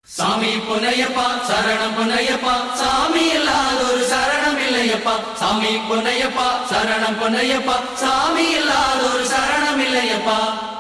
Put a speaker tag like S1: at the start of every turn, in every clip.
S1: சாமி பொன்னையப்பா சரணம் பொன்னையப்பா சாமி இல்லாத ஒரு சரணம் இல்லையப்பா சாமி பொன்னையப்பா சரணம் பொன்னையப்பா சாமி இல்லாத ஒரு சரணம் இல்லையப்பா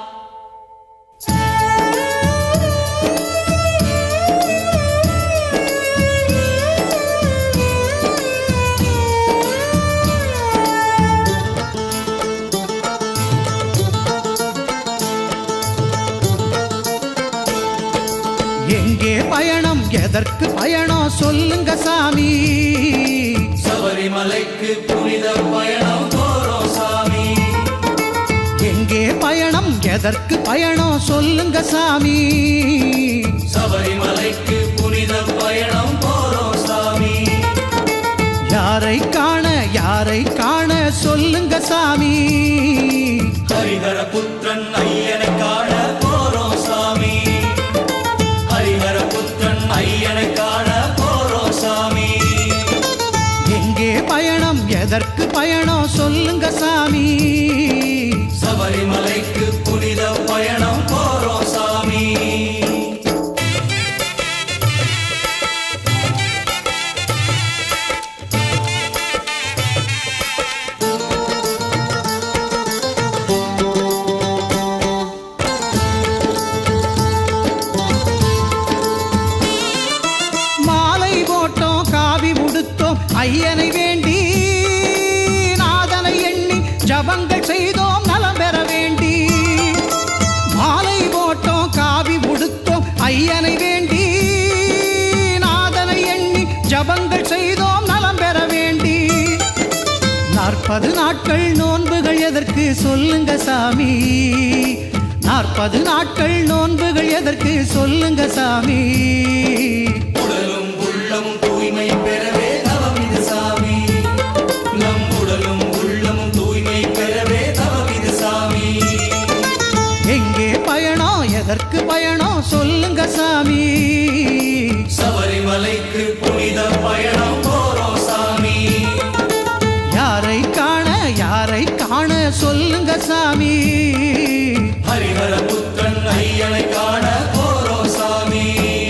S2: எங்கே பயணம் எதற்கு பயணம் சொல்லுங்க சாமி
S1: சபரிமலைக்கு புனித பயணம் போறோம் சாமி
S2: எங்கே பயணம் எதற்கு பயணம் சொல்லுங்க சாமி
S1: சபரிமலைக்கு புனித பயணம் போறோம் சாமி
S2: யாரை காண யாரை காண சொல்லுங்க சாமி
S1: ஹரிஹர புத்திரன் ஐயனை காண போறோம் சாமி ஹரிஹர புத்திரன் ஐயனை காண போறோம் சாமி
S2: எங்கே பயணம் எதற்கு பயணம் சொல்லுங்க சாமி
S1: சபரிமலைக்கு புனித பயணம் போறோம் சாமி
S2: மாலை போட்டோம் காவி உடுத்தோம் ஐயனை வேண்டி நாதனை எண்ணி ஜபங்கள் செய்தோம் நலம் பெற வேண்டி மாலை போட்டோம் காவி உடுத்தோம் ஐயனை வேண்டி நாதனை எண்ணி ஜபங்கள் செய்தோம் நலம் பெற வேண்டி நாற்பது நாட்கள் நோன்புகள் எதற்கு சொல்லுங்க சாமி நாற்பது நாட்கள் நோன்புகள் எதற்கு சொல்லுங்க சாமி
S1: உடலும் உள்ளமும் தூய்மை பெறவே தவம் இது சாமி நம் உடலும் உள்ளமும் தூய்மை பெறவே தவம் இது சாமி
S2: எங்கே பயணம் எதற்கு பயணம் சொல்லுங்க சாமி
S1: சபரிமலைக்கு புனித பயணம் போறோம் சாமி
S2: யாரை காண யாரை காண சொல்லுங்க சாமி
S1: ஹரிஹர புத்திரன் ஐயனை காண போறோம் சாமி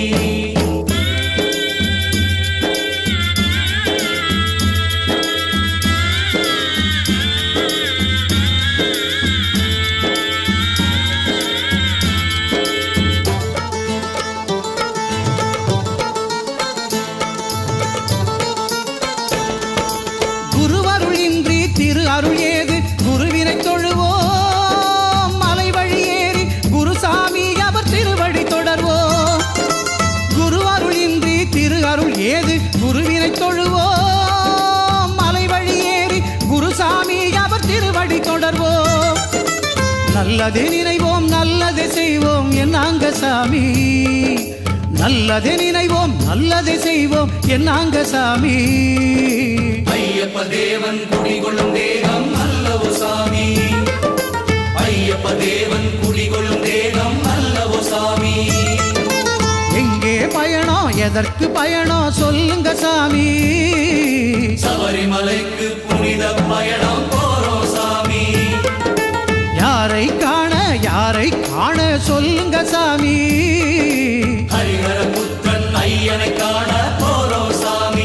S2: குருவருள் இன்றி திரு அருள் ஏது குருவினை தொழுவோம் மலை வழி ஏறி குருசாமி அவர் திருவடி தொடர்வோம் குருவருள் இன்றி திரு அருள் ஏது குருவினை தொழுவோம் மலை வழி ஏறி குருசாமி அவர் திருவடி தொடர்வோம் நல்லது நினைவோம் நல்லது செய்வோம் என்னாங்க சாமி நல்லது நினைவோம் நல்லது செய்வோம் என்னாங்க சாமி
S1: ஐயப்ப தேவன் குடிகொள்ளும் தேகம் அல்லவோ சாமி ஐயப்ப தேவன் குடிகொள்ளும் தேகம் அல்லவோ சாமி
S2: எங்கே பயணம் எதற்கு பயணம் சொல்லுங்க சாமி
S1: சபரிமலைக்கு புனித பயணம் போறோம் சாமி
S2: யாரை காண யாரை காண சொல்லுங்க சாமி
S1: ஹரிஹர புத்திரன் ஐயனை காண போறோம் சாமி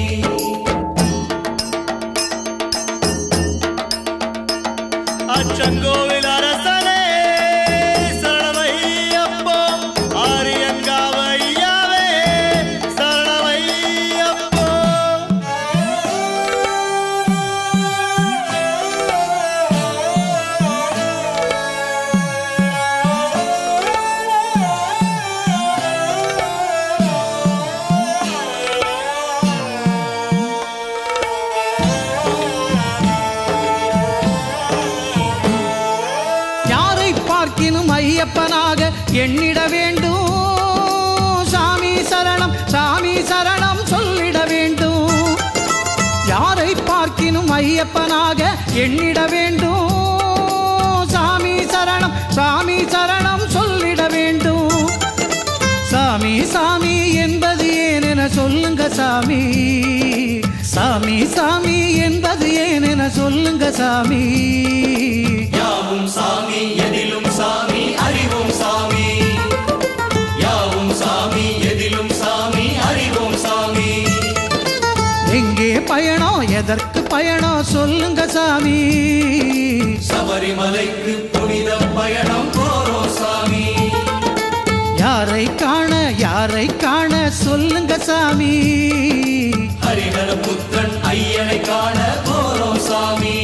S3: அச்சங்கோவில் அரசனே சரணமையப்போ ஆரியங்காவையாவே சரணமையப்போ
S2: யாரை பார்க்கினும் ஐயப்பனாக எண்ணிட வேண்டும் சாமி சரணம் சாமி சரணம் சொல்லிட வேண்டும் யாரை பார்க்கினும் ஐயப்பனாக எண்ணிட வேண்டும் சாமி சரணம் சாமி சரணம் சொல்லிட வேண்டும் சாமி சாமி என்பது ஏன் என சொல்லுங்க சாமி சாமி சாமி என்பது ஏன் என சொல்லுங்க சாமி
S1: யாவும் சாமி எதிலும் சாமி அறிவும் சாமி யாவும் சாமி எதிலும் வெல்லும் சாமி அறிவோம் சாமி
S2: எங்கே பயணம் எதற்கு பயணம் சொல்லுங்க சாமி
S1: சபரிமலைக்கு புனித பயணம் போறோம் சாமி
S2: யாரை காண யாரை காண சொல்லுங்க சாமி
S1: ஹரிஹர புத்தன் ஐயனை காண போறோம் சாமி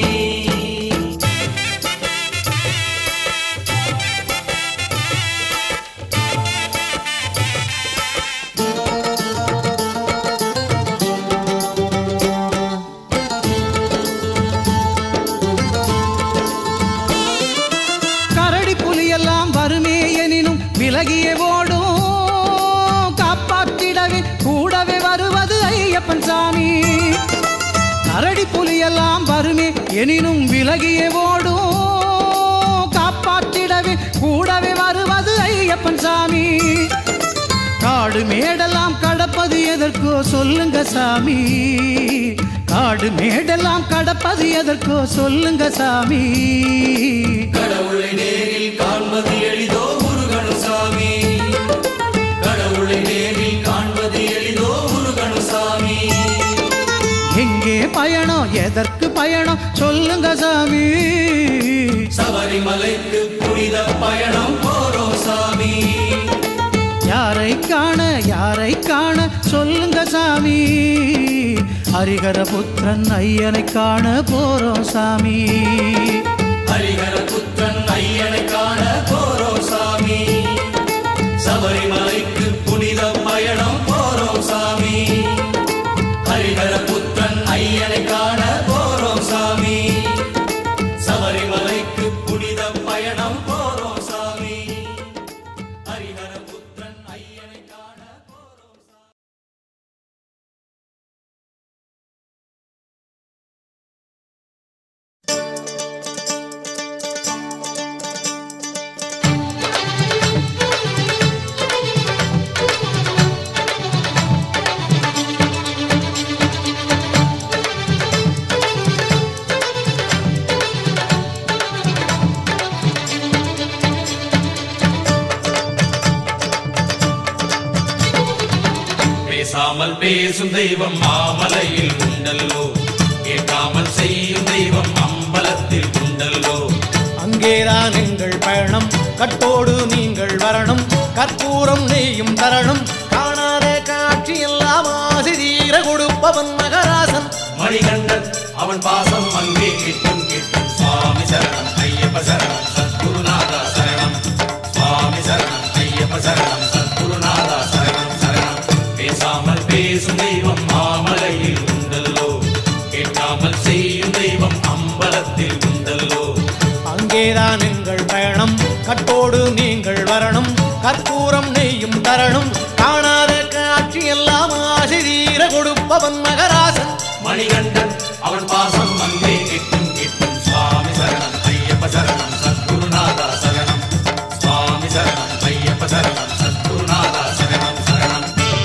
S2: கரடி புலியெல்லாம் வருமே எனினும் விலகிய ஓடும் காப்பாற்றிடவே கூடவே வருவது ஐயப்பன் சாமி கரடி புலியெல்லாம் வருமே எனினும் விலகிய ஓடும் காப்பாற்றிடவே கூடவே வருவது ஐயப்பன் சாமி காடு மேடெல்லாம் கடப்பது எதற்கோ சொல்லுங்க சாமி காடு மேடெல்லாம் கடப்பது எதற்கோ சொல்லுங்க சாமி
S1: கடவுளை நேரில் காண்பது எளிதோ முருகனு சாமி கடவுளை நேரில் காண்பது எளிதோ முருகனு சாமி
S2: எங்கே பயணம் எதற்கு பயணம் சொல்லுங்க சாமி
S1: சபரிமலைக்கு புனித பயணம் போறோம் சாமி
S2: யாரை காண யாரை காண சொல்லுங்க சாமி ஹரிஹர புத்திரன் ஐயனை காண போறோம் சாமி
S1: ஹரிஹர புத்தன் ஐயனை காண போறோம் சாமி சபரிமலைக்கு புனித பயணம் போறோம் சாமி ஹரிஹர புத்தன் ஐயனை காண போறோம் சாமி சபரிமலைக்கு புனித பயணம் போறோம் சாமி ஹரிஹர புத்தன் ஐயனை காண போறோம் சாமி பேசாமல் பேசும் தெய்வம் மாமலையில் உண்டல்லோ கேட்காமல் செய்யும் தெய்வம் அம்பலத்தில் உண்டல்லோ
S3: அங்கேதான் எங்கள் பயணம் கட்டோடு நீங்கள் வரணும் கற்பூரம் நெய்யும் தரணும் காணாத காட்சி எல்லாம் ஆசிரியர கொடுப்பவன் மகராசன்
S1: மணிகண்டன் அவன் பாசம் அங்கே கிட்டும் கிட்டும் சுவாமி சரணம் ஐயப்ப சரணம் சத்குருநாதா சரணம் சுவாமி சரணம் ஐயப்ப சரணம் சத்குருநாதா சரணம் சரணம் பேசாமல் பேசும் தெய்வம் மாமலையில் உண்டல்லோ கேட்காமல் செய்யும் தெய்வம் அம்பலத்தில் உண்டல்லோ
S3: அங்கேதான் எங்கள் பயணம் கட்டோடு நீங்கள் வரணும் கற்பூரம் நெய்யும் தரணும் காணாத காட்சி எல்லாம் ஆசிரியர கொடுப்பவன் மகராசன்
S1: மணிகண்டன் அவன் பாசம் அங்கே கிட்டும் கிட்டும் சுவாமி சரணம் ஐயப்ப சரணம் சத்குருநாதா சரணம் சுவாமி சரணம் ஐயப்ப சரணம் சத்குருநாதா சரணம் சரணம்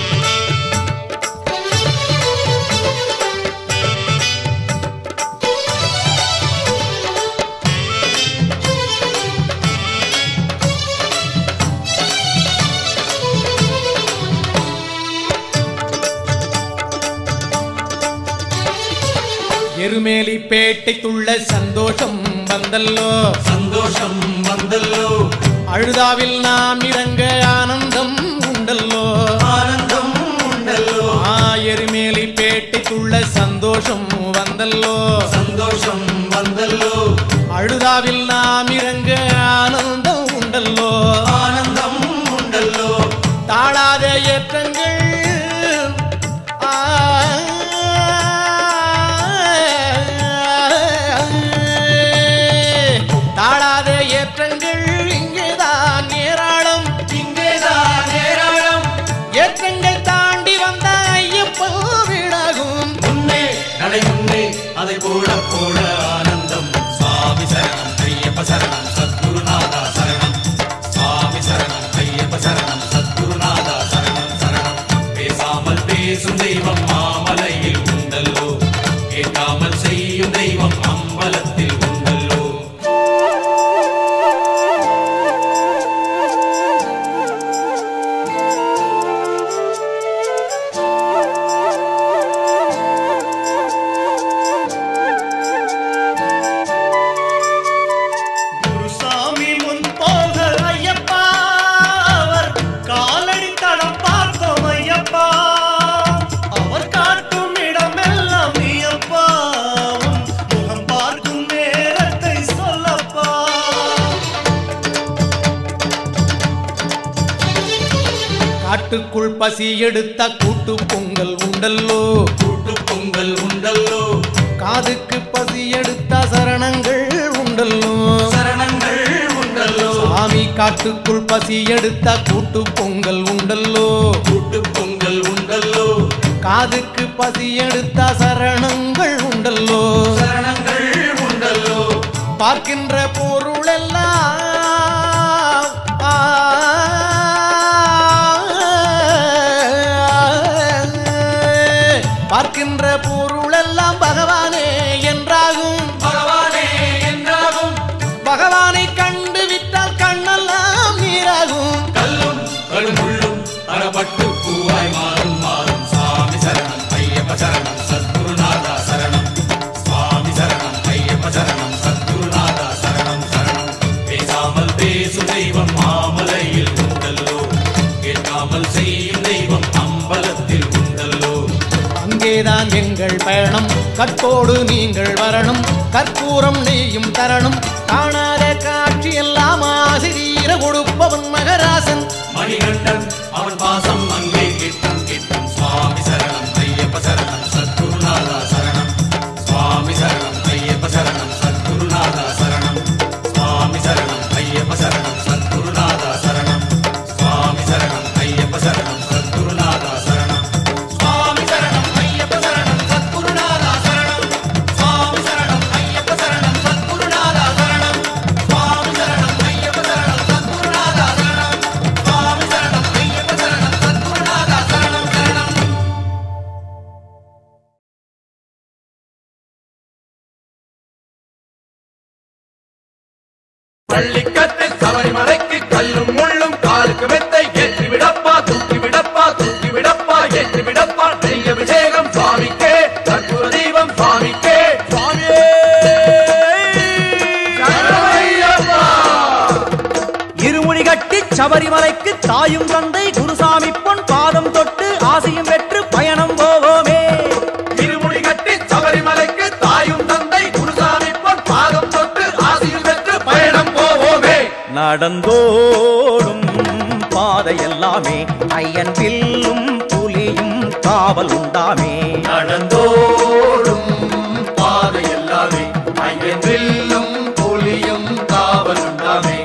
S3: எருமேலி பேட்டைக்குள்ள சந்தோஷம் வந்தல்லோ
S1: சந்தோஷம் வந்தல்லோ
S3: அழுதாவில் நாம் இறங்க ஆனந்தம் உண்டல்லோ
S1: ஆனந்தம் உண்டல்லோ
S3: ஆ எருமேலி பேட்டைக்குள்ள சந்தோஷம் வந்தல்லோ
S1: சந்தோஷம் வந்தல்லோ
S3: அழுதாவில் நாம் இறங்க ஆனந்தம் உண்டல்லோ
S1: ஆனந்தம் உண்டல்லோ
S3: தாழாத ஏற்றங்கள் ஆ, தாழாத ஏற்றங்கள் இங்கேதான் ஏராளம்
S1: இங்கேதான் ஏராளம்
S3: ஏற்றங்கள் தாண்டி வந்த ஐயப்பன் வீடாகும்
S1: முன்னே நடை முன்னே அதை போட போட ஆனந்தம் சுவாமி சரணம் ஐயப்ப சரணம் சத்குருநாதா சரணம் சுவாமி சரணம் ஐயப்ப சரணம் சத்குருநாதா சரணம் சரணம் பேசாமல் பேசும் தெய்வம் மாமலையில் உண்டல்லோ கேட்காமல் செய்யும் தெய்வம் அம்பலத்தில் உண்டல்லோ
S3: காட்டுக்குள் பசி எடுத்த கூட்டு பொங்கல் உண்டல்லோ
S1: கூட்டு பொங்கல் உண்டல்லோ
S3: காதுக்கு பசி எடுத்த சரணங்கள் உண்டல்லோ
S1: சரணங்கள் உண்டல்லோ
S3: சாமி காட்டுக்குள் பசி எடுத்த கூட்டு பொங்கல் உண்டல்லோ
S1: கூட்டு பொங்கல் உண்டல்லோ
S3: காதுக்கு பசி எடுத்த சரணங்கள் உண்டல்லோ
S1: சரணங்கள் உண்டல்லோ
S3: பார்க்கின்ற பொருளெல்லாம் ஆ, பார்க்கின்ற பொருளெல்லாம் பகவானே என்றாகும்
S1: பகவானே என்றாகும்
S3: பகவானை கண்டு விட்டால் கண்ணெல்லாம் நீராகும்
S1: கல்லும் கடுமுள்ளும் அறப்பட்டு பூவாய் மாறும் மாறும் சுவாமி சரணம் ஐயப்ப சரணம் சத்குருநாதா சரணம் சுவாமி சரணம் ஐயப்ப சரணம் சத்குருநாதா சரணம் சரணம் பேசாமல் பேசும் தெய்வம் மாமலையில் உண்டல்லோ கேட்காமல் செய்யும் தெய்வம் அம்பலத்தில் உண்டல்லோ
S3: அங்கேதான் எங்கள் பயணம் கற்போடு நீங்கள் வரணும் கற்பூரம் நெய்யும் தரணும் காணாத காட்சி எல்லாம் ஆசிரியர கொடுப்பவன் மகராசன்
S1: மணிகண்டன் அவன் பாசம் அங்கே கிட்டம் கிட்டம் சுவாமி சரணம் ஐயப்ப சரணம் சத்குருநாதா சரணம் சுவாமி சரணம் ஐயப்ப சரணம் சத்குருநாதா சரணம் சுவாமி சரணம் ஐயப்ப சரணம் சத்குருநாதா சரணம் சுவாமி சரணம் ஐயப்ப சரணம் சத்குருநாதா சரணம் சுவாமி சரணம் ஐயப்ப சரணம் சத்குருநாதா சரணம் சுவாமி சரணம் ஐயப்ப சரணம் சத்குருநாதா சரணம் சுவாமி சரணம் ஐயப்ப சரணம் சத்குருநாதா சரணம் சுவாமி சரணம் ஐயப்ப சரணம் சத்குருநாதா சரணம் சரணம்
S4: பள்ளிக்கட்டு சபரிமலைக்கு கல்லும் முள்ளும் காலுக்கு மெத்தை ஏற்றி விடப்பா தூக்கி விடப்பா தூக்கி விடப்பா ஏற்றி விடப்பா நெய் அபிஷேகம் சுவாமிக்கே கற்பூர தீபம் சுவாமிக்கே சுவாமியே சரணமையப்பா.
S5: இருமுடி கட்டி சபரிமலைக்கு தாயும் தந்தை குருசாமி பொன் பாதம் தொட்டு ஆசையும் பெற்று பயணம் போவோமே
S4: இருமுடி கட்டி சபரிமலைக்கு தாயும் தந்தை குருசாமி பொன் பாதம் தொட்டு ஆசியில் பெற்று பயணம் போவோமே
S5: நடந்தோடும் பாதை எல்லாமே ஐயன் வில்லும் புலியும் காவல் உண்டாமே
S4: நடந்தோடும் பாதை எல்லாமே ஐயன் வில்லும் புலியும் காவல் உண்டாமே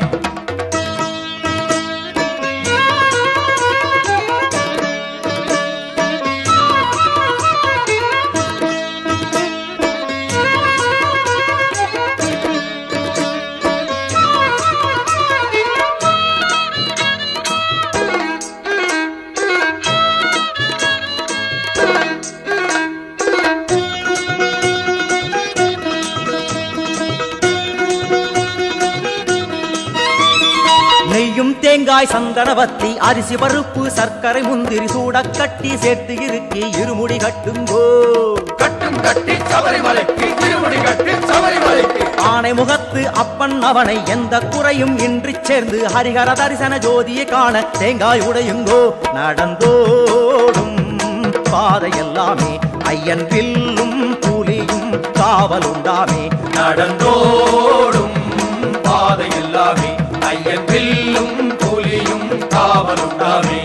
S5: நெய்யும் தேங்காய் சந்தனவத்தி அரிசி பருப்பு சர்க்கரை முந்திரி சூடக் கட்டி சேர்த்து இருக்கி இருமுடி கட்டுங்கோ
S4: கட்டும் கட்டி சபரிமலைக்கு திருமுடி கட்டி சபரிமலைக்கு
S5: ஆனை முகத்து அப்பன் அவனை எந்த குறையும் இன்றி சேர்ந்து ஹரிஹர தரிசன ஜோதியை காண தேங்காய் உடையுங்கோ நடந்தோடும் பாதை எல்லாமே ஐயன் வில்லும் புலியும் காவல் உண்டாமே
S4: நடந்தோடும் பாதை எல்லாமே ஐயன் வில்லும் புலியும் காவல் உண்டாமே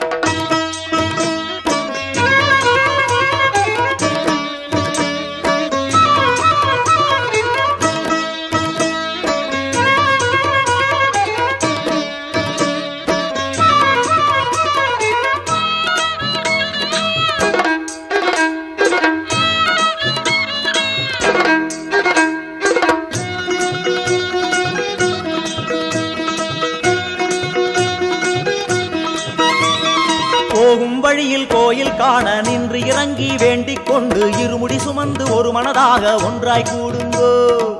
S5: போகும் வழியில் கோயில் காண நின்று இறங்கி வேண்டிக் கொண்டு இருமுடி சுமந்து ஒரு மனதாக ஒன்றாய் கூடுங்கோ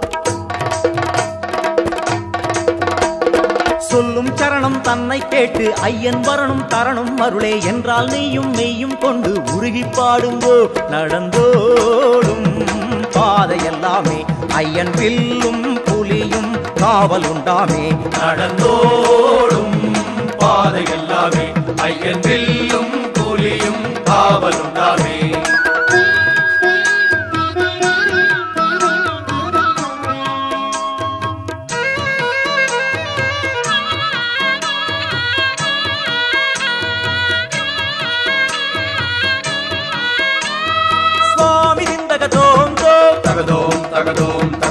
S5: சொல்லும் சரணம் தன்னை கேட்டு ஐயன் வரணும் தரணும் அருளே என்றால் நீயும் மெய்யும் கொண்டு உருகி பாடுங்கோ நடந்தோடும் பாதை எல்லாமே ஐயன் வில்லும் புலியும் காவல் உண்டாமே
S4: நடந்தோடும் பாதை எல்லாமே ஐயன் வில்லும் புலியும் காவல் உண்டாமே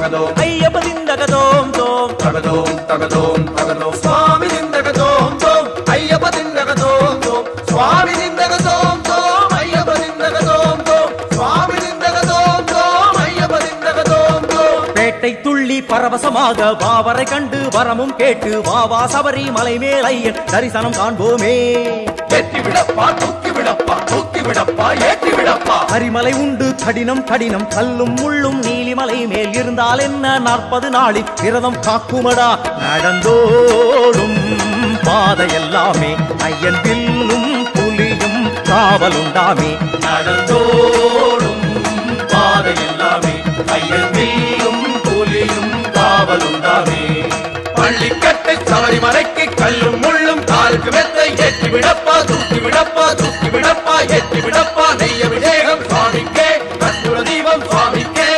S4: தகதோம்
S5: ஐயப்ப திந்தகதோம் தோம்
S4: தகதோம் தகதோம் தகதோம் சுவாமி திந்தகதோம் தோம் ஐயப்ப திந்தகதோம் தோம் சுவாமி திந்தகதோம் தோம் ஐயப்ப திந்தகதோம் தோம் சுவாமி திந்தகதோம் தோம் ஐயப்ப திந்தகதோம் தோம்
S5: பேட்டை துள்ளி பரவசமாக வாவரை கண்டு வரமும் கேட்டு வாவா சபரி மலை மேலையன் தரிசனம் காண்போமே
S4: ஏற்றி விடப்பா தூக்கி விடப்பா தூக்கி விடப்பா ஏற்றி விடப்பா
S5: கரிமலை உண்டு கடினம் கடினம் கல்லும் முள்ளும் நீலிமலை மேல் இருந்தால் என்ன நாற்பது நாளில் விரதம் காக்குமடா நடந்தோடும் பாதை எல்லாமே ஐயன் வில்லும் புலியும் காவலுண்டாமே
S4: நடந்தோடும் பாதை எல்லாமே ஐயன் வீயும் புலியும் காவலுண்டாமே பள்ளிக்கட்டு சபரிமலைக்கு கல்லும் முள்ளும் காலுக்கு மெத்தை ஏற்றி விடப்பா தூக்கி விடப்பா தூக்கி விடப்பா ஏற்றி விடப்பா நெய்ய விஜேகம் சுவாமிக்கே கற்பூர தீபம் சுவாமிக்கே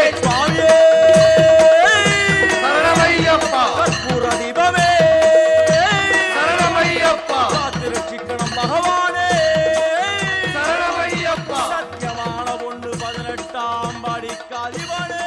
S4: சரணமையப்பா
S5: கற்பூர தீபமே
S4: சரணமையப்பா
S5: காத்திருச்சிக்கணும் பகவானே
S4: சரணமையப்பா
S5: சத்தியமான ஒன்று பதினெட்டாம் படிக்காதிவனே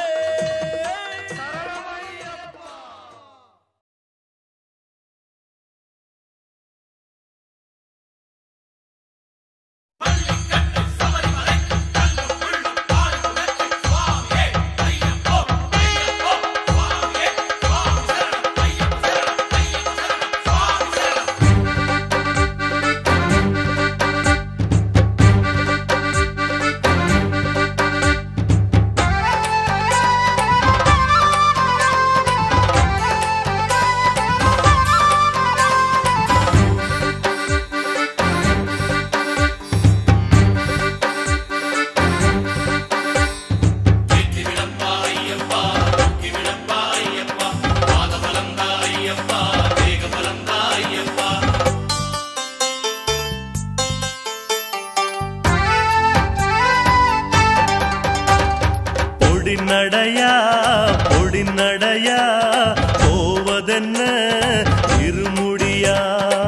S6: பொடி நடையா பொடி நடையா போவதென்ன இருமுடியா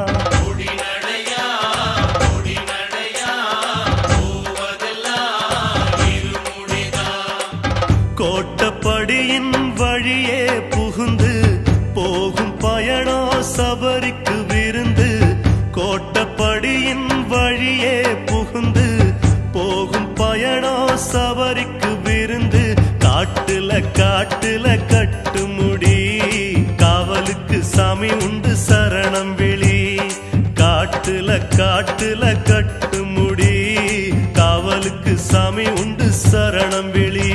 S6: கோட்டப்படியின் வழியே புகுந்து போகும் பயணம் சபரிக்கு விருந்து கோட்டப்படியின் வழியே புகுந்து போகும் பயணம் சபரிக்கு விருந்து காட்டுல காட்டுல கட்டுமுடி காவலுக்கு சாமி உண்டு சரணம் விழி காட்டுல காட்டுல கட்டுமுடி காவலுக்கு சாமி உண்டு சரணம் விழி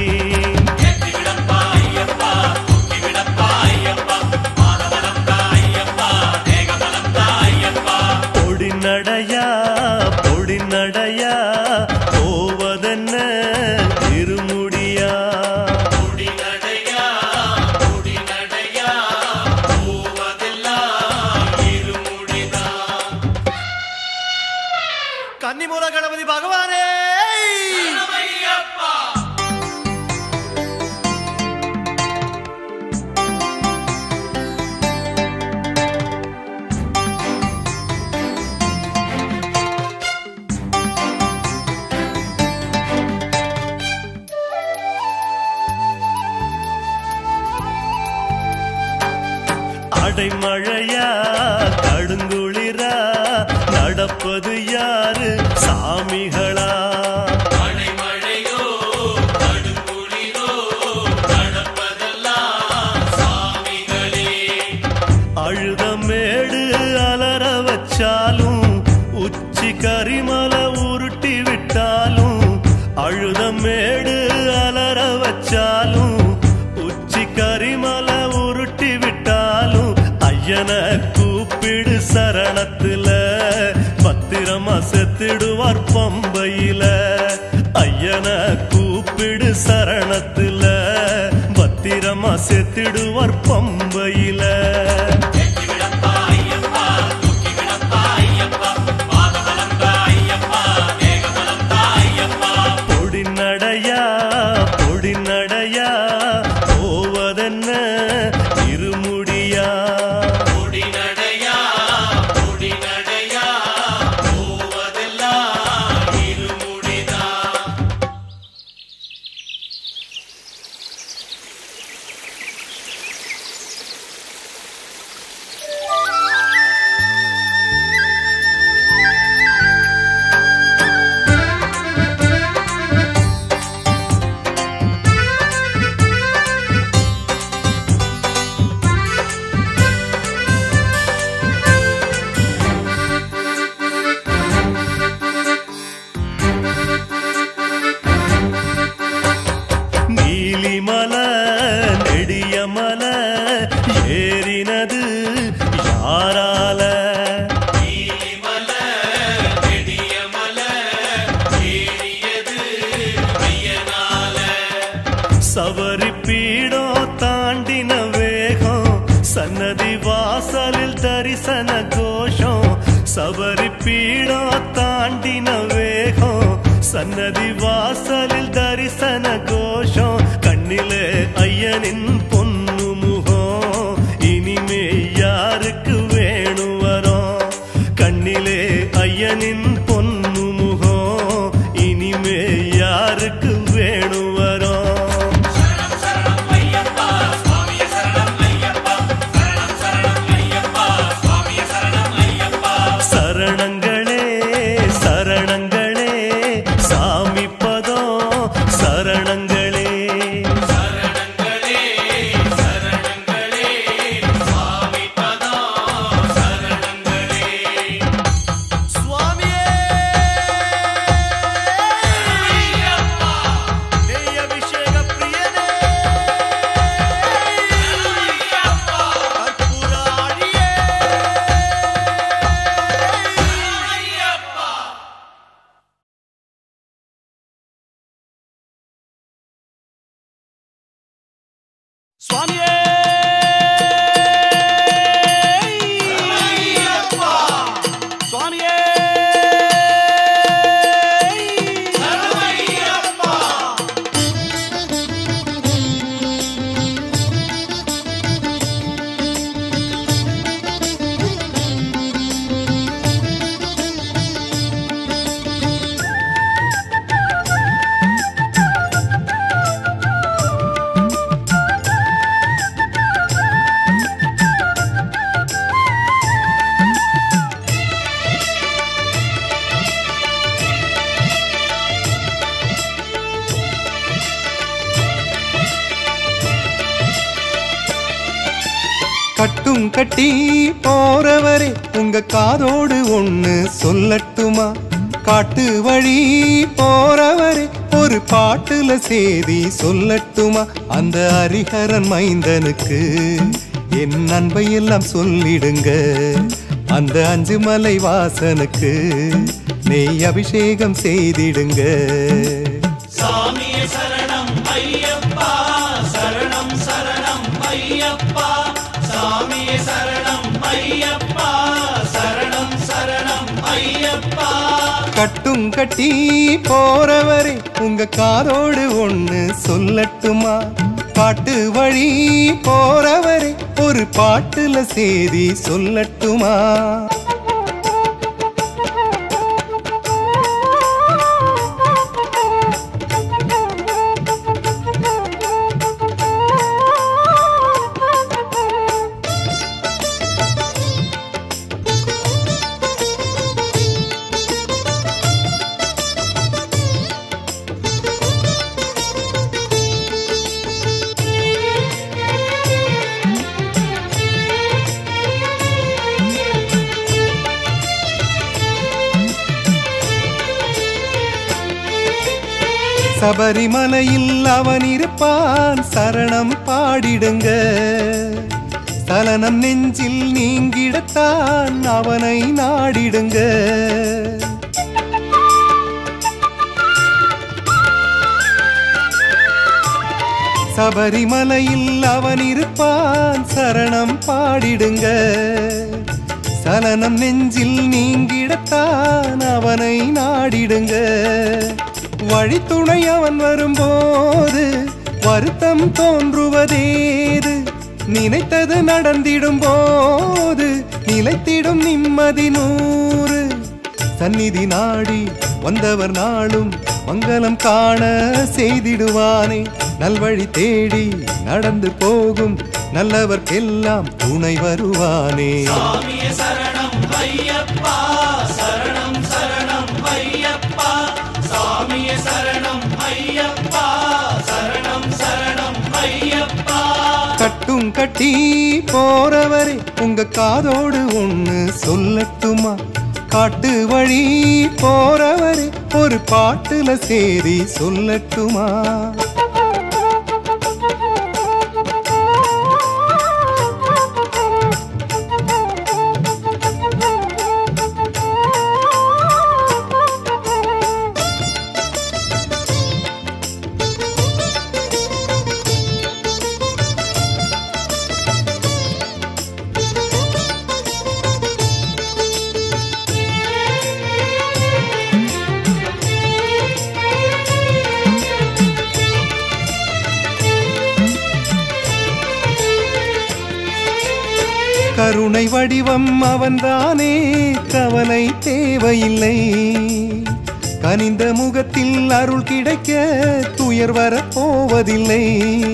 S6: பொடி நடையா பொடி நடையா போவதென்ன இருமுடியா பொடி நடையா பொடி நடையா போவதெல்லாம் இருமுடிதான்
S2: கன்னிமூல கணபதி பகவானே
S6: அடைமழையா கடுங்குளிரா நடப்பது யாரு சாமிகளா அழுதமேடு அலற வச்சாலும் உச்சி கரிமலை உருட்டி விட்டாலும் அழுதமேடு அலற வச்சாலும் உச்சி கரிமலை உருட்டி விட்டாலும் ஐயனை கூப்பிடு சரணத்துல பத்திரமா செத்திடுவார் பம்பையில ஐயனை கூப்பிடு சரணத்துல பத்திரமா செத்திடுவார் பம்பையில பொடி நடையா பொடி நடையா போவதென்ன இருமுடியா பொடி நடையா பொடி நடையா போவதெல்லாம் இருமுடிதான். சபரி பீடம் தாண்டின வேகம் சன்னதி வாசலில் தரிசன கோஷம் சபரி பீடம் தாண்டின வேகம் சன்னதி வாசலில் தரிசன கோஷம் கண்ணிலே ஐயனின் பொன்னு முகம் இனிமே யாருக்கு வேணும் வரோம் கண்ணிலே ஐயனின் பொன்னு முகம் இனிமே யாருக்கு வேணும் வரோம் சரணங்களே சரணங்களே சாமி பதம் சரணங்களே
S2: சுவாமியே நெய் அபிஷேக பிரியனே கற்பூர ஆழியே சுவாமியே சுவாமியே
S3: கட்டும் கட்டி போறவரே உங்க காதோடு ஒண்ணு சொல்லட்டுமா காட்டு வழி போறவரே ஒரு பாட்டுல செய்தி சொல்லட்டுமா அந்த ஹரிஹரன் மைந்தனுக்கு என் அன்பை எல்லாம் சொல்லிடுங்க அந்த அஞ்சு மலை வாசனுக்கு நெய் அபிஷேகம் செய்திடுங்க
S1: சாமியே சரணம் ஐயப்பா சரணம் சரணம் ஐயப்பா சாமியே சரணம் ஐயப்பா சரணம் சரணம் ஐயப்பா
S3: கட்டும் கட்டி போறவரே உங்க காதோடு ஒண்ணு சொல்லட்டுமா பாட்டு வழி போறவரே ஒரு பாட்டுல செய்தி சொல்லட்டுமா சபரிமலையில் அவன் இருப்பான் சரணம் பாடிடுங்க சலனம் நெஞ்சில் நீங்கிடத்தான் அவனை நாடிடுங்க சபரிமலையில் அவன் இருப்பான் சரணம் பாடிடுங்க சலனம் நெஞ்சில் நீங்கிடத்தான் அவனை நாடிடுங்க வழித்துணை அவன் வரும்போது வருத்தம் தோன்றுவதேது நினைத்தது நடந்திடும் போது நிலைத்திடும் நிம்மதி நூறு சந்நிதி நாடி வந்தவர் நாளும் மங்களம் காண செய்திடுவானே நல்வழி தேடி நடந்து போகும் நல்லவர்க்கெல்லாம் துணை வருவானே
S1: சாமியே சரணம் ஐயப்பா சரணம் சரணம் ஐயப்பா சாமியே சரணம் ஐயப்பா சரணம் சரணம் ஐயப்பா
S3: கட்டும் கட்டி போறவரே உங்க காதோடு ஒண்ணு சொல்லட்டுமா காட்டு வழி போறவரே ஒரு பாட்டுல சேரி சொல்லட்டுமா
S7: கருணை வடிவம் அவன்தானே கவலை தேவையில்லை கனிந்த முகத்தில் அருள் கிடைக்க துயர் வரப் போவதில்லை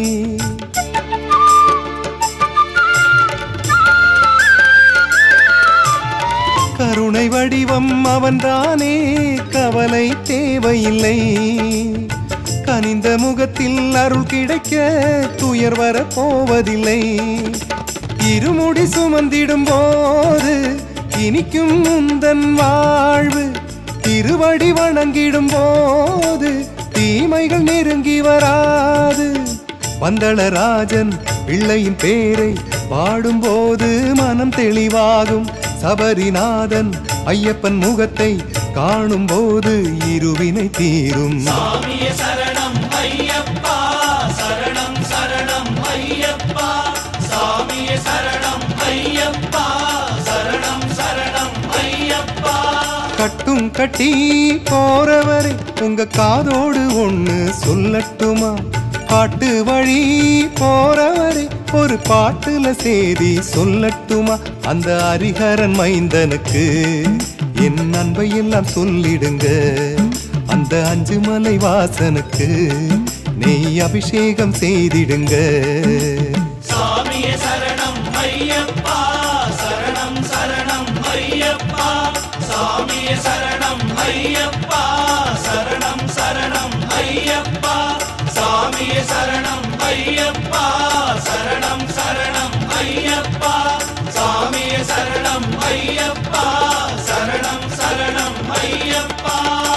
S7: கருணை வடிவம் அவன்தானே கவலை தேவையில்லை கனிந்த முகத்தில் அருள் கிடைக்க துயர் வரப் போவதில்லை இருமுடி சுமந்திடும் போது இனிக்கும் முந்தன் வாழ்வு திருவடி வணங்கிடும் போது தீமைகள் நெருங்கி வராது வந்தளராஜன் பிள்ளையின் பேரை பாடும்போது மனம் தெளிவாகும் சபரிநாதன் ஐயப்பன் முகத்தை காணும்போது இருவினை தீரும்
S1: சாமியே சரணம் ஐயப்பா சரணம் சரணம் ஐயப்பா சாமியே சரணம் ஐயப்பா சரணம் சரணம் ஐயப்பா
S7: கட்டும் கட்டி போறவரை உங்க காதோடு ஒண்ணு சொல்லட்டுமா பாட்டு வழி போறவரை ஒரு பாட்டுல சேதி சொல்லட்டுமா அந்த ஹரிஹரன் மைந்தனுக்கு என் அன்பை எல்லாம் சொல்லிடுங்க அந்த அஞ்சு மலை வாசனுக்கு நெய் அபிஷேகம் செய்திடுங்க
S1: சாமியே சரணம் ஐயப்பா சரணம் சரணம் ஐயப்பா சாமியே சரணம் ஐயப்பா சரணம் சரணம் ஐயப்பா சாமியே சரணம் ஐயப்பா சரணம் சரணம் ஐயப்பா சாமியே சரணம் ஐயப்பா சரணம் சரணம் ஐயப்பா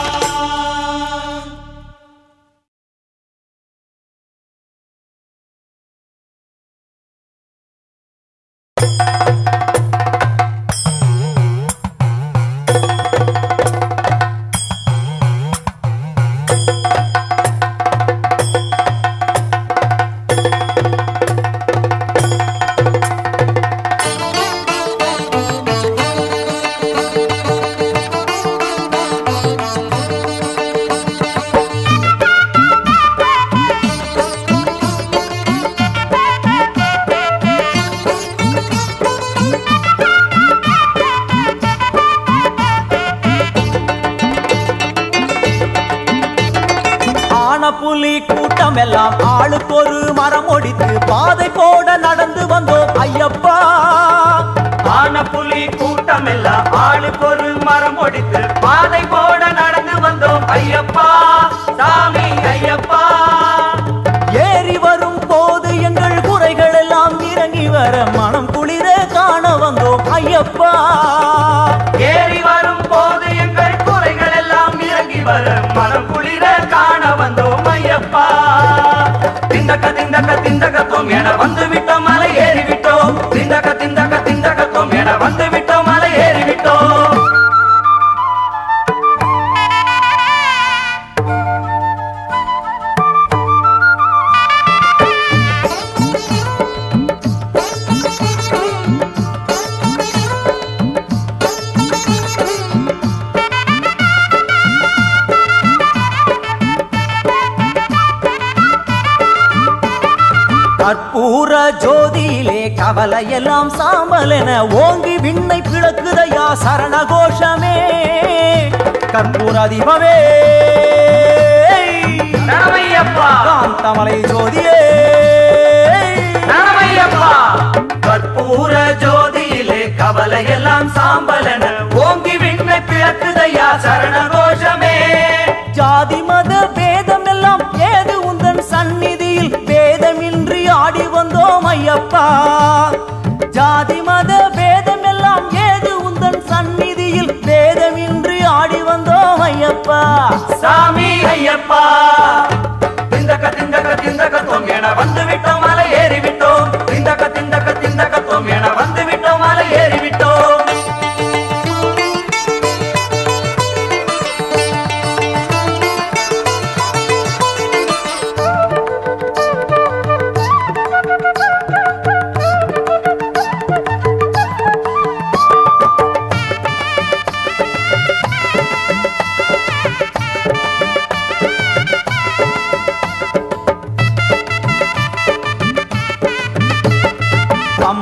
S5: ஆன புலி கூட்டம் எல்லாம் ஆளுக்கு ஒரு மரம் ஒடித்து பாதை போட நடந்து வந்தோம் ஐயப்பா ஆன புலி கூட்டம் எல்லாம் ஆளுக்கு ஒரு மரம் ஒடித்து பாதை போட நடந்து வந்தோம் ஐயப்பா சாமி ஐயப்பா ஏறி வரும் போது எங்கள் குறைகள் எல்லாம் இறங்கி வர மனம் குளிர காண வந்தோம் ஐயப்பா ஏறி வரும் போது எங்கள் குறைகள் எல்லாம் இறங்கி வர மனம் குளிர காண வந்தோம் ஐயப்பா திண்டக்க திண்டக்க திண்டகத்தோம் என வந்து விட்டோம் மலை ஏறி விட்டோம் திண்டக்க திண்டக்க திண்டகத்தோம் என வந்து விட்டோம் மலை ஏறி விட்டோம் கற்பூர ஜோதியிலே கவலையெல்லாம் சாம்பல் என ஓங்கி விண்ணை பிளக்குதையா சரண கோஷமே கற்பூர தீபமே காந்தமலை ஜோதியே கற்பூர ஜோதியிலே கவலையெல்லாம் சாம்பல் என ஓங்கி விண்ணை பிளக்குதையா சரண கோஷமே ஜாதி மத பேதம் எல்லாம் ஏது உந்தன் சந்நிதியில் வேதமின்றி ஆடி வந்தோம் ஐயப்பா ஜாதி மத பேதம் எல்லாம் ஏது உந்தன் சந்நிதியில் வேதமின்றி ஆடி வந்தோம் ஐயப்பா சாமி ஐயப்பா திந்தக்க திந்தக்க திந்தக்கத்தோம் என வந்து விட்டோம் மலை ஏறி விட்டோம் திந்தக்க திந்தக்க திந்தக்கத்தோம் என வந்து விட்டோம் மலை ஏறி விட்டோம்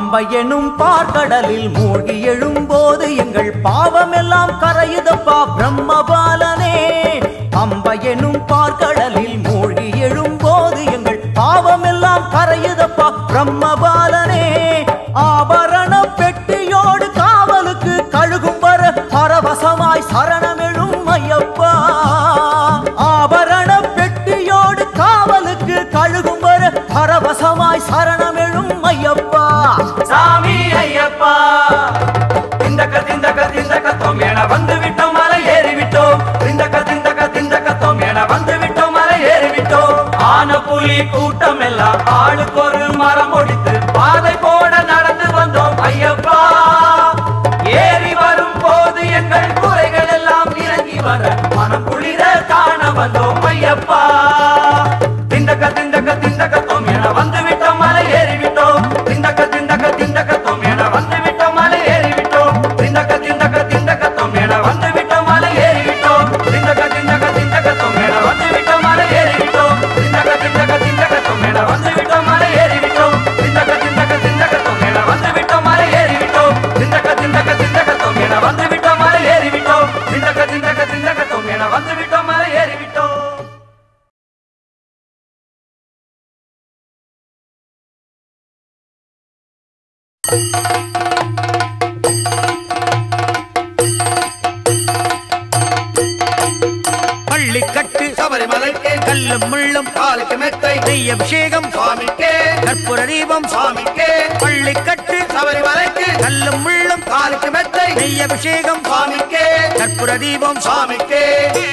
S5: பம்பை எனும் பார்க்கடலில் மூழ்கி எழும்போது எங்கள் பாவமெல்லாம் கரையுதப்பா பிரம்மபாலனே பம்பை எனும் பார்க்கடலில் மூழ்கி எழும்போது எங்கள் பாவமெல்லாம் கரையுதப்பா பிரம்மபாலனே ஆபரண பெட்டியோடு காவலுக்கு கழுகும் வர பரவசமாய் சரணமெழும் ஐயப்பா ஆபரண பெட்டியோடு காவலுக்கு கழுகும் வர பரவசமாய் சரணமெழும் ஐயப்பா
S4: சாமி ஐயப்பா திந்தக்க திந்தக்க திந்தக்க தோம் என வந்து விட்டோம் மலை ஏறி விட்டோம் திந்தக்க திந்தக்க திந்தக்க தோம் என வந்து விட்டோம் மலை ஏறி விட்டோம் ஆன புலி கூட்டம் எல்லாம் ஆளுக்கு ஒரு மரம் ஒடித்து பாதை போட நடந்து வந்தோம் ஐயப்பா ஏறி வரும் போது எங்கள் குறைகள் எல்லாம் இறங்கி வர மனம் குளிர காண வந்தோம் ஐயப்பா திண்டக்க திண்டக்க திண்டக்க தோம் என வந்து விட்டோம் மலை ஏறி விட்டோம் திண்டக்க திண்டக்க திண்டக்க தோம் என வந்து விட்டோம் மலை ஏறி விட்டோம் திண்டக்க திண்டக்க திண்டக்க தோம் என வந்து விட்டோம் மலை ஏறி விட்டோம் திண்டக்க திண்டக்க திண்டக்க தோம் என வந்து விட்டோம் மலை ஏறி விட்டோம் திண்டக்க திண்டக்க திண்டக்க தோம் என வந்து விட்டோம் மலை ஏறி விட்டோம் திண்டக்க திண்டக்க திண்டக்க தோம் என வந்து விட்டோம் மலை ஏறி விட்டோம் திண்டக்க திண்டக்க திண்டக்க தோம் என வந்து விட்டோம் மலை ஏறி விட்டோம் திண்டக்க திண்டக்க திண்டக்க தோம் என வந்து விட்டோம் மலை ஏறி விட்டோம்
S2: பள்ளிக்கட்டு
S4: சபரிமலைக்கு
S2: கல்லும் முள்ளும்
S4: காலுக்கு மெத்தை
S2: நெய் அபிஷேகம்
S4: சுவாமிக்கே
S2: கற்பூர தீபம்
S4: சுவாமிக்கே
S2: பள்ளிக்கட்டு
S4: சபரிமலைக்கு
S2: கல்லும் முள்ளும்
S4: காலுக்கு மெத்தை
S2: நெய் அபிஷேகம்
S4: சுவாமிக்கே
S2: கற்பூர தீபம்
S4: சுவாமிக்கே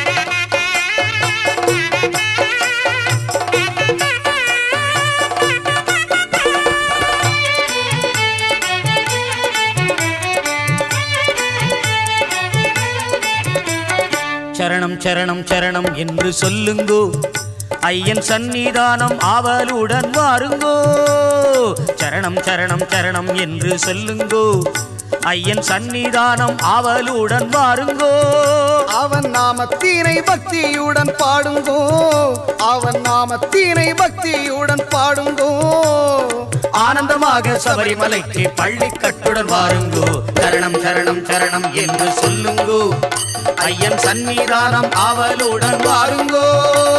S2: சரணம் சரணம் சரணம் என்று சொல்லுங்கோ ஐயன் சந்நிதானம் ஆவலுடன் வாருங்கோ சரணம் சரணம் சரணம் என்று சொல்லுங்கோ ஐயன் சந்நிதானம் ஆவலுடன் வாருங்கோ
S8: அவன் நாமத்தினை பக்தியுடன் பாடுங்கோ அவன் நாமத்தினை பக்தியுடன் பாடுங்கோ
S2: ஆனந்தமாக சபரிமலைக்கு பள்ளிக்கட்டுடன் வாருங்கோ சரணம் சரணம் சரணம் என்று சொல்லுங்கோ ஐயன் சந்நிதானம் ஆவலுடன் வாருங்கோ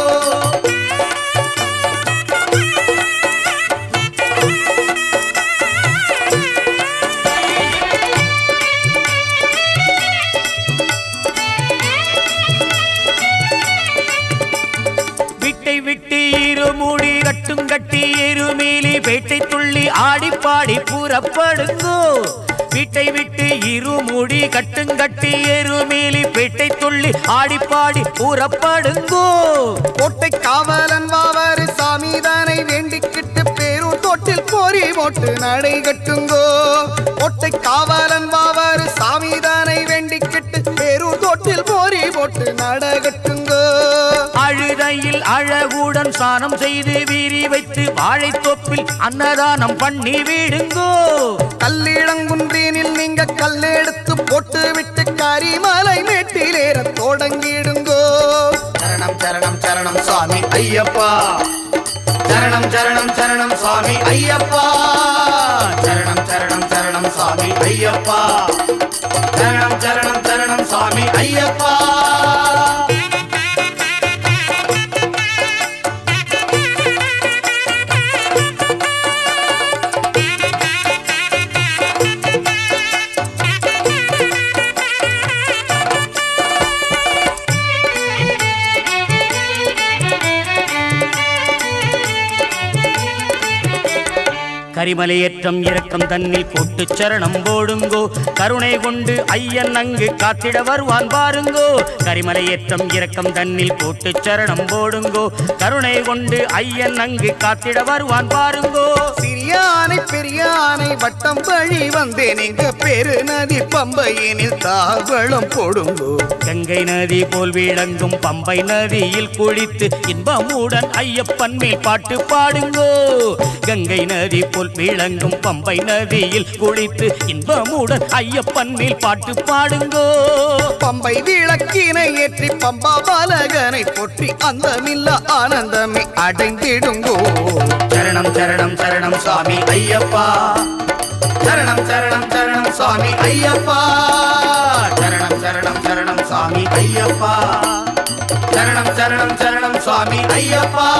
S2: விட்டை விட்டு இருமுடி கட்டும் கட்டி எருமேலி பேட்டை துள்ளி ஆடி பாடி புறப்படுங்கோ வீட்டை விட்டு இருமுடி கட்டும் கட்டி எருமேலி பேட்டை துள்ளி ஆடி பாடி புறப்படுங்கோ
S8: கோட்டை காவலன் வாவாறு சாமிதானை வேண்டிக்கிட்டு பேரூர் தோட்டில் போரி போட்டு நடை கட்டுங்கோ கோட்டை காவலன் வாவாறு சாமிதானை வேண்டிக்கிட்டு பேரூர் தோட்டில் போரி போட்டு நட கட்டுங்கோ
S2: அழுதையில் அழகுடன் சானம் செய்து வீரி வைத்து வாழைத்தோப்பில் அன்னதானம் பண்ணி விடுங்கோ
S8: கல்லிளங்குன்றீனில் நீங்க கல்லெடுத்து போட்டு விட்டு கரிமலை மேட்டிலேற தொடங்கிடுங்கோ
S2: சரணம் சரணம் சரணம் சுவாமி ஐயப்பா சரணம் சரணம் சரணம் சுவாமி ஐயப்பா சரணம் சரணம் சரணம் சுவாமி ஐயப்பா சரணம் சரணம் சரணம் சுவாமி ஐயப்பா கரிமலையேற்றம் இறக்கம் தன்னில் கூட்டு சரணம் போடுங்கோ கருணை கொண்டு ஐயன் அங்கு காத்திட வருவான் பாருங்கோ கரிமலையேற்றம் இறக்கம் தன்னில் கூட்டு சரணம் போடுங்கோ கருணை கொண்டு ஐயன் அங்கு காத்திட வருவான் பாருங்கோ
S8: சிறியானை பெரியானை வட்டம் வழி வந்தேன் எங்க பெரு நதி பம்பையினில் தாவளம் போடுங்கோ
S2: கங்கை நதி போல் விளங்கும் பம்பை நதியில் குளித்து இன்பமுடன் ஐயப்பன் மேல் பாட்டு பாடுங்கோ கங்கை நதி போல் விளங்கும் பம்பை நதியில் குளித்து இன்பமுடன் ஐயப்பன் மேல் பாட்டு பாடுங்கோ
S8: பம்பை விளக்கினை ஏற்றி பம்பா பாலகனை போற்றி அந்தமில்ல ஆனந்தமே அடைந்திடுங்கோ
S2: சரணம் சரணம் சரணம் சுவாமி ஐயப்பா
S8: சரணம் சரணம் சரணம் சுவாமி ஐயப்பா சரணம் சரணம் சரணம் சுவாமி ஐயப்பா சரணம் சரணம் சரணம் சுவாமி ஐயப்பா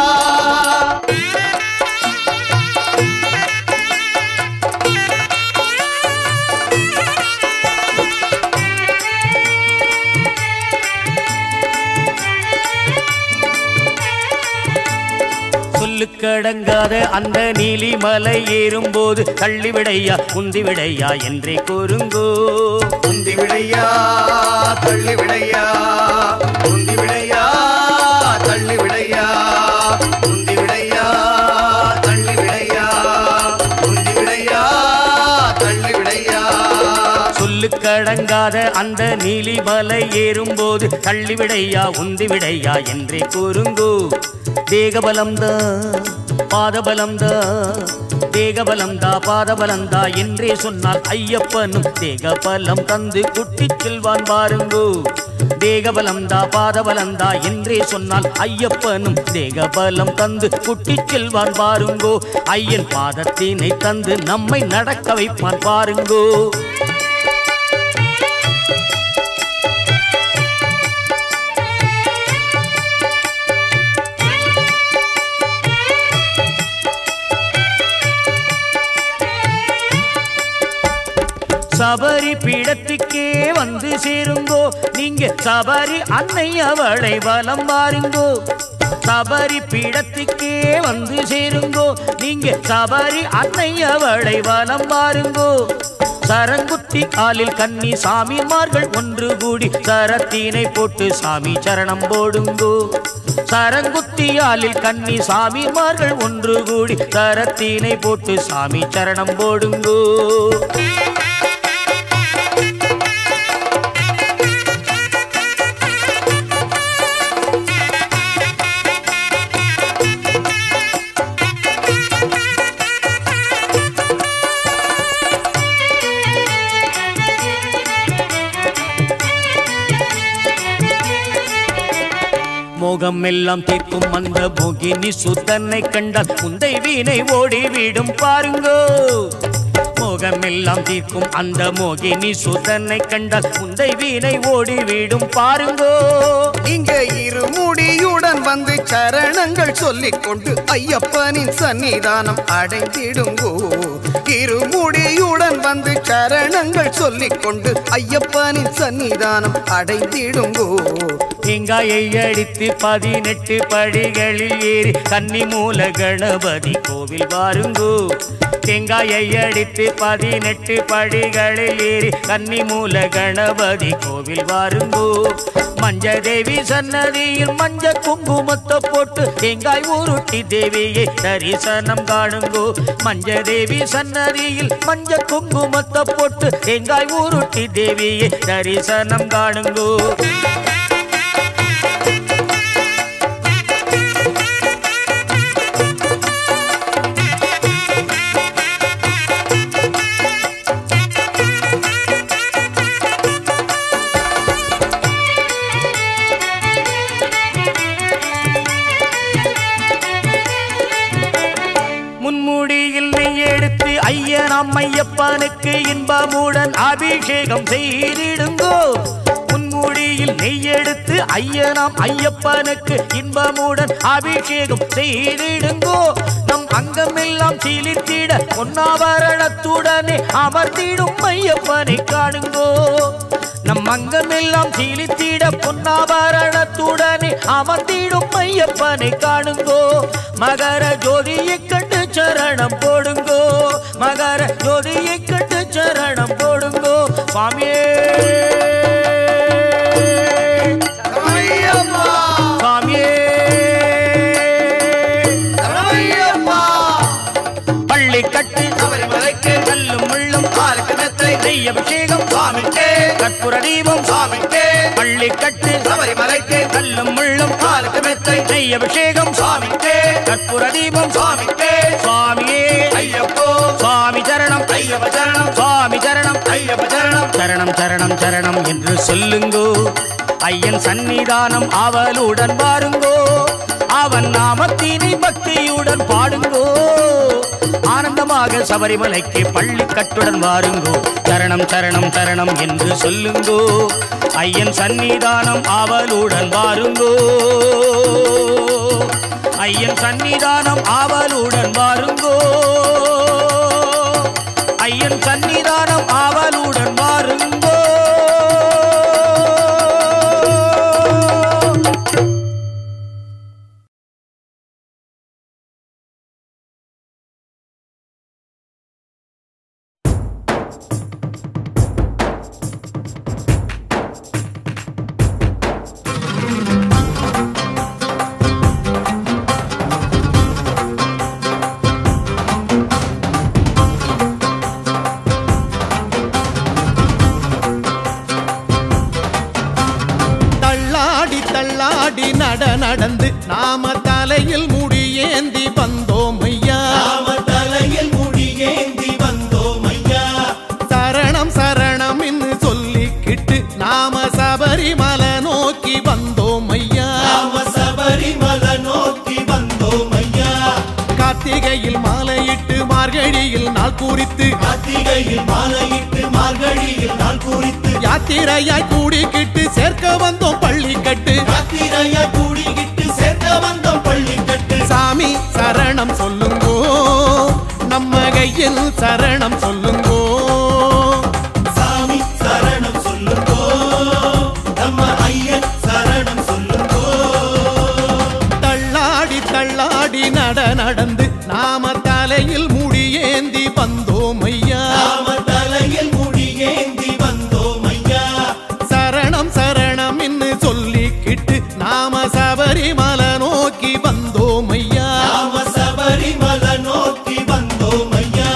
S2: சொல்லுக்கடங்காத அந்த நீலிமலை ஏறும்போது தள்ளிவிடையா உந்திவிடையா என்றே கூறுங்கோ
S8: உந்தி விடையா தள்ளி விடையா உந்தி விடையா தள்ளி விடையா உந்தி விடையா தள்ளி விடையா உந்தி விடையா தள்ளி விடையா
S2: சொல்லுக்கடங்காத அந்த நீலிமலை ஏறும்போது தள்ளிவிடையா உந்திவிடையா என்றே கூறுங்கோ தேகபலம்தா பாதபலம்தா தேகபலம்தா பாதபலம்தா என்றே சொன்னால் ஐயப்பனும் தேகபலம் தந்து குட்டிச் செல்வான் பாருங்கோ தேகபலம்தா பாதபலம்தா என்றே சொன்னால் ஐயப்பனும் தேகபலம் தந்து குட்டிச் செல்வான் பாருங்கோ ஐயன் பாதத்தினை தந்து நம்மை நடக்க வைப்பான் பாருங்கோ சபரி பீடத்துக்கே வந்து சேருங்கோ நீங்க சபரி அன்னை அவளை வலம் பாருங்கோ சபரி பீடத்துக்கே வந்து சேருங்கோ நீங்க சபரி அன்னை அவளை வலம் பாருங்கோ சரங்குத்தி காலில் கன்னி சாமிமார்கள் ஒன்று கூடி சரத்தினை போட்டு சாமி சரணம் போடுங்கோ சரங்குத்தியாலில் கன்னி சாமிமார்கள் ஒன்று கூடி சரத்தினை போட்டு சாமி சரணம் போடுங்கோ மோகம் எல்லாம் தீர்க்கும் அந்த மோகினி சுத்தனை கண்டால் முந்தை வீணை ஓடிவிடும் பாருங்கோ மோகம் எல்லாம் தீர்க்கும் அந்த மோகினி சுத்தனை கண்டால் முந்தை வீணை ஓடிவிடும் பாருங்கோ
S8: இங்க இருமுடியுடன் வந்து சரணங்கள் சொல்லிக் கொண்டு ஐயப்பனின் சன்னிதானம் அடைந்திடுங்கோ இருமுடியுடன் வந்து சரணங்கள் சொல்லிக் கொண்டு ஐயப்பனின் சன்னிதானம் அடைந்திடுங்கோ
S2: தேங்காயை அடித்து பதினெட்டு படிகளில் ஏறி கன்னி மூல கணபதி கோவில் பாருங்கோ தேங்காயை அடித்து பதினெட்டு படிகளில் ஏறி கன்னி மூல கணபதி கோவில் பாருங்கோ மஞ்ச தேவி சன்னதியில் மஞ்ச குங்குமத்தை போட்டு தேங்காய் உருட்டி தேவியை தரிசனம் காணுங்கோ மஞ்ச தேவி சன்னதியில் மஞ்ச குங்குமத்தை போட்டு தேங்காய் உருட்டி தேவியை தரிசனம் காணுங்கோ முன்முடியில் நெய் எடுத்து ஐயனாம் ஐயப்பனுக்கு இன்பமுடன் அபிஷேகம் செய்திடுங்கோ முன்முடியில் நெய் எடுத்து ஐயனாம் ஐயப்பனுக்கு இன்பமுடன் அபிஷேகம் செய்திடுங்கோ நம் அங்கமெல்லாம் சீலித்திட பொன்னாபரணத்துடனே அமர்ந்திடும் ஐயப்பனை காணுங்கோ நம் அங்கமெல்லாம் சீலித்திட பொன்னாபரணத்துடனே அமர்ந்திடும் ஐயப்பனை காணுங்கோ மகர ஜோதியை கண்டு சரணம் போடுங்கோ மகர ஜோதியை கண்டு சரணம் போடுங்கோ சுவாமியே
S8: ஐயப்பா
S2: சுவாமியே
S8: ஐயப்பா
S2: பள்ளி கட்டு
S8: சபரிமலைக்கு
S2: கல்லும் முள்ளும்
S8: காலுக்கு மெத்தை
S2: நெய் அபிஷேகம்
S8: சுவாமிக்கே
S2: கற்பூர தீபம்
S8: சுவாமிக்கே
S2: பள்ளி கட்டு
S8: சபரிமலைக்கு
S2: கல்லும் முள்ளும்
S8: காலுக்கு மெத்தை
S2: நெய் அபிஷேகம்
S8: சுவாமிக்கே
S2: கற்பூர தீபம்
S8: சுவாமிக்கே
S2: சுவாமியே
S8: ஐயப்போ
S2: சுவாமி சரணம்
S8: ஐயப்ப சரணம்
S2: சுவாமி சரணம்
S8: ஐயப்ப சரணம்
S2: சரணம் சரணம் சரணம் என்று சொல்லுங்கோ ஐயன் சந்நிதானம் அவளுடன் வாருங்கோ அவன் நாமத்தினை பக்தியுடன் பாடுங்கோ ஆனந்தமாக சபரிமலைக்கு பள்ளி கட்டுடன் வாருங்கோ சரணம் சரணம் சரணம் என்று சொல்லுங்கோ ஐயன் சந்நிதானம் அவளுடன் வாருங்கோ ஐயன் சந்நிதானம் ஆவலுடன் வாருங்கோ ஐயன் சந்நிதானம் ஆவலுடன் வாருங்கோ
S3: தள்ளாடி தள்ளாடி நட நடந்து நாம தலையில் முடி ஏந்தி வந்தோம் ஐயா
S1: தலையில் முடியேந்தி வந்தோம் ஐயா
S3: சரணம் சரணம் என்று சொல்லிக்கிட்டு நாம சபரிமலை நோக்கி வந்தோம் ஐயா
S1: நாம சபரிமலை நோக்கி வந்தோம் ஐயா
S3: கார்த்திகையில் மாலையிட்டு மார்கழியில் நாள் குறித்து
S1: கார்த்திகையில் மாலையிட்டு மார்கழியில் நாள் குறித்து
S3: யாத்திரையாய் கூடிக்கிட்டு சேர்க்க வந்தோம் பள்ளி கட்டு
S1: யாத்திரையா கூடிக்கிட்டு சேர்க்க வந்தோம் பள்ளி கட்டு
S3: சாமி சரணம் சொல்லுங்கோ நம்ம கையில் சரணம் சொல்லுங்கோ
S1: சாமி சரணம் சொல்லுங்கோ நம்ம ஐயன் சரணம் சொல்லுங்கோ
S3: தள்ளாடி தள்ளாடி நட நடந்து நாம தலையில் முடி ஏந்தி வந்தோம் ஐயா
S1: நாம தலையில் முடியேந்தி வந்தோம் ஐயா
S3: சரணம் சரணம் என்று சொல்லிக்கிட்டு நாம சபரிமலை நோக்கி வந்தோம் ஐயா
S1: நாம சபரிமலை நோக்கி வந்தோம் ஐயா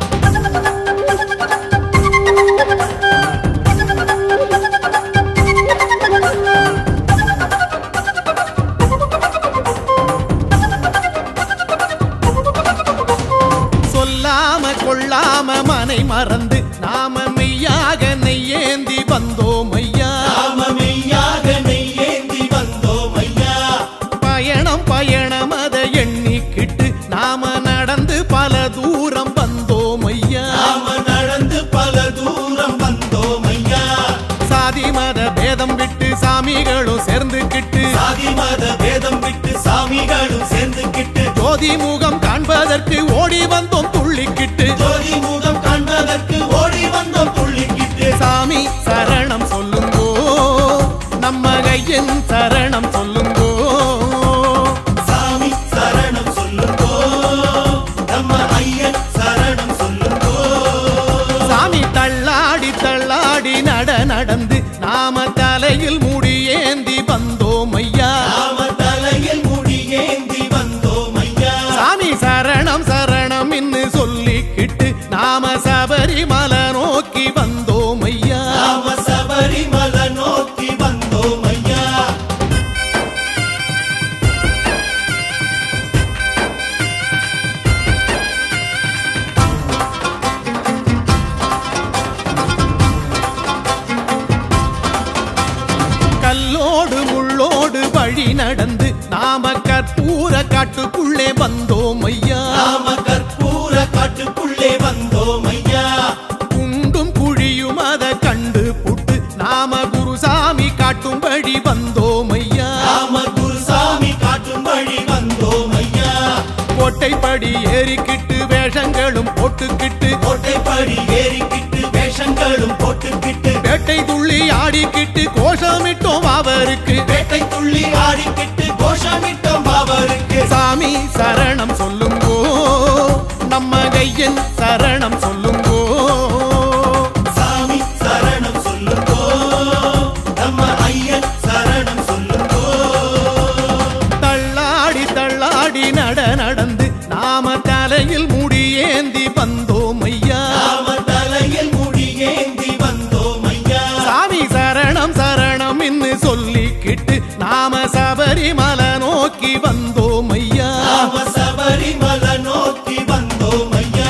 S3: சொல்லாம கொள்ளாம மனை மறந்து நாம மெய்யாக நெய்யேந்தி வந்தோம் ஐயா
S1: நாம மெய்யாக நெய்யேந்தி வந்தோம் ஐயா
S3: பயணம் பயணம் அதை எண்ணிக்கிட்டு நாம நடந்து பல தூரம் வந்தோம் ஐயா
S1: நாம நடந்து பல தூரம் வந்தோம் ஐயா
S3: சாதி மத பேதம் விட்டு சாமிகளும் சேர்ந்துக்கிட்டு
S1: சாதி மத பேதம் விட்டு சாமிகளும் சேர்ந்துக்கிட்டு
S3: ஜோதி முகம் காண்பதற்கு ஓடி வந்தோம் துள்ளிக்கிட்டு
S1: ஜோதி முகம் காண்பதற்கு ஓடி வந்தோம் துள்ளிக்கிட்டு
S3: சாமி சரணம் சொல்லுங்கோ நம்ம கையின் சரணம் சொல்லுங்கோ
S1: சாமி சரணம் சொல்லுங்கோ நம்ம ஐயன் சரணம் சொல்லுங்கோ
S3: சாமி தள்ளாடி தள்ளாடி நட நடந்து நாம தலையில் முடி ஏந்தி வந்தோம் ஐயா
S1: நாம தலையில் முடியேந்தி வந்தோம் ஐயா
S3: சாமி சரணம் சரணம் என்று சொல்லிக்கிட்டு நாம சபரிமலை நோக்கி வந்தோம் ஐயா
S1: நாம சபரிமலை நோக்கி வந்தோம் ஐயா
S3: கல்லோடு முள்ளோடு வழி நடந்து நாம கற்பூர காட்டுக்குள்ளே வந்தோம் ஐயா
S1: நாம கற்பூர காட்டுக்குள்ளே வந்தோம் ஐயா
S3: குண்டும் குழியும் அதை கண்டு புட்டு நாம குருசாமி காட்டும்படி வந்தோம் ஐயா
S1: நாம குருசாமி காட்டும் வழி வந்தோம் ஐயா
S3: கோட்டைப்படி ஏறிக்கிட்டு வேஷங்களும் போட்டுக்கிட்டு
S1: கோட்டைப்படி ஏறிக்கிட்டு வேஷங்களும் போட்டுக்கிட்டு
S3: வேட்டை துள்ளி ஆடிக்கிட்டு கோஷமிட்டோம் அவருக்கு
S1: வேட்டை துள்ளி ஆடிக்கிட்டு கோஷமிட்டோம் அவருக்கு
S3: சாமி சரணம் சொல்லுங்கோ நம்ம கையன் சரணம் சொல்லுங்கோ
S1: சாமி சரணம் சொல்லுங்கோ நம்ம ஐயன் சரணம் சொல்லுங்கோ
S3: தள்ளாடி தள்ளாடி நட நடந்து நாம தலையில் முடி ஏந்தி வந்தோம் ஐயா
S1: நாம தலையில் முடியேந்தி வந்தோம் ஐயா
S3: சாமி சரணம் சரணம் என்று சொல்லிக்கிட்டு நாம சபரிமலை நோக்கி வந்தோம் ஐயா
S1: நாம சபரிமலை நோக்கி வந்தோம் ஐயா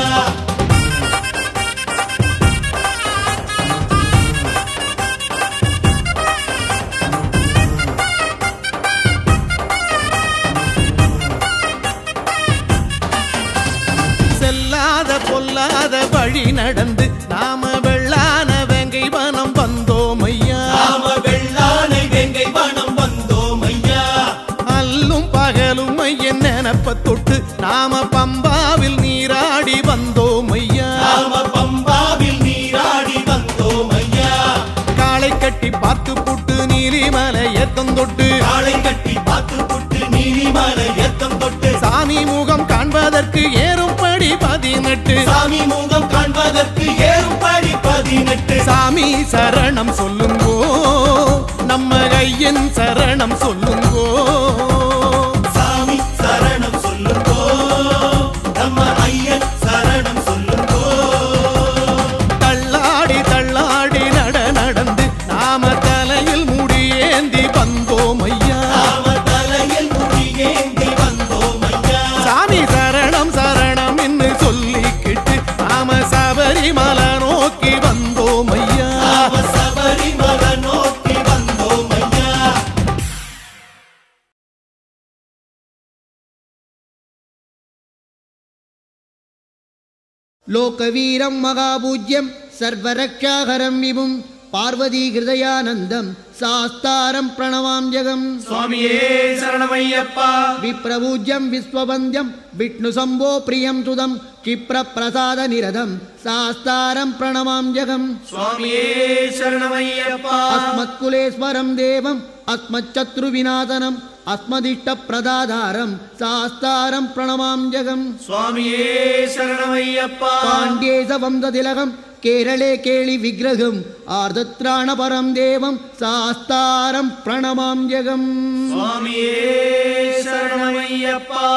S3: இல்லாத வழி நடந்து நாம வெள்ளான வேங்கை வனம் வந்தோம் ஐயா
S1: நாம வெள்ளானை வெங்கை வனம் வந்தோம் ஐயா
S3: அல்லும் பகலும் ஐயன் நினப்ப தொட்டு நாம பம்பாவில் நீராடி வந்தோம் ஐயா
S1: நாம பம்பாவில் நீராடி வந்தோம் ஐயா
S3: காளை கட்டி பார்த்து புட்டு நீலிமலை ஏத்தம் தொட்டு
S1: காளை கட்டி பார்த்து புட்டு நீலிமலை ஏத்தம் தொட்டு
S3: சாமி முகம் காண்பதற்கு ஏறும்படி பதினெட்டு
S1: சாமி முகம் காண்பதற்கு ஏறும்படி பதினெட்டு
S3: சாமி சரணம் சொல்லுங்கோ நம்ம ஐயன் சரணம் சொல்லுங்கோ
S1: சாமி சரணம் சொல்லுங்கோ நம்ம ஐயன் சரணம் சொல்லுங்கோ
S3: தள்ளாடி தள்ளாடி நட நடந்து நாம தலையில் முடியேந்தி வந்தோம் ஐயா
S1: நாம தலையில் முடி ஏந்தி வந்தோம் ஐயா
S3: சாமி சரணம் சரணம் என்று சொல்லிக்கிட்டு நாம சபரிமலை நோக்கி வந்தோம் ஐயா
S1: நாம சபரிமலை நோக்கி வந்தோம் ஐயா
S9: लोकवीरं महापूज्यं सर्वरक्षाहरं विभुं पार्वतीहृदयानन्दं सास्तारं प्रणवां जगम्
S4: சுவாமியே சரணமையப்பா
S9: विप्रपूज्यं विश्ववन्द्यं विष्णुशम्भो प्रियं सुदं क्षिप्रप्रसादनिरदं सास्तारं प्रणवां जगम्
S4: சுவாமியே சரணமையப்பா
S9: अस्मत्कुलेश्वरं देवम् अस्मच्चत्रुविनाशनम् अस्मदिष्टप्रदाधारं सास्तारं प्रणवां जगम्
S4: சுவாமியே சரணமையப்பா
S9: पाण्ड्येशवंशतिलकं केरळे केळि विग्रहम् आर्दत्राणपरं देवं सास्तारं प्रणमां जगम्
S4: சுவாமியே சரணமையப்பா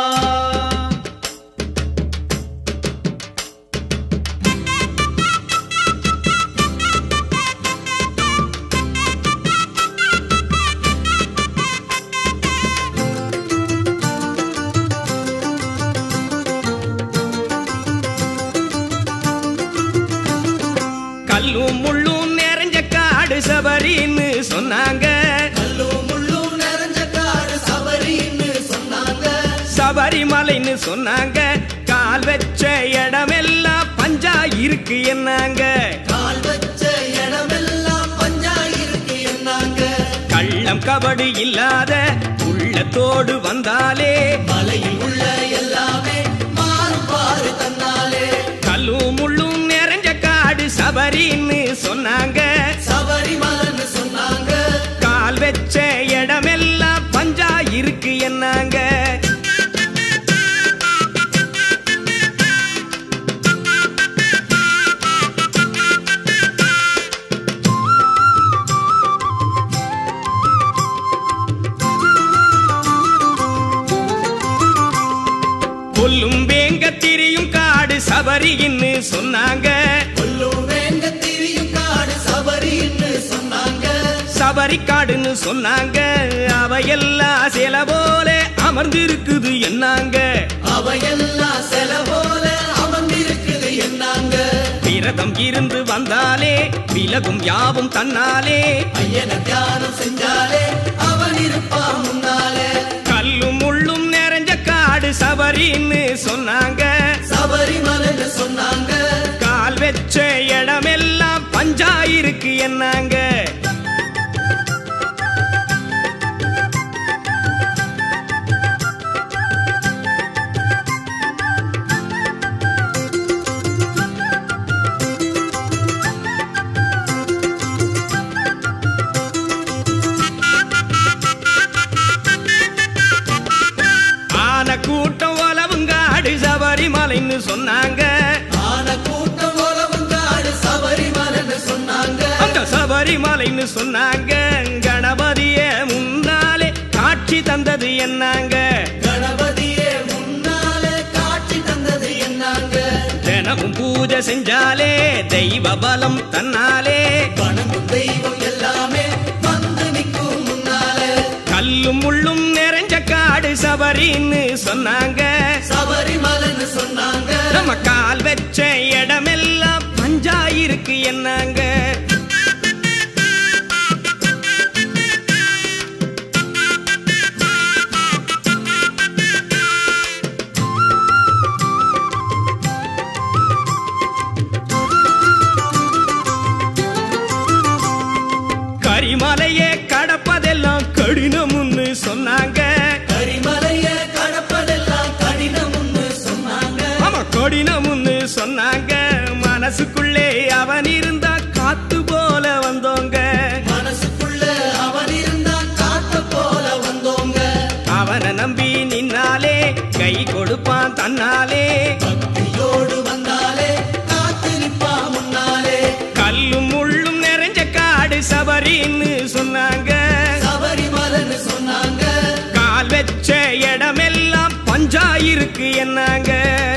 S10: கல்லும் முள்ளும் நிறைஞ்ச காடு சபரின்னு சொன்னாங்க
S1: கல்லும் முள்ளும் நிறைஞ்ச காடு சபரின்னு சொன்னாங்க
S10: சபரிமலைன்னு சொன்னாங்க கால் வச்ச இடமெல்லாம் பஞ்சா இருக்கு என்னாங்க
S1: கால் வச்ச இடமெல்லாம் பஞ்சா இருக்கு என்னாங்க
S10: கள்ளம் கபடு இல்லாத உள்ளத்தோடு வந்தாலே
S1: மலையில் உள்ள எல்லாமே மாறும் பாரு தன்னாலே
S10: கல்லும் முள்ளும் நிறைஞ்ச காடு சபரின்னு சொன்னாங்க
S1: சபரிமலைன்னு சொன்னாங்க
S10: கால் வச்ச இடமெல்லாம் பஞ்சா இருக்கு என்னாங்க கொல்லும் வேங்க திரியும் காடு சபரின்னு சொன்னாங்க
S1: கொல்லும் வேங்க திரியும் காடு சபரின்னு சொன்னாங்க
S10: சபரி காடுன்னு சொன்னாங்க அவையெல்லாம் சில போல அமர்ந்திருக்குது என்னாங்க
S1: அவையெல்லாம் செல போல அமர்ந்திருக்குது என்னாங்க
S10: விரதம் இருந்து வந்தாலே விலகும் யாவும் தன்னாலே
S1: ஐயன தியானம் செஞ்சாலே அவன் இருப்பான் முன்னாலே
S10: கல்லும் முள்ளும் நிறைஞ்ச காடு சபரின்னு சொன்னாங்க
S1: சபரிமலைன்னு சொன்னாங்க
S10: கால் வச்ச இடமெல்லாம் பஞ்சாயிருக்கு என்னாங்க ஆன கூட்டம் உலவுங்காடு சபரிமலைன்னு சொன்னாங்க
S1: ஆன கூட்டம் உலவும் காடு சபரிமலைன்னு சொன்னாங்க
S10: அந்த சபரிமலைன்னு சொன்னாங்க கணபதிய முன்னாலே காட்சி தந்தது என்னாங்க
S1: கணபதியே முன்னாலே காட்சி தந்தது என்னாங்க
S10: தினமும் பூஜை செஞ்சாலே தெய்வ பலம் தன்னாலே
S1: வணங்கும் தெய்வம் எல்லாமே வந்து நிற்கும் முன்னாலே
S10: கல்லும் முள்ளும் நிறைஞ்ச காடு சபரின்னு சொன்னாங்க
S1: சபரிமலைன்னு சொன்னாங்க
S10: நம்ம கால் வச்ச இடமெல்லாம் பஞ்சாயிருக்கு என்னாங்க மனசுக்குள்ளே அவன் இருந்தா காத்து போல வந்தோங்க
S1: மனசுக்குள்ள அவன் இருந்தான் காத்த போல வந்தோங்க
S10: அவனை நம்பி நின்னாலே கை கொடுப்பான் தன்னாலே
S1: பக்தியோடு வந்தாலே காத்து நிப்பா முன்னாலே
S10: கல்லும் முள்ளும் நிறைஞ்ச காடு சபரின்னு சொன்னாங்க
S1: சபரிமலைன்னு சொன்னாங்க
S10: கால் வச்ச இடமெல்லாம் பஞ்சாயிருக்கு என்னாங்க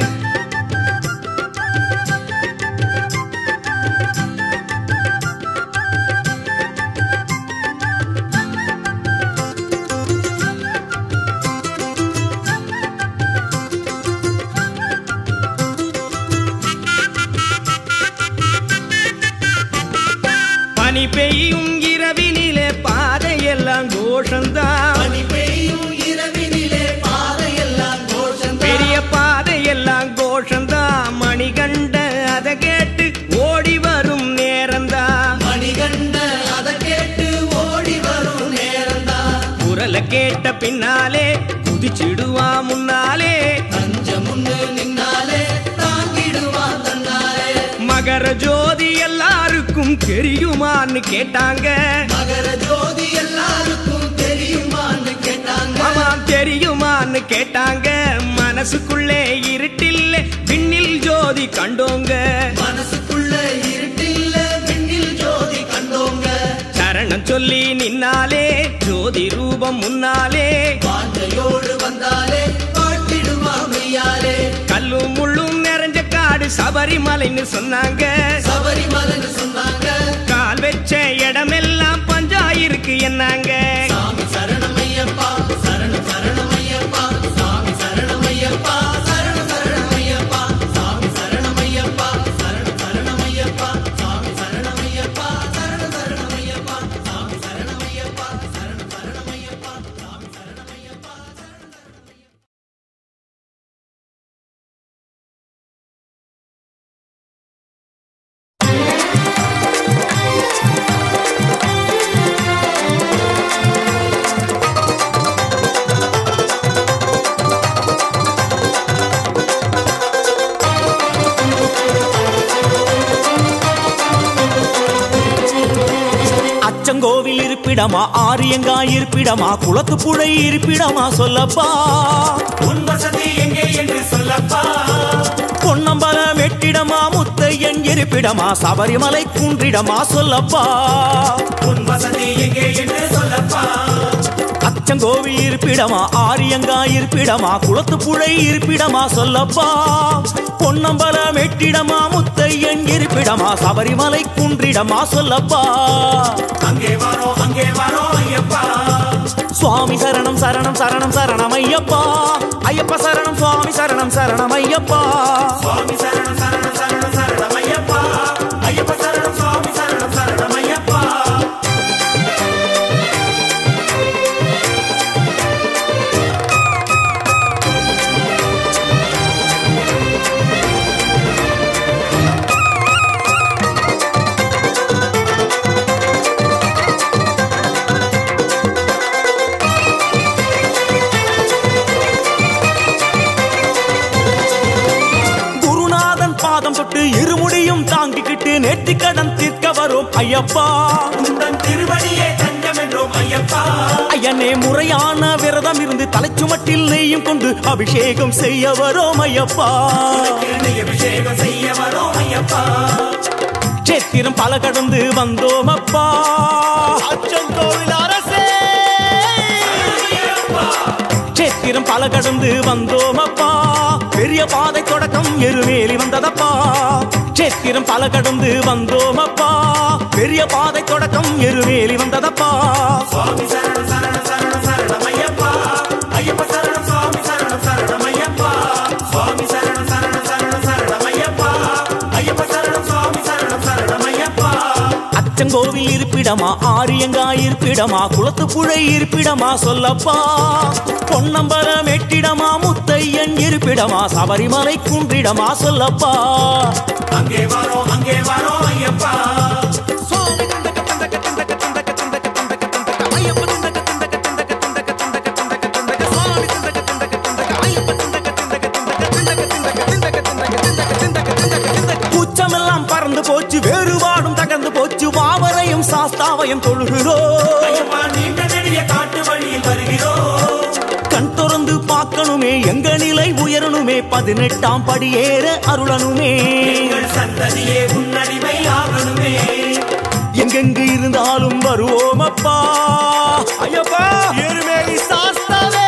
S10: பனி பெய்யும் இரவினிலே பாதையெல்லாம் கோஷந்தான்
S1: பனி பெய்யும் இரவினிலே பாதையெல்லாம் கோஷம்
S10: பெரிய பாதையெல்லாம் கோஷந்தான் மணிகண்ட அதை கேட்டு ஓடி வரும் நேரந்தான்
S1: மணிகண்ட அதை கேட்டு ஓடி வரும் நேரம்தான்
S10: குரலை கேட்ட பின்னாலே குதிச்சிடுவா முன்னாலே
S1: தஞ்ச முன்னு நின்னாலே தாங்கிடுவான் தன்னாலே
S10: மகர ஜோதி எல்லாருக்கும் தெரியுமான்னு கேட்டாங்க
S1: மகர ஜோதி எல்லாருக்கும் தெரியுமான்னு கேட்டாங்க
S10: ஆமாம் தெரியுமான்னு கேட்டாங்க மனசுக்குள்ளே இருட்டில்ல விண்ணில் ஜோதி கண்டோங்க
S1: மனசுக்குள்ள இருட்டில்ல விண்ணில் ஜோதி கண்டோங்க
S10: சரணம் சொல்லி நின்னாலே ஜோதி ரூபம் முன்னாலே
S1: வாஞ்சையோடு வந்தாலே பாட்டிடுமா மெய்யாலே
S10: கல்லும் முள்ளும் நிறைஞ்ச காடு சபரிமலைன்னு சொன்னாங்க
S1: சபரிமலைன்னு சொன்னாங்க
S10: கால் வச்ச இடமெல்லாம் பஞ்சாயிருக்கு என்னாங்க
S1: சாமி சரணமையப்பா சரணம் சரணமையப்பா சாமி சரணமையப்பா சரணம் சரணமையப்பா சாமி சரணமையப்பா சரணம் சரணமையப்பா சாமி சரணமையப்பா சரணம் சரணமையப்பா சாமி சரணமையப்பா சரணம் சரணமையப்பா சாமி சரணமையப்பா
S5: அச்சங்கோவில் இருப்பிடமா ஆரியங்கா இருப்பிடமா குளத்து புழை இருப்பிடமா சொல்லப்பா
S6: உன் வசதி எங்கே என்று சொல்லப்பா
S5: பொன்னம்பலம் எட்டிடமா முத்தையன் இருப்பிடமா சபரிமலை குன்றிடமா சொல்லப்பா
S6: உன் வசதி எங்கே என்று சொல்லப்பா
S5: அச்சங்கோவில் இருப்பிடமா ஆரியங்கா இருப்பிடமா குளத்து புழை இருப்பிடமா சொல்லப்பா பொன்னம்பலம் எட்டிடமா முத்தையன் இருப்பிடமா சபரிமலை குன்றிடமா சொல்லப்பா
S6: அங்கே வரோம் அங்கே வரோம் ஐயப்பா
S5: சுவாமி சரணம் சரணம் சரணம் சரணம் ஐயப்பா ஐயப்ப சரணம் சுவாமி சரணம் சரணம் ஐயப்பா
S6: சுவாமி சரணம் சரணம் சரணம் சரணம் ஐயப்பா ஐயப்ப சரணம் சுவாமி சரணம் சரணம் ஐயப்பா
S5: குருநாதன் பாதம் தொட்டு இருமுடியும் தாங்கிக்கிட்டு நேர்த்திக்கடன் தீர்க்க வரும் ஐயப்பா
S6: உந்தன் திருவடியே தஞ்சம் என்றோம் ஐயப்பா
S5: ஐயனே முறையான விரதம் இருந்து தலைச்சுமட்டில் நெய்யும் கொண்டு அபிஷேகம் செய்ய வரோம் ஐயப்பா
S6: கிருணை அபிஷேகம் செய்ய வரோம் ஐயப்பா
S5: சேத்திரம் பல கடந்து வந்தோம் அப்பா அச்சங்கோவில் அரசே சேத்திரம் பல கடந்து வந்தோம் அப்பா பெரிய பாதை தொடக்கம் எருமேலி வந்ததப்பா சேத்திரம் பல கடந்து வந்தோம் அப்பா பெரிய பாதை தொடக்கம் எருமேலி வந்ததப்பா
S6: சுவாமி சரணம் சரணம் சரணம் சரணம் ஐயப்பா ஐயப்ப சரணம் சுவாமி சரணம் சரணம் ஐயப்பா சுவாமி சரணம் சரணம் சரணம் சரணம் ஐயப்பா ஐயப்ப சரணம் சுவாமி சரணம் சரணம் ஐயப்பா
S5: அச்சங்கோவில் இருப்பிடமா ஆரியங்கா இருப்பிடமா குளத்து புழை இருப்பிடமா சொல்லப்பா பொன்னம்பலம் எட்டிடமா முத்தையன் இருப்பிடமா சபரிமலை குன்றிடமா சொல்லப்பா
S6: அங்கே வரோம் அங்கே வரோம் ஐயப்பா
S5: கூச்சமெல்லாம் பயம் தொழுகிறோம்
S6: ஐயப்பா நீண்ட நெடிய காட்டு வழியில் வருகிறோம்
S5: கண் திறந்து பார்க்கணுமே எங்க நிலை உயரணுமே பதினெட்டாம் படியேற அருளணுமே
S6: எங்கள் சந்ததியே உன்னடிமை ஆகணுமே
S5: எங்கெங்கு இருந்தாலும் வருவோம் அப்பா ஐயப்பா எருமேலி சாஸ்தாவே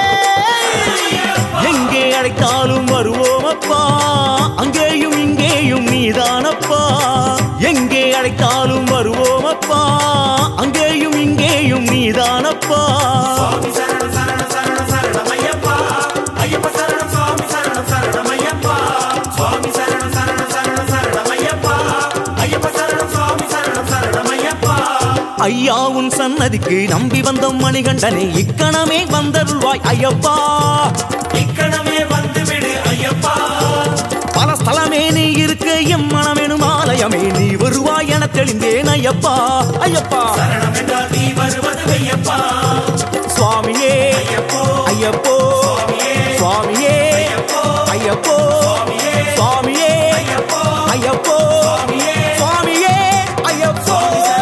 S5: எங்கே அழைத்தாலும் வருவோம் அப்பா அங்கேயும் இங்கேயும் நீதானப்பா எங்கே அழைத்தாலும் வருவோம் அப்பா அங்கேயும் இங்கேயும் நீதானப்பா
S6: சுவாமி சரணம் சரணம் சரணம் சரணம் ஐயப்பா ஐயப்ப சரணம் சுவாமி சரணம் சரணம் ஐயப்பா சுவாமி சரணம் சரணம் சரணம் சரணம் ஐயப்பா ஐயப்ப சரணம் சுவாமி சரணம் சரணம் ஐயப்பா
S5: ஐயா உன் சன்னதிக்கு நம்பி வந்த மணிகண்டனே இக்கணமே வந்தருள்வாய் ஐயப்பா
S6: இக்கணமே வந்துவிடு ஐயப்பா
S5: பல ஸ்தலமே நீ இருக்க எம் மனமெனும் ஆலயமே நீ வருவாய் என தெளிந்தேன் ஐயப்பா ஐயப்பா
S6: சரணம் என்றால் நீ வருவது ஐயப்பா
S5: சுவாமியே
S6: ஐயப்போ
S5: ஐயப்போ சுவாமியே ஐயப்போ சுவாமியே ஐயப்போ சுவாமியே ஐயப்போ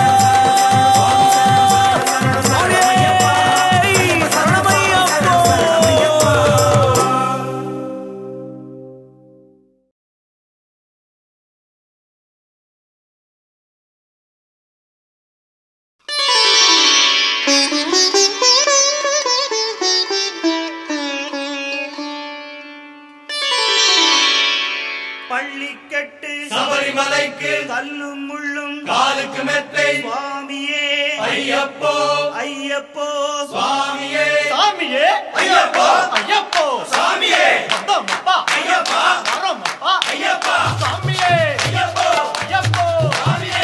S5: சுவாமியே, சரணமையப்போ.
S6: பள்ளிக்கட்டு
S4: சபரிமலைக்கு
S6: கல்லும் முள்ளும்
S4: காலுக்கு மெத்தை
S6: சுவாமியே
S4: ஐயப்போ
S6: ஐயப்போ
S4: சுவாமியே
S6: சுவாமியே
S4: ஐயப்போ
S6: ஐயப்போ
S4: சாமியே
S6: அப்பா
S4: ஐயப்பா
S6: வரமப்பா
S4: ஐயப்பா
S6: சாமியே
S4: ஐயப்போ
S6: ஐயப்போ
S4: சாமியே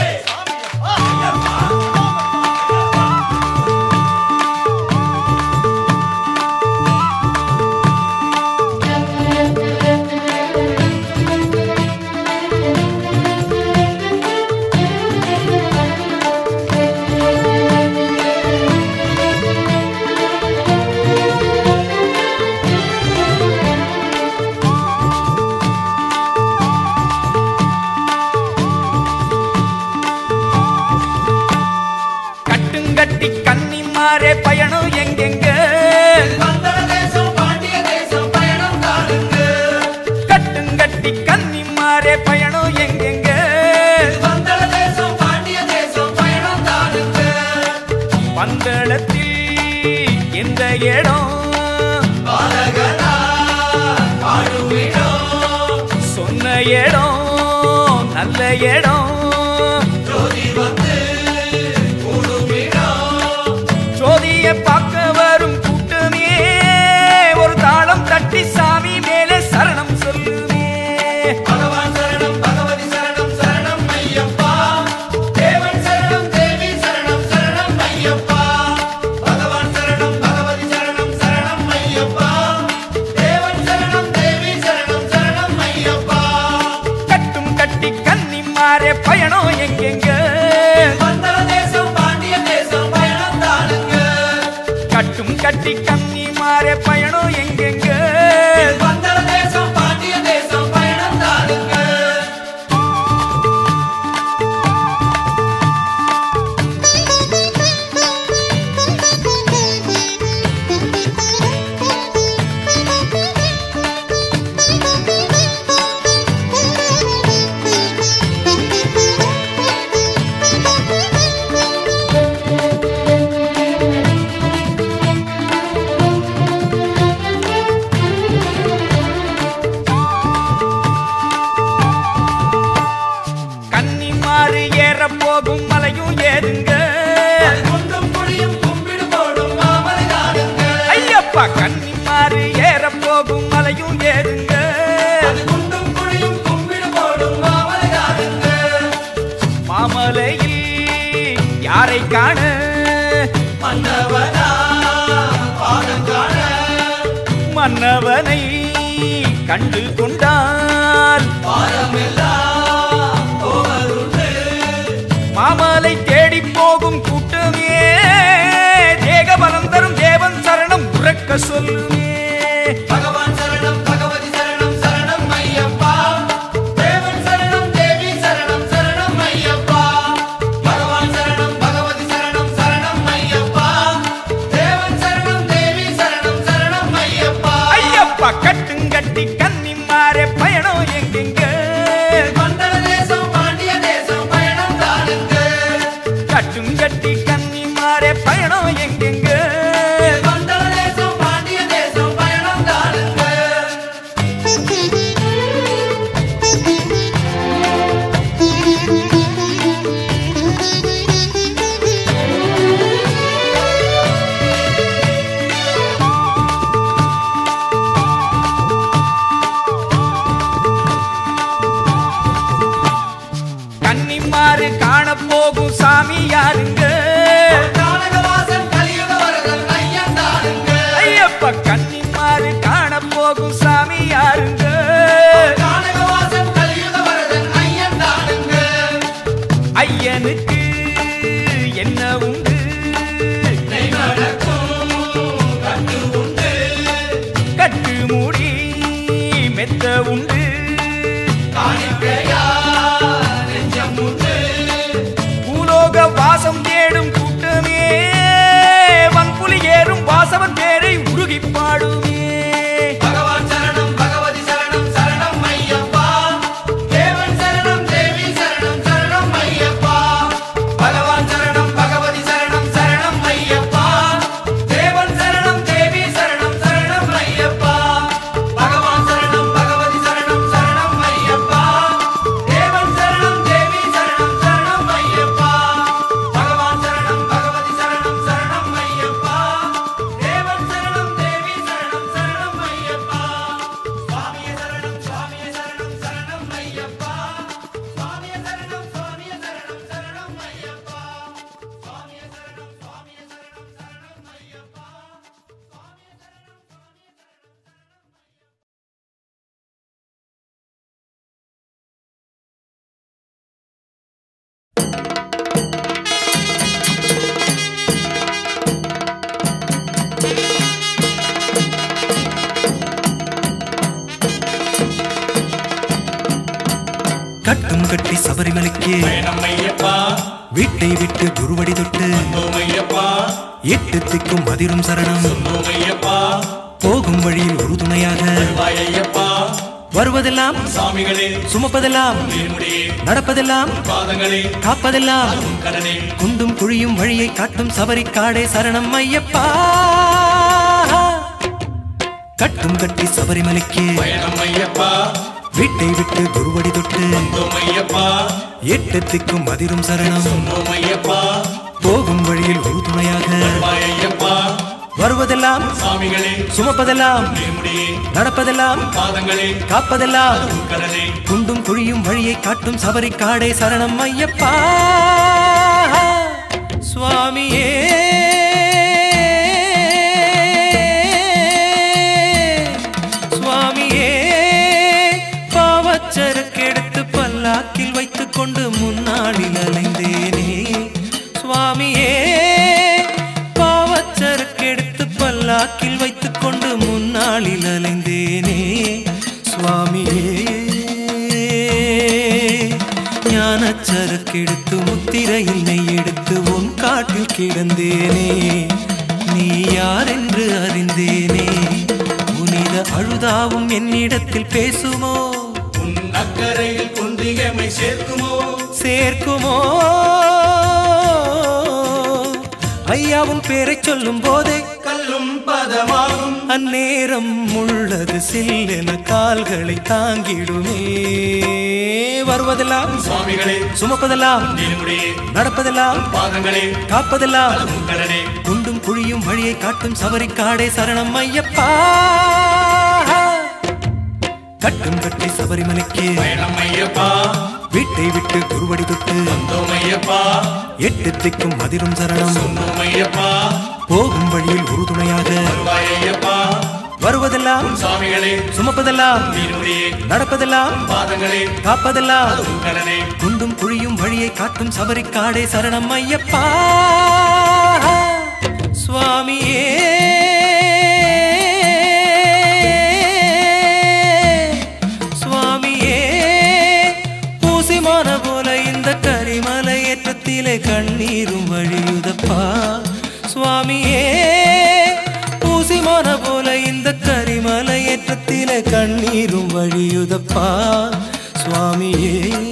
S10: கட்டுங்கட்டி கன்னிமாரே பயணம் எங்கெங்க
S4: வந்தன தேசம் பாண்டிய தேசம் பயணம் தாருங்க
S10: கட்டுங்கட்டி கன்னிமாரே பயணம் எங்கெங்க
S4: வந்தன தேசம் பாண்டிய தேசம் பயணம் தாருங்க
S10: பந்தளத்தில் எந்த இடம்
S4: பாலகனா பாடுவிடம்
S10: சொன்ன இடம் நல்ல இடம்
S4: ஜோதி வந்து கூடுமிடம்
S10: ஜோதிய பார்க்க வரும் கூட்டமே ஒரு தாளம் தட்டி சாமி மேலே சரணம் சொல்லுமே
S4: பகவான் சரணம் பகவதி சரணம் சரணம் ஐயப்பா தேவன் சரணம் தேவி சரணம் சரணம் ஐயப்பா பகவான் சரணம் பகவதி சரணம் சரணம் ஐயப்பா தேவன் சரணம் தேவி சரணம் சரணம் ஐயப்பா
S10: கட்டும் கட்டி கன்னிமாரே பயணம் எங்கெங்க
S4: வந்தன தேசம் பாண்டிய தேசம் பயணம் தானுங்க
S10: கட்டும் கட்டி கன்னிமாரே பயணம் எங்கெங்க
S4: வந்தன தேசம் பாண்டிய தேசம் பயணம் தானுங்க
S10: கன்னிமாறு ஏற போகும் மலையும் ஏதுங்க
S4: குண்டும் குழியும் கும்பிடு போடும் மாமலை தானுங்க
S10: ஐயப்பா கன்னிமாறு ஏற போகும் மலையும் ஏதுங்க
S4: அது குண்டும் குழியும் கும்பிடு போடும் மாமலை தானுங்க
S10: மாமலையில் யாரை காண
S4: மன்னவனா பாதம் காண
S10: மன்னவனை கண்டு கொண்டால்
S4: பாதமெல்லாம் போவதுண்டு
S10: மாமலை தேடி போகும் கூட்டமே தேகபலம் தரும் தேவன் சரணம் உறக்க சொல்லுமே
S4: பகவான் சரணம் பகவதி சரணம் சரணம் ஐயப்பா தேவன் சரணம் தேவி சரணம் சரணம் ஐயப்பா பகவான் சரணம் பகவதி
S10: துள்ளி பாடுமே
S4: பகவான் சரணம் பகவதி சரணம் சரணம் ஐயப்பா தேவன் சரணம் தேவி சரணம் சரணம் ஐயப்பா பகவான் சரணம் பகவதி சரணம் சரணம் ஐயப்பா தேவன் சரணம் தேவி சரணம் சரணம் ஐயப்பா பகவான் சரணம் பகவதி சரணம் சரணம் ஐயப்பா தேவன் சரணம் தேவி சரணம் சரணம் ஐயப்பா பகவான் சரணம் பகவதி சரணம் சரணம் ஐயப்பா தேவன் சரணம் தேவி சரணம் சரணம் ஐயப்பா சுவாமியே சரணம் சுவாமியே சரணம் சரணம் ஐயப்பா சுவாமியே சரணம் சுவாமியே சரணம் சரணம் ஐயப்பா சுவாமியே சரணம் சுவாமியே சரணம் சரணம் ஐயப்பா சுவாமியே சரணம் சுவாமியே
S11: கட்டும் கட்டி சபரிமலைக்கு
S1: பயணம் ஐயப்பா
S11: வீட்டை விட்டு குருவடி தொட்டு
S1: ஓம் ஐயப்பா
S11: எட்டு திக்கும் மதிரும் சரணம்
S1: ஓம் ஐயப்பா
S11: போகும் வழியில் ஒரு துணையாக
S1: வாய் ஐயப்பா
S11: வருவதெல்லாம்
S1: சாமிகளே
S11: சுமப்பதெல்லாம்
S1: நீர்முடியே
S11: நடப்பதெல்லாம்
S1: பாதங்களே
S11: காப்பதெல்லாம்
S1: உன் கடனே
S11: குண்டும் குழியும் வழியை காட்டும் சபரிக்காடே சரணம் ஐயப்பா கட்டும் கட்டி சபரிமலைக்கு
S1: பயணம் ஐயப்பா
S11: வீட்டை விட்டு குருவடி தொட்டு
S1: ஓம் ஐயப்பா
S11: எட்டு திக்கும் மதிரும் சரணம்
S1: ஓம் ஐயப்பா
S11: போகும் வழியில் ஒரு துணையாக
S1: வாய் ஐயப்பா
S11: வருவதெல்லாம்
S1: சாமிகளே
S11: சுமப்பதெல்லாம்
S1: நீர்முடியே
S11: நடப்பதெல்லாம்
S1: பாதங்களே
S11: காப்பதெல்லாம்
S1: உன் கடனே
S11: குண்டும் குழியும் வழியை காட்டும் சபரிக்காடே சரணம் ஐயப்பா சுவாமியே சுவாமியே பாவச்சரக்கெடுத்து பல்லாக்கில் வைத்துக் கொண்டு முன்னாளில் அலைந்தேனே சுவாமியே பாவச்சரக்கெடுத்து பல்லாக்கில் வைத்துக் கொண்டு முன்னாளில் அலைந்தேனே சுவாமியே ஞானச்சரக்கெடுத்து முத்திரையில் நெய் எடுத்து உன் காட்டில் கிடந்தேனே நீ யார் என்று அறிந்தேனே புனித அழுதாவும் என்னிடத்தில் பேசுமோ
S1: உன் அக்கறையில் குந்திகமை சேர்க்குமோ
S11: சேர்க்குமோ ஐயாவும் பேரைச் சொல்லும் போதே
S1: கல்லும் பதமாகும்
S11: அந்நேரம் உள்ளது சில்லென கால்களை தாங்கிடுமே வருவதெல்லாம்
S1: சுவாமிகளே
S11: சுமப்பதெல்லாம்
S1: நீர்முடியே
S11: நடப்பதெல்லாம்
S1: பாதங்களே
S11: காப்பதெல்லாம்
S1: உன் கடனே
S11: குண்டும் குழியும் வழியை காட்டும் சபரிக்காடே சரணம் ஐயப்பா கட்டும் கட்டி சபரிமலைக்கு
S1: பயணம் ஐயப்பா
S11: வீட்டை விட்டு குருவடி தொட்டு
S1: ஓம் ஐயப்பா
S11: எட்டு திக்கும் மதிரும் சரணம்
S1: ஓம் ஐயப்பா
S11: போகும் வழியில் உறுதுணையாக
S1: வாய் ஐயப்பா
S11: வருவதெல்லாம்
S1: சாமிகளே
S11: சுமப்பதெல்லாம்
S1: நீர்முடியே
S11: நடப்பதெல்லாம்
S1: பாதங்களே
S11: காப்பதெல்லாம்
S1: உன் கடனே
S11: குண்டும் குழியும் வழியை காட்டும் சபரிக்காடே சரணம் ஐயப்பா சுவாமியே சுவாமியே பூசிமான போல இந்த கரிமலை ஏற்றத்திலே கண்ணீரும் வழியுதப்பா சுவாமியே பூசிமான போல இந்த கரிமலை ஏற்றத்திலே கண்ணீரும் வழியுதப்பா சுவாமியே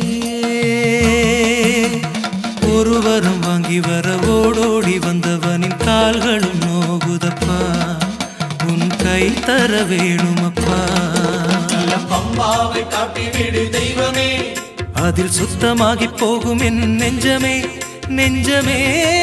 S11: ஒருவரும் வாங்கி வர ஓடோடி வந்தவனின் கால்களும் நோகுதப்பா உன் கை தர வேணுமப்பா
S1: நல்ல பம்பாவை காட்டி விடு தெய்வமே
S11: அதில் சுத்தமாகி போகும் என் நெஞ்சமே நெஞ்சமே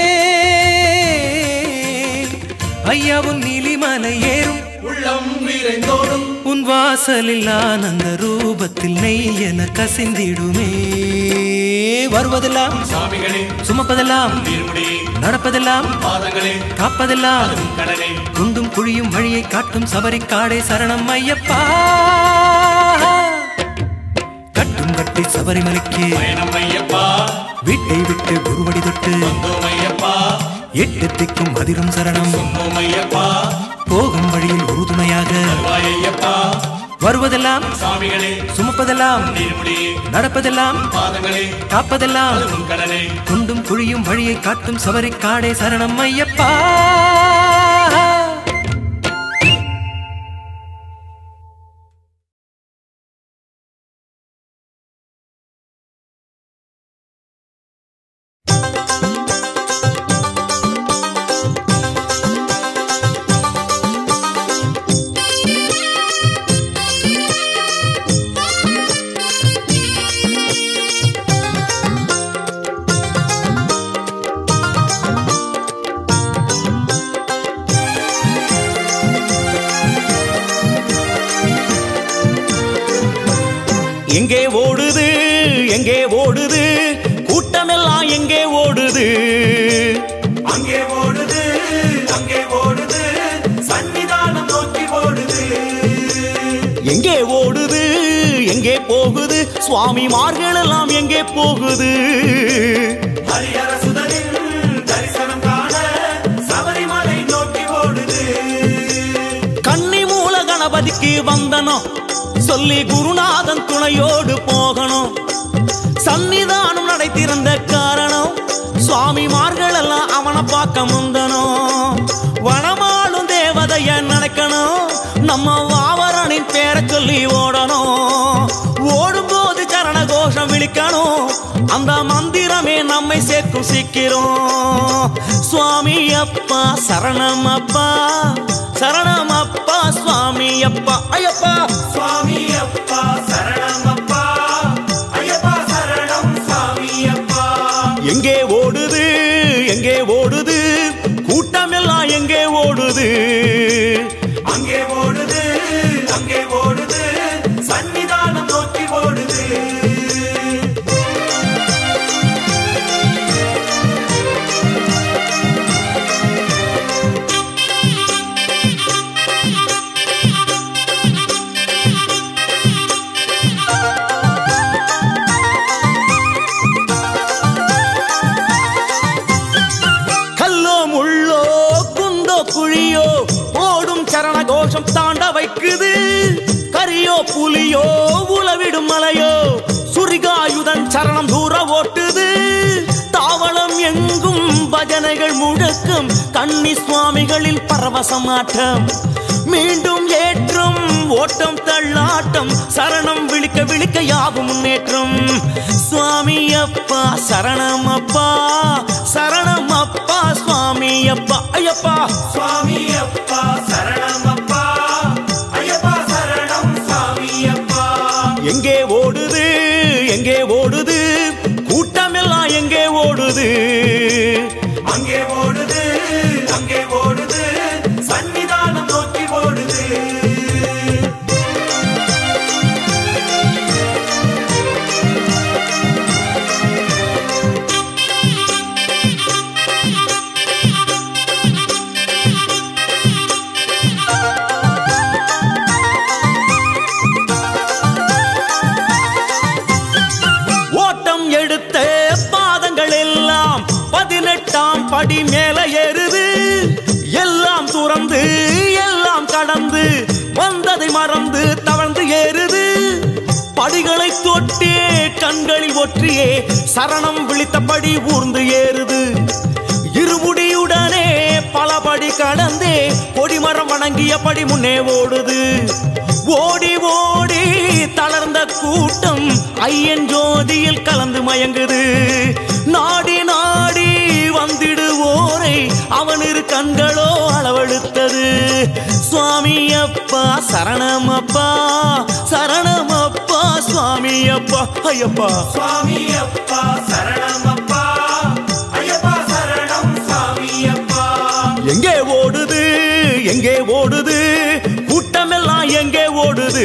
S11: ஐயாவும் நீலிமலை ஏறும்
S1: உள்ளம் விரைந்தோடும்
S11: உன் வாசலில் ஆனந்த ரூபத்தில் நெய் என கசிந்திடுமே வருவதெல்லாம்
S1: சாமிகளே
S11: சுமப்பதெல்லாம்
S1: நீர்முடியே
S11: நடப்பதெல்லாம்
S1: பாதங்களே
S11: காப்பதெல்லாம்
S1: உன் கடனே
S11: குண்டும் குழியும் வழியை காட்டும் சபரிக்காடே சரணம் ஐயப்பா கட்டும் கட்டி சபரிமலைக்கு
S1: பயணம் ஐயப்பா
S11: வீட்டை விட்டு குருவடி தொட்டு
S1: ஓம் ஐயப்பா
S11: எட்டு திக்கும் அதிரும் சரணம்
S1: ஓம் ஐயப்பா
S11: போகும் வழியில் உறுதுணையாக
S1: வாய் ஐயப்பா
S11: வருவதெல்லாம்
S1: சாமிகளே
S11: சுமப்பதெல்லாம்
S1: நீர்முடியே
S11: நடப்பதெல்லாம்
S1: பாதங்களே
S11: காப்பதெல்லாம்
S1: உன் கடனே
S11: குண்டும் குழியும் வழியை காட்டும் சபரிக்காடே சரணம் ஐயப்பா
S5: எங்கே ஓடுது எங்கே ஓடுது கூட்டமெல்லாம் எங்கே ஓடுது
S6: அங்கே ஓடுது அங்கே ஓடுது சன்னிதானம் நோக்கி ஓடுது
S5: எங்கே ஓடுது எங்கே போகுது சுவாமிமார்கள் எல்லாம் எங்கே போகுது
S6: ஹரிஹர சுதனின் தரிசனம் காண சபரிமலை நோக்கி ஓடுது
S5: கன்னி மூல கணபதிக்கு வந்தனம் சொல்லி குருநாதன் துணையோடு போகணும் சன்னிதானம் நடை திறந்த காரணம் சுவாமிமார்கள் எல்லாம் அவனை பார்க்க முந்தனும் வனமாளும் தேவதைய நினைக்கணும் நம்ம வாவரனின் பேரை சொல்லி ஓடணும் ஓடும்போது சரண கோஷம் விழிக்கணும் அந்த மந்திரமே நம்மை சேர்க்கும் சீக்கிரம் சுவாமி அப்பா சரணம் அப்பா சரணம் அப்பா சுவாமி அப்பா ஐயப்பா
S6: சுவாமி அப்பா சரணம் அப்பா ஐயப்பா சரணம் சுவாமி அப்பா
S5: எங்கே ஓடுது எங்கே ஓடுது கூட்டமெல்லாம் எங்கே ஓடுது
S6: அங்கே ஓடுது அங்கே ஓடுது சன்னிதானம் நோக்கி ஓடுது
S5: கல்லோ முள்ளோ குந்தோ குழியோ ஓடும் சரண கோஷம் தாண்ட வைக்குது கரியோ புலியோ உளவிடும் மலையோ சுரிகாயுதன் சரணம் தூர ஓட்டுது தாவளம் எங்கும் பஜனைகள் முழக்கம் கன்னி சுவாமிகளில் பரவசமாட்டம் மீண்டும் ஏற்றம் ஓட்டம் தள்ளாட்டம் சரணம் விழிக்க விழிக்க யாவும் முன்னேற்றம் சுவாமி அப்பா சரணம் அப்பா சரணம் அப்பா சுவாமி அப்பா ஐயப்பா
S6: சுவாமி அப்பா சரணம் அப்பா ஐயப்பா சரணம் சுவாமி அப்பா
S5: எங்கே ஓடுது எங்கே ஓடுது கூட்டமெல்லாம் எங்கே ஓடுது
S6: அங்கே ஓடுது அங்கே ஓடுது சன்னிதானம் நோக்கி ஓடுது
S5: ஓட்டம் எடுத்த பாதங்கள் எல்லாம் பதினெட்டாம் படி மேல ஏறுது எல்லாம் துறந்து எல்லாம் கடந்து வந்ததை மறந்து தவழ்ந்து ஏறுது படிகளை தொட்டே கண்களில் ஒற்றியே சரணம் விழித்தபடி ஊர்ந்து ஏறுது இருமுடியுடனே பலபடி கடந்தே கொடிமரம் வணங்கியபடி முன்னே ஓடுது ஓடி ஓடி தளர்ந்த கூட்டம் ஐயன் ஜோதியில் கலந்து மயங்குது நாடி நாடி வந்திடுவோரை அவன் இரு கண்களோ அளவெடுத்தது சுவாமி அப்பா சரணம் அப்பா சரணம் அப்பா சுவாமி அப்பா ஐயப்பா
S6: சுவாமி அப்பா சரணம் அப்பா ஐயப்பா சரணம் சுவாமி அப்பா
S5: எங்கே ஓடுது எங்கே ஓடுது கூட்டமெல்லாம் எங்கே ஓடுது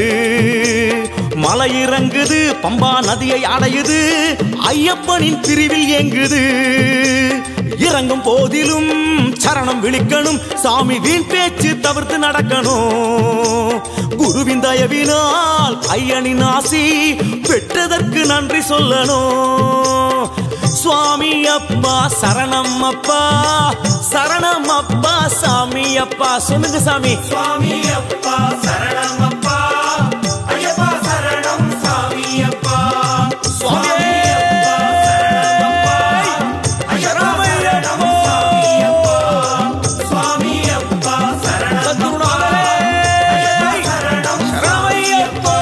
S5: மலை இறங்குது பம்பா நதியை அடையுது ஐயப்பனின் பிரிவில் எங்குது இறங்கும் போதிலும் சரணம் விழிக்கணும் சாமி வீண் பேச்சு தவிர்த்து நடக்கணும் குருவின் தயவினால் ஐயனின் ஆசி பெற்றதற்கு நன்றி சொல்லணும் சுவாமி அப்பா சரணம் அப்பா சரணம் அப்பா சாமி அப்பா சொல்லுங்க சாமி
S6: சுவாமி அப்பா சரணம் அப்பா ஐயப்பா சரணம் சுவாமி அப்பா சுவாமி அப்பா சரணம் அப்பா ஐயப்பா சரணம் சுவாமி அப்பா சுவாமி அப்பா சரணம் அப்பா ஐயப்பா சரணம் சுவாமி அப்பா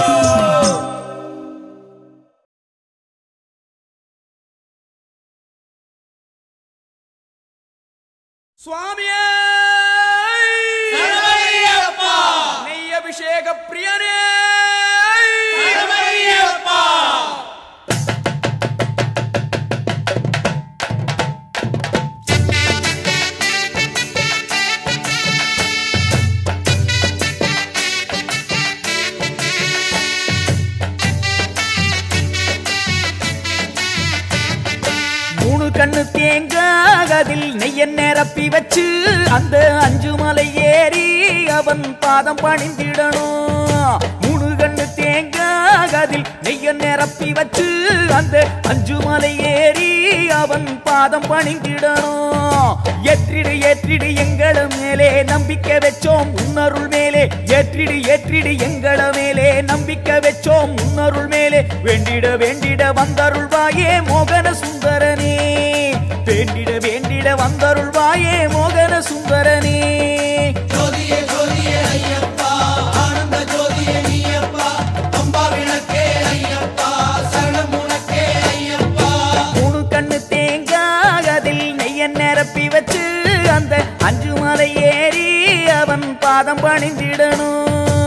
S10: சுவாமியே
S6: சரணமையப்பா.
S10: கண்ணு தேங்காய் அதில் நெய்ய நிரப்பி வச்சு அந்த அஞ்சு மலை ஏறி அவன் பாதம் பணிந்திடணும் மூணு கண்ணு தேங்காய் அதில் நெய்ய நிரப்பி வச்சு அந்த அஞ்சு மலை ஏறி அவன் பாதம் பணிந்திடணும் ஏற்றிடு ஏற்றிடு எங்கள மேலே நம்பிக்கை வச்சோம் உன்னருள் மேலே ஏற்றிடு ஏற்றிடு எங்கள மேலே நம்பிக்கை வச்சோம் உன்னருள் மேலே வேண்டிட வேண்டிட வந்தருள்வாயே மோகன சுந்தரனே வேண்டிட வேண்டிட வந்தருள்வாயே மோகன சுந்தரனே
S1: ஜோதியே ஜோதியே ஐயப்பா ஆனந்த ஜோதியே நீயப்பா அம்பா விளக்கே ஐயப்பா சரணம் உனக்கே ஐயப்பா
S10: மூணு கண்ணு தேங்காய் அதில் நெய்ய நிரப்பி வச்சு அந்த அஞ்சு மலை ஏறி அவன் பாதம் பணிந்திடணும்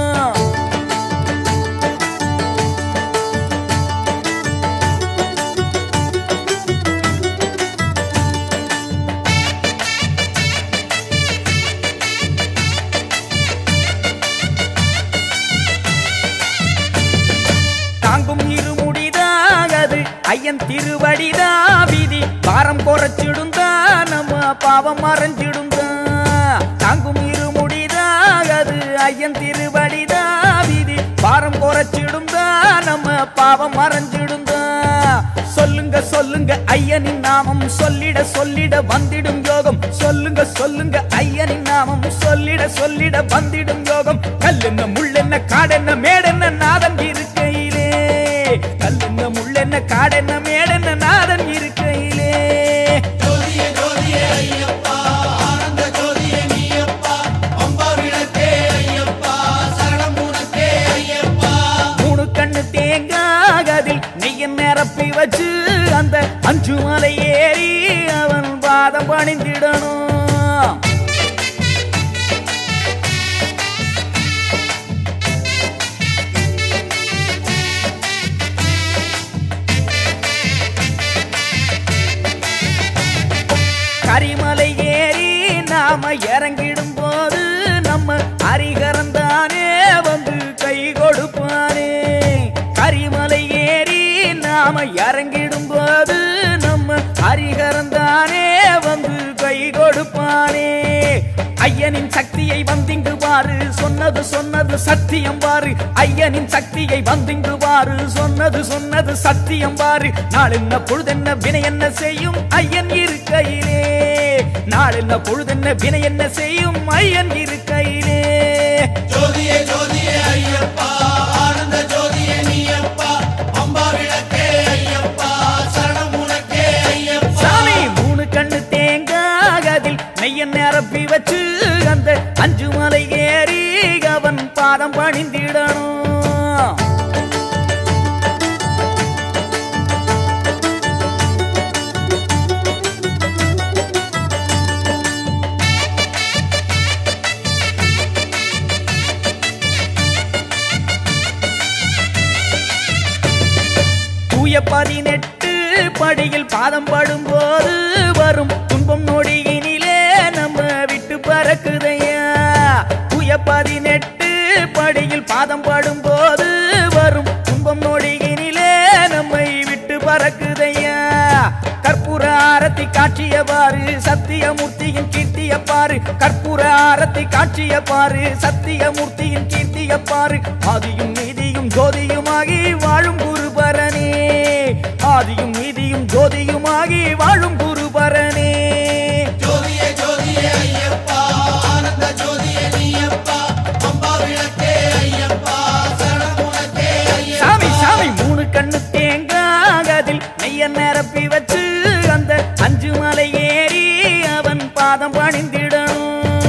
S10: தாங்கும் இருமுடிதான் அது ஐயன் திருவடிதா விதி பாரம் குறைச்சிடுந்தா நம்ம பாவம் மறைஞ்சிடுந்தா தாங்கும் இருமுடிதான் அது ஐயன் திருவடிதா விதி பாரம் குறைச்சிடுந்தா நம்ம பாவம் மறைஞ்சிடுந்தா சொல்லுங்க சொல்லுங்க ஐயனின் நாமம் சொல்லிட சொல்லிட வந்திடும் யோகம் சொல்லுங்க சொல்லுங்க ஐயனின் நாமம் சொல்லிட சொல்லிட வந்திடும் யோகம் கல்லென்ன முள்ளென்ன காடென்ன மேடென்ன நாதன் இருக்கையிலே கல்லென்ன முள்ளென்ன காடென்ன மேடென்ன நாதன் இருக்கையிலே
S1: ஜோதியே ஜோதியே ஐயப்பா ஆனந்த ஜோதியே நீயப்பா அம்பா விளக்கே ஐயப்பா சரணம் உனக்கே ஐயப்பா
S10: மூணு கண்ணு தேங்காய் அதில் நெய்ய நிரப்பி வச்சு அந்த அஞ்சு மலை ஏறி அவன் பாதம் பணிந்திடணும் கரிமலை ஏறி நாம இறங்கிடும் போது நம்ம ஹரிகரன் தானே வந்து கை கொடுப்பானே கரிமலை ஏறி நாம இறங்கிடும் போது நம்ம ஹரிகரன் தானே வந்து கை கொடுப்பானே ஐயனின் சக்தியை வந்திங்கு பாரு சொன்னது சொன்னது சத்தியம் பாரு ஐயனின் சக்தியை வந்திங்கு பாரு சொன்னது சொன்னது சத்தியம் பாரு நாள் என்ன பொழுதென்ன வினை என்ன செய்யும் ஐயன் இருக்கையிலே நாள் என்ன பொழுதென்ன வினை என்ன செய்யும் ஐயன் இருக்கையிலே
S1: ஜோதியே ஜோதியே ஐயப்பா ஆனந்த ஜோதியே நீயப்பா அம்பா விளக்கே ஐயப்பா சரணம் உனக்கே ஐயப்பா
S10: சாமி மூணு கண்ணு தேங்காய் அதில் நெய்ய நிரப்பி வச்சு அந்த அஞ்சு மலை ஏறி அவன் பாதம் பணிந்திடணும் தூய பதினெட்டு படியில் பாதம் படும்போது வரும் துன்பம் நொடியினிலே நம்ம விட்டு பறக்குதையா தூய பதினெட்டு படியில் பாதம் படும்போது வரும் துன்பம் நொடியினிலே நம்மை விட்டு பறக்குதையா கற்பூர ஆரத்தி காட்சிய பாரு சத்தியமூர்த்தியின் கீர்த்திய பாரு கற்பூர ஆரத்தி காட்சிய பாரு சத்தியமூர்த்தியின் கீர்த்திய பாரு ஆதியும் நீதியும் ஜோதியுமாகி வாழும் குருபரனே ஆதியும் நீதியும் ஜோதியுமாகி வாழும் குருபரனே
S1: ஜோதியே ஜோதியே ஐயப்பா ஆனந்த ஜோதியே நீயப்பா அம்பா விளக்கே ஐயப்பா சரணம் உனக்கே ஐயப்பா
S10: சாமி சாமி மூணு கண்ணு தேங்காய் அதில் நெய்ய நிரப்பி வச்சு அந்த அஞ்சு மலை ஏறி அவன் பாதம் பணிந்திடணும்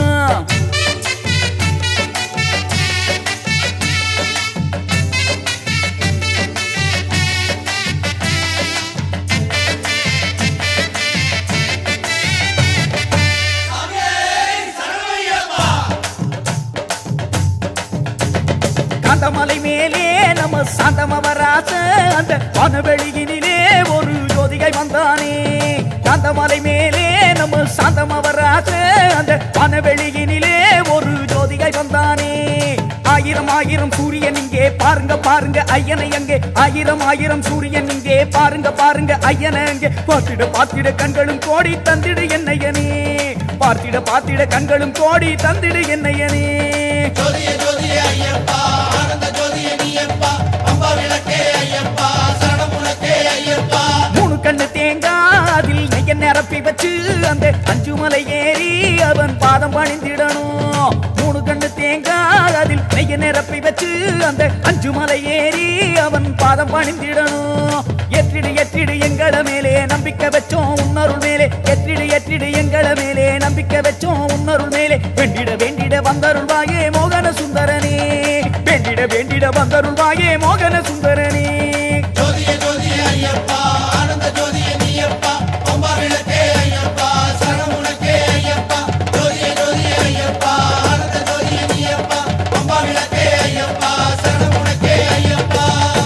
S10: காந்தமலை மேலே நம்ம சாந்தமவராச அந்த வனவெளியினிலே ஒரு ஜோதிகை வந்தானே காந்தமலை மேலே நம்ம சாந்தமவராச அந்த வனவெளியினிலே ஒரு ஜோதிகை வந்தானே ஆயிரம் ஆயிரம் சூரியன் இங்கே பாருங்க பாருங்க ஐயனை அங்கே ஆயிரம் ஆயிரம் சூரியன் இங்கே பாருங்க பாருங்க ஐயனை அங்கே பார்த்திட பார்த்திட கண்களும் கோடி தந்திடு என்னையனே பார்த்திட பார்த்திட கண்களும் கோடி தந்திடு என்னையனே
S6: ஜோதிய ஜோதிய ஐயப்பா ஆனந்த ஜோதிய நீயப்பா அம்பா விளக்கே ஐயப்பா சரணம் உனக்கே ஐயப்பா
S10: மூணு கண்ணு தேங்காய் அதில் நெய்ய நிரப்பி வச்சு அந்த அஞ்சு மலை ஏறி அவன் பாதம் பணிந்திடணும் மூணு கண்ணு தேங்காய் அதில் நெய்ய நிரப்பி வச்சு அந்த அஞ்சு மலை ஏறி அவன் பாதம் பணிந்திடணும் எற்றிடு எற்றிடு எங்கள மேலே நம்பிக்கை வச்சோம் உன்னருள் மேலே எற்றிடு எற்றிடு எங்கள மேலே நம்பிக்கை வச்சோம் உன்னருள் மேலே வேண்டிட வேண்டிட வந்தருள் வாயே மோகன சுந்தரனே வேண்டிட வேண்டிட வந்தருள் வாயே மோகன சுந்தரனே
S6: ஜோதிய ஜோதிய ஐயப்பா ஆனந்த ஜோதிய நீயப்பா அம்பா விளக்கே ஐயப்பா சரணம் உனக்கே ஐயப்பா ஜோதிய ஜோதிய ஐயப்பா ஆனந்த ஜோதிய நீயப்பா அம்பா விளக்கே ஐயப்பா சரணம் உனக்கே ஐயப்பா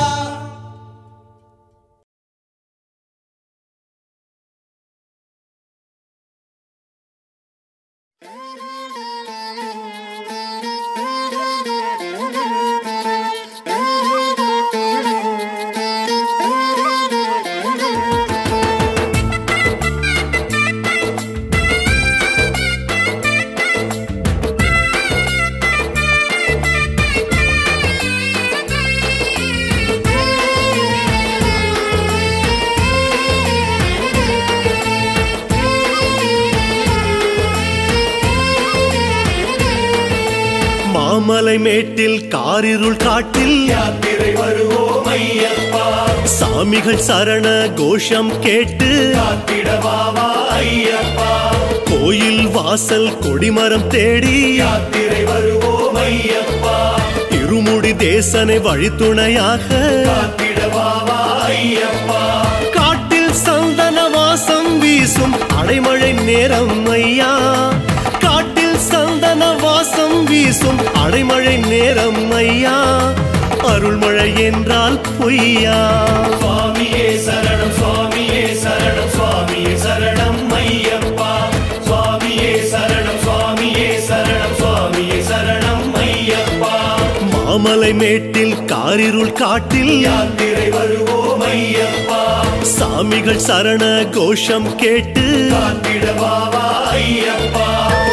S12: மாமலை மேட்டில் காரிருள் காட்டில்
S6: யாத்திரை வருவோம் ஐயப்பா
S12: சாமிகள் சரண கோஷம் கேட்டு
S6: காத்திடவாவா ஐயப்பா
S12: கோயில் வாசல் கொடிமரம் தேடி
S6: யாத்திரை வருவோம் ஐயப்பா
S12: இருமுடி தேசனை வழித்துணையாக
S6: காத்திடவாவா ஐயப்பா
S12: காட்டில் சந்தன வாசம் வீசும் அடைமழை நேரம் ஐயா காட்டில் சந்தன வாசம் வீசும் அடைமழை நேரம் ஐயா அருள்மழை என்றால் பொய்யா
S6: சுவாமியே சரணம் சுவாமியே சரணம் சுவாமியே சரணம் ஐயப்பா சுவாமியே சரணம் சுவாமியே சரணம் சுவாமியே சரணம் ஐயப்பா
S12: மாமலை மேட்டில் காரிருள் காட்டில்
S6: யாத்திரை வருவோம் ஐயப்பா
S12: சாமிகள் சரண கோஷம் கேட்டு
S6: காத்திடவாவா ஐயப்பா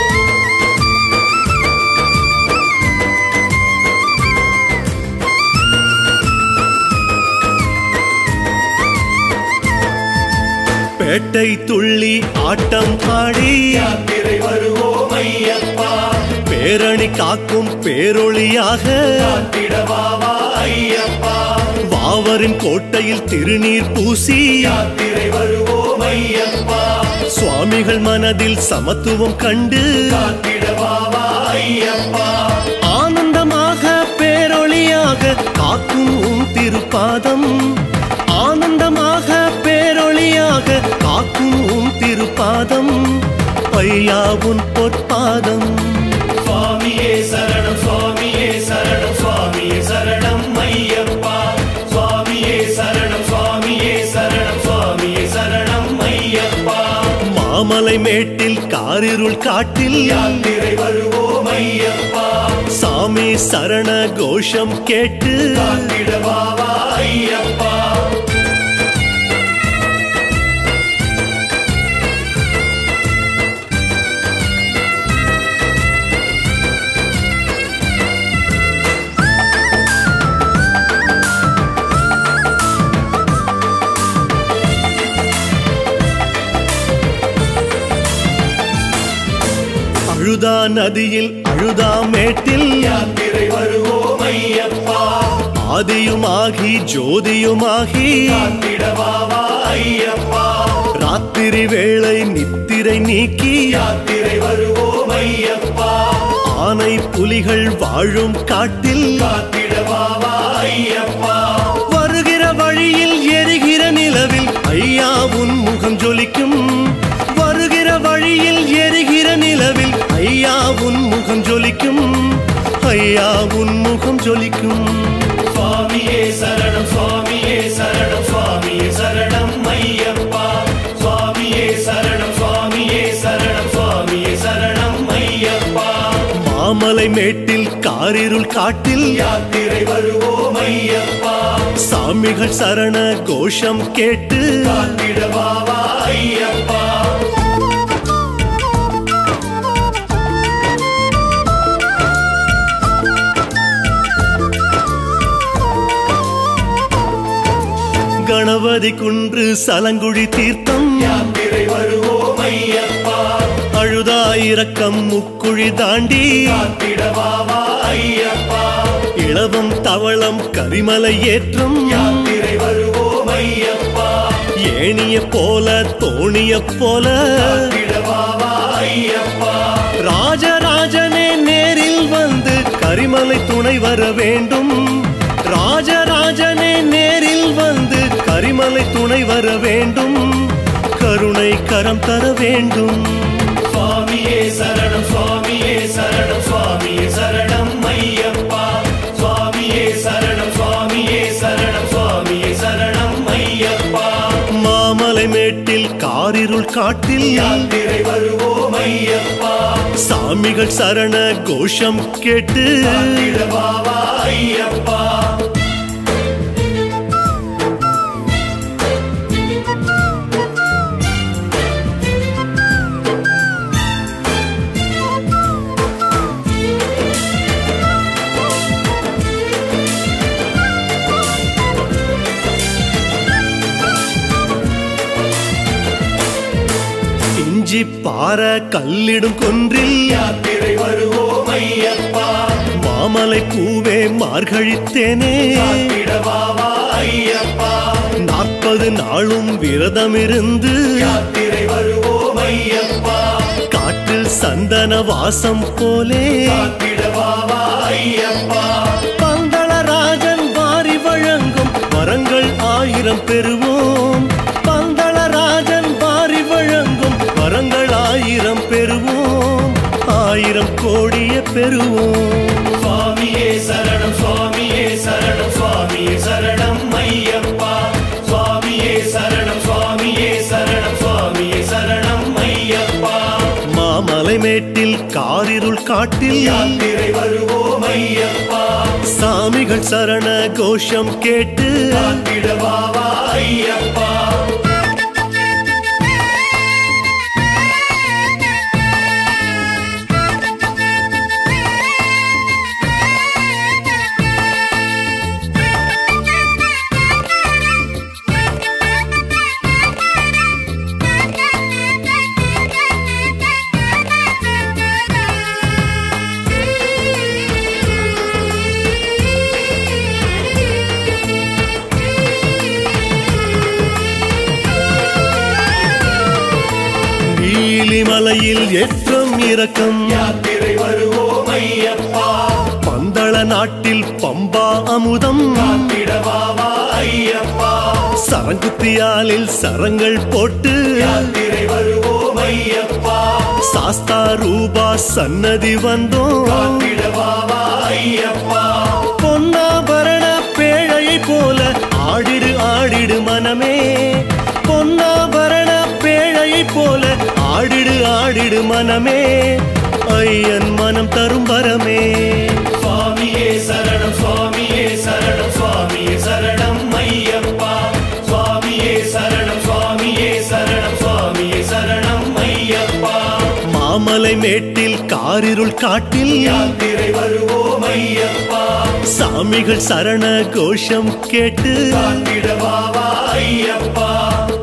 S12: பேட்டை துள்ளி ஆட்டம் ஆடி
S6: யாத்திரை வருவோம் ஐயப்பா
S12: பேரணி காக்கும் பேரொளியாக
S6: காத்திடவாவா ஐயப்பா
S12: வாவரின் கோட்டையில் திருநீர் பூசி
S6: யாத்திரை வருவோம் ஐயப்பா
S12: சுவாமிகள் மனதில் சமத்துவம் கண்டு
S6: காத்திடவாவா ஐயப்பா
S12: ஆனந்தமாக பேரொளியாக காக்கும் உன் திருப்பாதம் ஆனந்தமாக பேரொளியாக காக்கும் உன் திருப்பாதம் ஐயா உன் பொற்பாதம்
S6: சுவாமியே சரணம் சுவாமியே சரணம் சுவாமியே சரணம் ஐயப்பா சுவாமியே சரணம் சுவாமியே சரணம் சுவாமியே சரணம் ஐயப்பா
S12: மாமலை மேட்டில் காரிருள் காட்டில்
S6: யாத்திரை வருவோம் ஐயப்பா
S12: சாமி சரண கோஷம் கேட்டு
S6: காத்திடவாவா ஐயப்பா
S12: அழுதா நதியில் அழுதா மேட்டில்
S6: யாத்திரை வருவோம் ஐயப்பா
S12: ஆதியுமாகி ஜோதியுமாகி
S6: காத்திடவாவா ஐயப்பா
S12: ராத்திரி வேளை நித்திரை நீக்கி
S6: யாத்திரை வருவோம் ஐயப்பா
S12: ஆனை புலிகள் வாழும் காட்டில்
S6: காத்திடவாவா ஐயப்பா
S12: வருகிற வழியில் எரிகிற நிலவில் ஐயா உன் முகம் ஜொலிக்கும் வருகிற வழியில் எரிகிற நிலவில் ஐயா உன் முகம் ஜொலிக்கும் ஐயா உன் முகம் ஜொலிக்கும்
S6: சுவாமியே சரணம் சுவாமியே சரணம் சுவாமியே சரணம் ஐயப்பா சுவாமியே சரணம் சுவாமியே சரணம் சுவாமியே சரணம் ஐயப்பா
S12: மாமலை மேட்டில் கார் காரிருள் காட்டில்
S6: யாத்திரை வருவோம் ஐயப்பா
S12: சாமிகள் சரண கோஷம் கேட்டு
S6: காத்திடவாவா ஐயப்பா
S12: கணபதி குன்று சலங்குழி தீர்த்தம்
S6: யாத்திரை வருவோம் ஐயப்பா
S12: அழுதாயிரக்கம் முக்குழி தாண்டி
S6: காத்திடவாவா ஐயப்பா
S12: இளவம் தவளம் கரிமலை ஏற்றம்
S6: யாத்திரை வருவோம் ஐயப்பா
S12: ஏணிய போல தோணிய போல
S6: காத்திடவாவா ஐயப்பா
S12: ராஜராஜனே நேரில் வந்து கரிமலை துணை வர வேண்டும் ராஜராஜனே நேரில் வந்து கரிமலை துணை வர வேண்டும் கருணை கரம் தர வேண்டும்
S6: சுவாமியே சரணம் சுவாமியே சரணம் சுவாமியே சரணம் ஐயப்பா சுவாமியே சரணம் சுவாமியே சரணம் சுவாமியே சரணம் ஐயப்பா
S12: மாமலை மேட்டில் காரிருள் காட்டில்
S6: யாத்திரை வருவோம் ஐயப்பா
S12: சாமிகள் சரண கோஷம் கேட்டு
S6: காத்திடவாவா ஐயப்பா
S12: இஞ்சி பாற கல்லிடும் கொன்றில்
S6: யாத்திரை வருவோம் ஐயப்பா
S12: மாமலை பூவே மார்கழித்தேனே
S6: காத்திடவாவா ஐயப்பா
S12: நாற்பது நாளும் விரதமிருந்து
S6: யாத்திரை வருவோம் ஐயப்பா
S12: காட்டில் சந்தன வாசம் போலே
S6: காத்திடவாவா ஐயப்பா
S12: பந்தளராஜன் வாரி வழங்கும் வரங்கள் ஆயிரம் பெறுவோம் பந்தளராஜன் வாரி வழங்கும் வரங்கள் ஆயிரம் பெறுவோம் ஆயிரம் கோடிய பெறுவோம்
S6: சுவாமியே சரணம் சுவாமியே சரணம் சுவாமியே சரணம் ஐயப்பா சுவாமியே சரணம் சுவாமியே சரணம் சுவாமியே சரணம் ஐயப்பா
S12: மாமலை மேட்டில் காரிருள் காட்டில்
S6: யாத்திரை வருவோம் ஐயப்பா
S12: சாமிகள் சரண கோஷம் கேட்டு
S6: காத்திடவாவா ஐயப்பா
S12: நீலிமலையில் ஏற்றம் இறக்கம்
S6: யாத்திரை வருவோம் ஐயப்பா
S12: பந்தள நாட்டில் பம்பா அமுதம்
S6: காத்திடவாவா ஐயப்பா
S12: சரங்குத்தியாலில் சரங்கள் போட்டு
S6: யாத்திரை வருவோம் ஐயப்பா
S12: சாஸ்தா ரூபா சன்னதி வந்தோம்
S6: காத்திடவாவா ஐயப்பா
S12: பொன்னாபரண பேழையை போல ஆடிடு ஆடிடு மனமே பொன்னாபரண பேழையை போல ஆடிடு ஆடிடு மனமே ஐயன் மனம் தரும் வரமே
S6: சுவாமியே சரணம் சுவாமியே சரணம் சுவாமியே சரணம் ஐயப்பா சுவாமியே சரணம் சுவாமியே சரணம் சுவாமியே சரணம் ஐயப்பா
S12: மாமலை மேட்டில் காரிருள் காட்டில்
S6: யாத்திரை வருவோம் ஐயப்பா
S12: சாமிகள் சரண கோஷம் கேட்டு
S6: காத்திடவாவா ஐயப்பா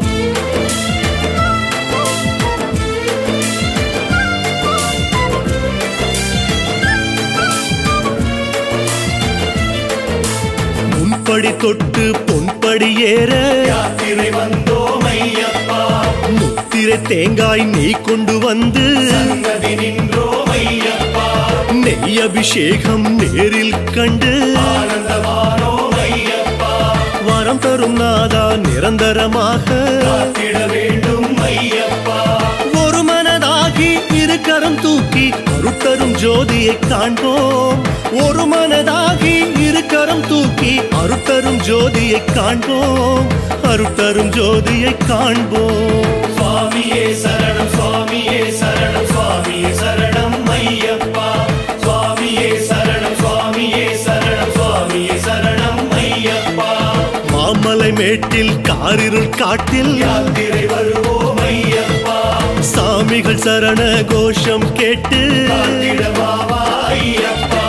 S12: முன்படி தொட்டு பொன்படி ஏற
S6: யாத்திரை வந்தோம் ஐயப்பா
S12: முத்திரை தேங்காய் நெய் கொண்டு வந்து
S6: சன்னதி நின்றோம் ஐயப்பா
S12: நெய் அபிஷேகம் நேரில் கண்டு
S6: ஆனந்தமானோம் ஐயப்பா
S12: வரம் தரும் நாதா நிரந்தரமாக
S6: காத்திட வேண்டும் ஐயப்பா
S12: ஒரு மனதாகி இரு கரம் தூக்கி அருட்தரும் ஜோதியை காண்போம் ஒரு மனதாகி இரு கரம் தூக்கி அருட்தரும் ஜோதியை காண்போம் அருட்தரும் ஜோதியை காண்போம்
S6: சுவாமியே சரணம் சுவாமியே சரணம் சுவாமியே சரணம் ஐயப்பா சுவாமியே சரணம் சுவாமி
S12: மேட்டில் காரிருள் காட்டில்
S6: யாத்திரை வருவோம் ஐயப்பா
S12: சாமிகள் சரண கோஷம் கேட்டு
S6: காத்திடவாவா ஐயப்பா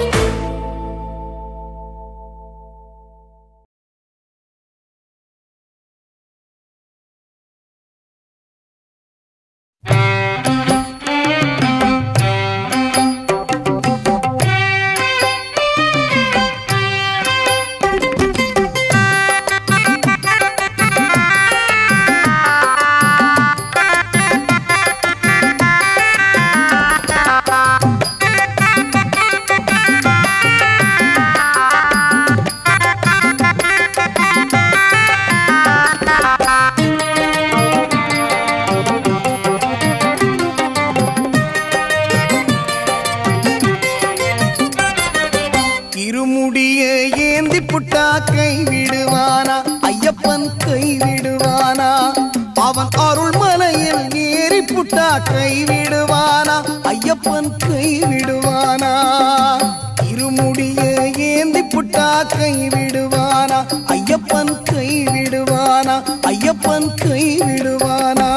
S8: இருமுடிய ஏந்தி புட்டா கை விடுவானா ஐயப்பன் கை விடுவானா அவன் அருள் மலையில் ஏறி புட்டா கை விடுவானா ஐயப்பன் கை விடுவானா இருமுடிய ஏந்தி புட்டா கை விடுவானா ஐயப்பன் கை விடுவானா ஐயப்பன் கை விடுவானா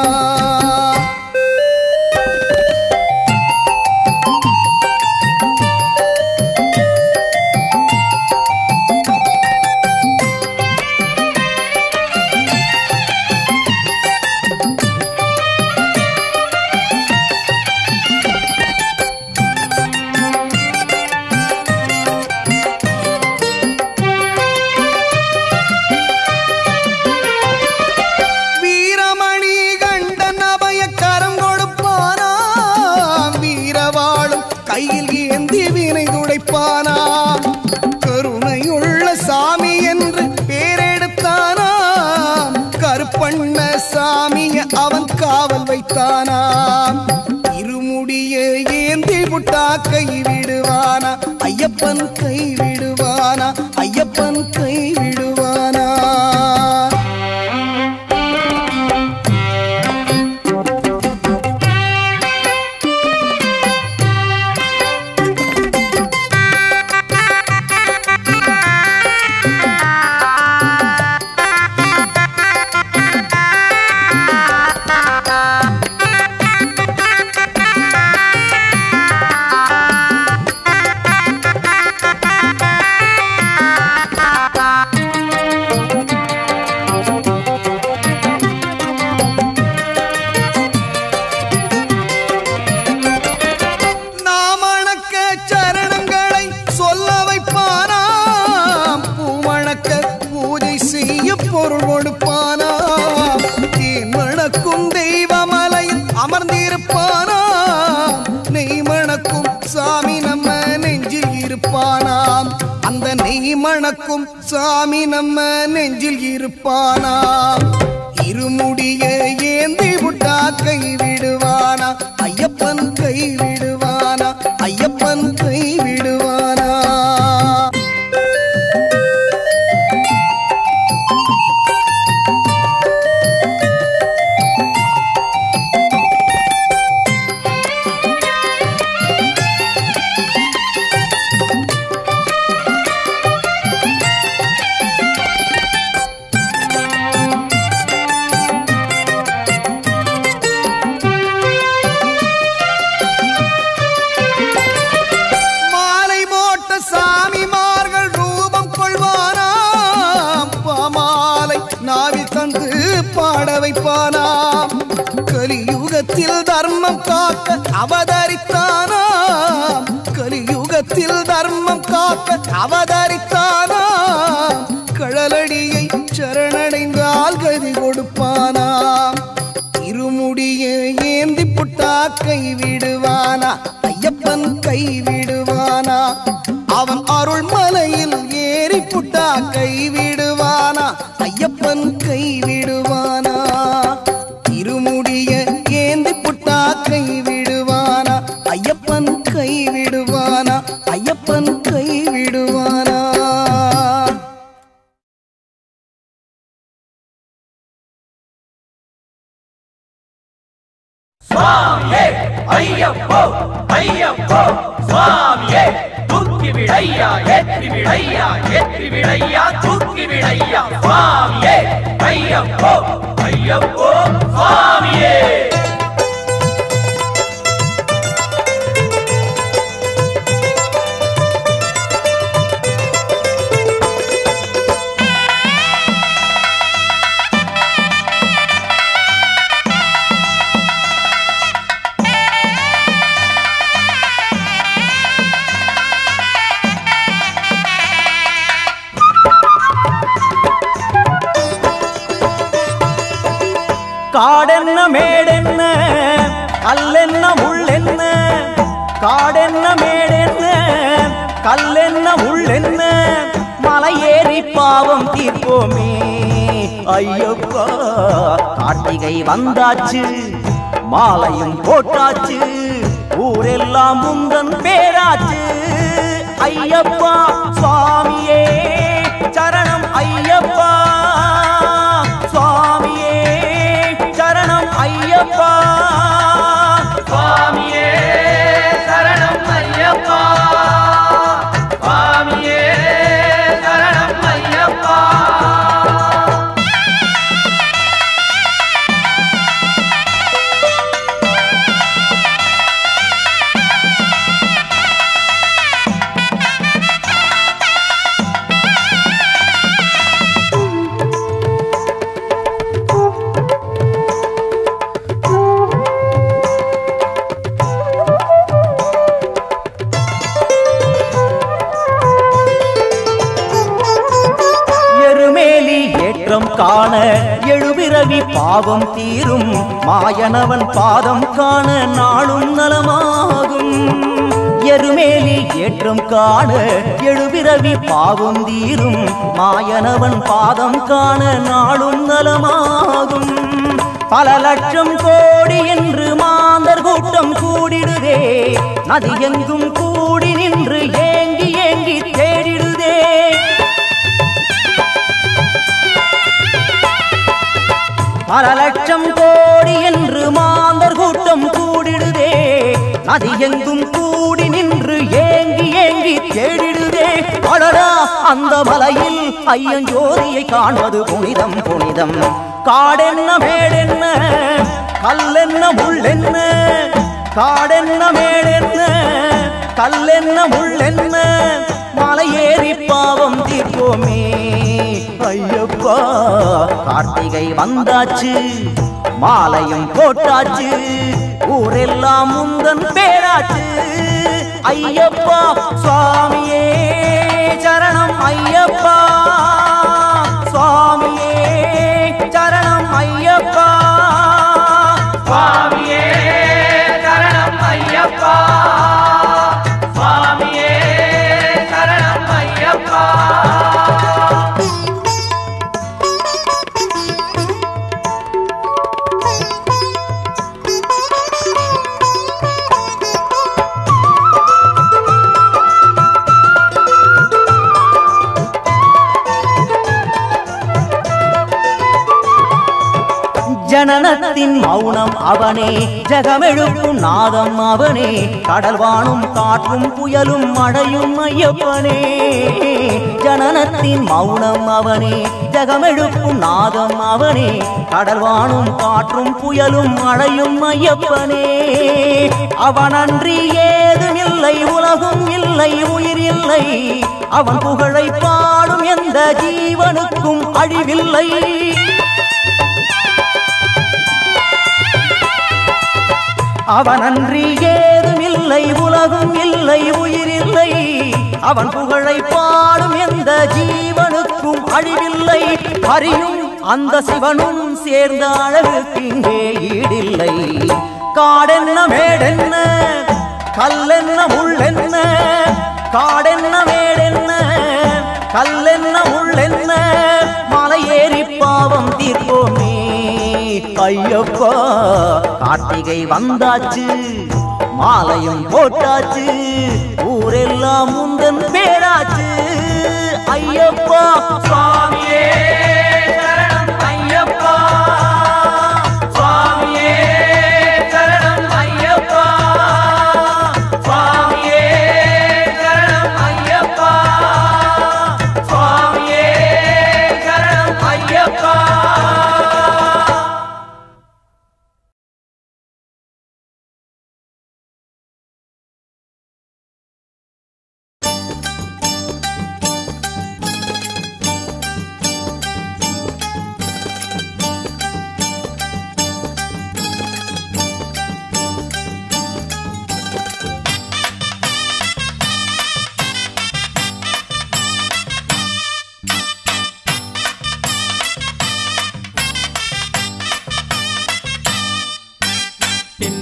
S8: வீரமணி கண்டன் அபய கரம் கொடுப்பானா வீரவாளும் கையில் ஏந்தி வினை துடைப்பானா கருணையுள்ள சாமி என்று பேரெடுத்தானா கருப்பண்ண சாமிய அவன் காவல் வைத்தானாம் இருமுடிய ஏந்தி புட்டா கை விடுவானா ஐயப்பன் கை விடுவானா ஐயப்பன் கை விடுவானா நாமணக்க சரணங்களை சொல்ல வைப்பானாம் பூமணக்க பூஜை செய்ய பொருள் கொடுப்பானாம் தேன் மணக்கும் தெய்வமலையில் அமர்ந்திருப்பானாம் நெய் மணக்கும் சாமி நம்ம நெஞ்சில் இருப்பானாம் அந்த நெய் மணக்கும் சாமி நம்ம நெஞ்சில் இருப்பானாம் இருமுடிய ஏந்தி விட்டா கை விடுவானா ஐயப்பன் கை விடுவானா ஐயப்பன் கை விடுவானா மாலை போட்ட சாமிமார்கள் ரூபம் கொள்வானாம் பாமாலை நாவி தந்து பாட வைப்பானாம் கலியுகத்தில் தர்மம் காக்க அவதரித்தானாம் கலியுகத்தில் தர்மம் காக்க அவதரித்தானாம் கழலடியை சரணடைந்தால் கதி கொடுப்பானாம் இருமுடிய ஏந்தி புட்டா கை விடுவானா ஐயப்பன் கை விடுவானா அவன் அருள் மலையில் ஏறி புட்டா கை விடுவானா ஐயப்பன் கை விடுவானா இருமுடிய ஏந்தி புட்டா கை விடுவானா ஐயப்பன் கை விடுவானா ஐயப்பன் கை விடுவானா
S4: சுவாமியே ஐயப்போ ஐயப்போ சுவாமியே தூக்கி விடையா ஏற்றி விடையா ஏற்றி விடையா தூக்கி விடையா சுவாமியே ஐயப்போ ஐயப்போ சுவாமியே
S5: காடென்ன மேடென்ன கல்லென்ன முள்ளென்ன காடென்ன மேடென்ன கல்லென்ன முள்ளென்ன மலையேறி பாவம் தீர்ப்போமே ஐயப்பா கார்த்திகை வந்தாச்சு மாலையும் போட்டாச்சு ஊரெல்லாம் உந்தன் பேராச்சு ஐயப்பா சுவாமியே சரணம் ஐயப்பா சுவாமியே சரணம் ஐயப்பா
S4: சுவாமியே சரணம் ஐயப்பா சுவாமியே சரணம் ஐயப்பா
S5: எருமேலி ஏற்றம் காண எழுபிறவி பாவம் தீரும் மாயனவன் பாதம் காண நாளும் நலமாகும் எருமேலி ஏற்றம் காண எழுபிறவி பாவம் தீரும் மாயனவன் பாதம் காண நாளும் நலமாகும் பல லட்சம் கோடி என்று மாந்தர் கூட்டம் கூடிடுதே நதி எங்கும் கூடி நின்று ஏங்கி ஏங்கி தேடிடுதே பல லட்சம் கோடி என்று மாந்தர் கூட்டம் கூடிடுதே நதி எங்கும் கூடி நின்று ஏங்கி ஏங்கி தேடிடுதே அடடா அந்த மலையில் ஐயன் ஜோதியை காண்பது புனிதம் புனிதம் காடென்ன மேடென்ன கல்லென்ன முள்ளென்ன காடென்ன மேடென்ன கல்லென்ன முள்ளென்ன மலை ஏறி பாவம் தீர்ப்போமே ஐயப்பா கார்த்திகை வந்தாச்சு மாலையும் போட்டாச்சு ஊரெல்லாம் முந்தன் பேராச்சு ஐயப்பா சுவாமியே சரணம் ஐயப்பா சுவாமியே சரணம் ஐயப்பா
S4: சுவாமியே சரணம் ஐயப்பா சுவாமியே சரணம் ஐயப்பா
S5: ஜனனத்தின் மௌனம் அவனே ஜகமெழுப்பும் நாதம் அவனே கடல் வானும் காற்றும் புயலும் மழையும் ஐயப்பனே ஜனனத்தின் மௌனம் அவனே ஜகமெழுப்பும் நாதம் அவனே கடல் வானும் காற்றும் புயலும் மழையும் ஐயப்பனே அவனன்றி ஏதுமில்லை உலகும் இல்லை உயிர் இல்லை அவன் புகழை பாடும் எந்த ஜீவனுக்கும் அழிவில்லை அவனன்றி ஏதுமில்லை உலகும் இல்லை உயிர் இல்லை அவன் புகழை பாடும் எந்த ஜீவனுக்கும் அழிவில்லை அறியும் அந்த சிவனும் சேர்ந்த அழகுக்கு இங்கே ஈடில்லை காடென்ன மேடென்ன கல்லென்ன முள்ளென்ன காடென்ன மேடென்ன கல்லென்ன முள்ளென்ன மலை ஏறி பாவம் தீர்ப்போமே ஐயப்பா கார்த்திகை வந்தாச்சு மாலையும் போட்டாச்சு ஊரெல்லாம் முந்தன் பேராச்சு ஐயப்பா
S4: சுவாமியே சரணம் ஐயப்பா சுவாமியே சரணம் ஐயப்பா சுவாமியே சரணம் ஐயப்பா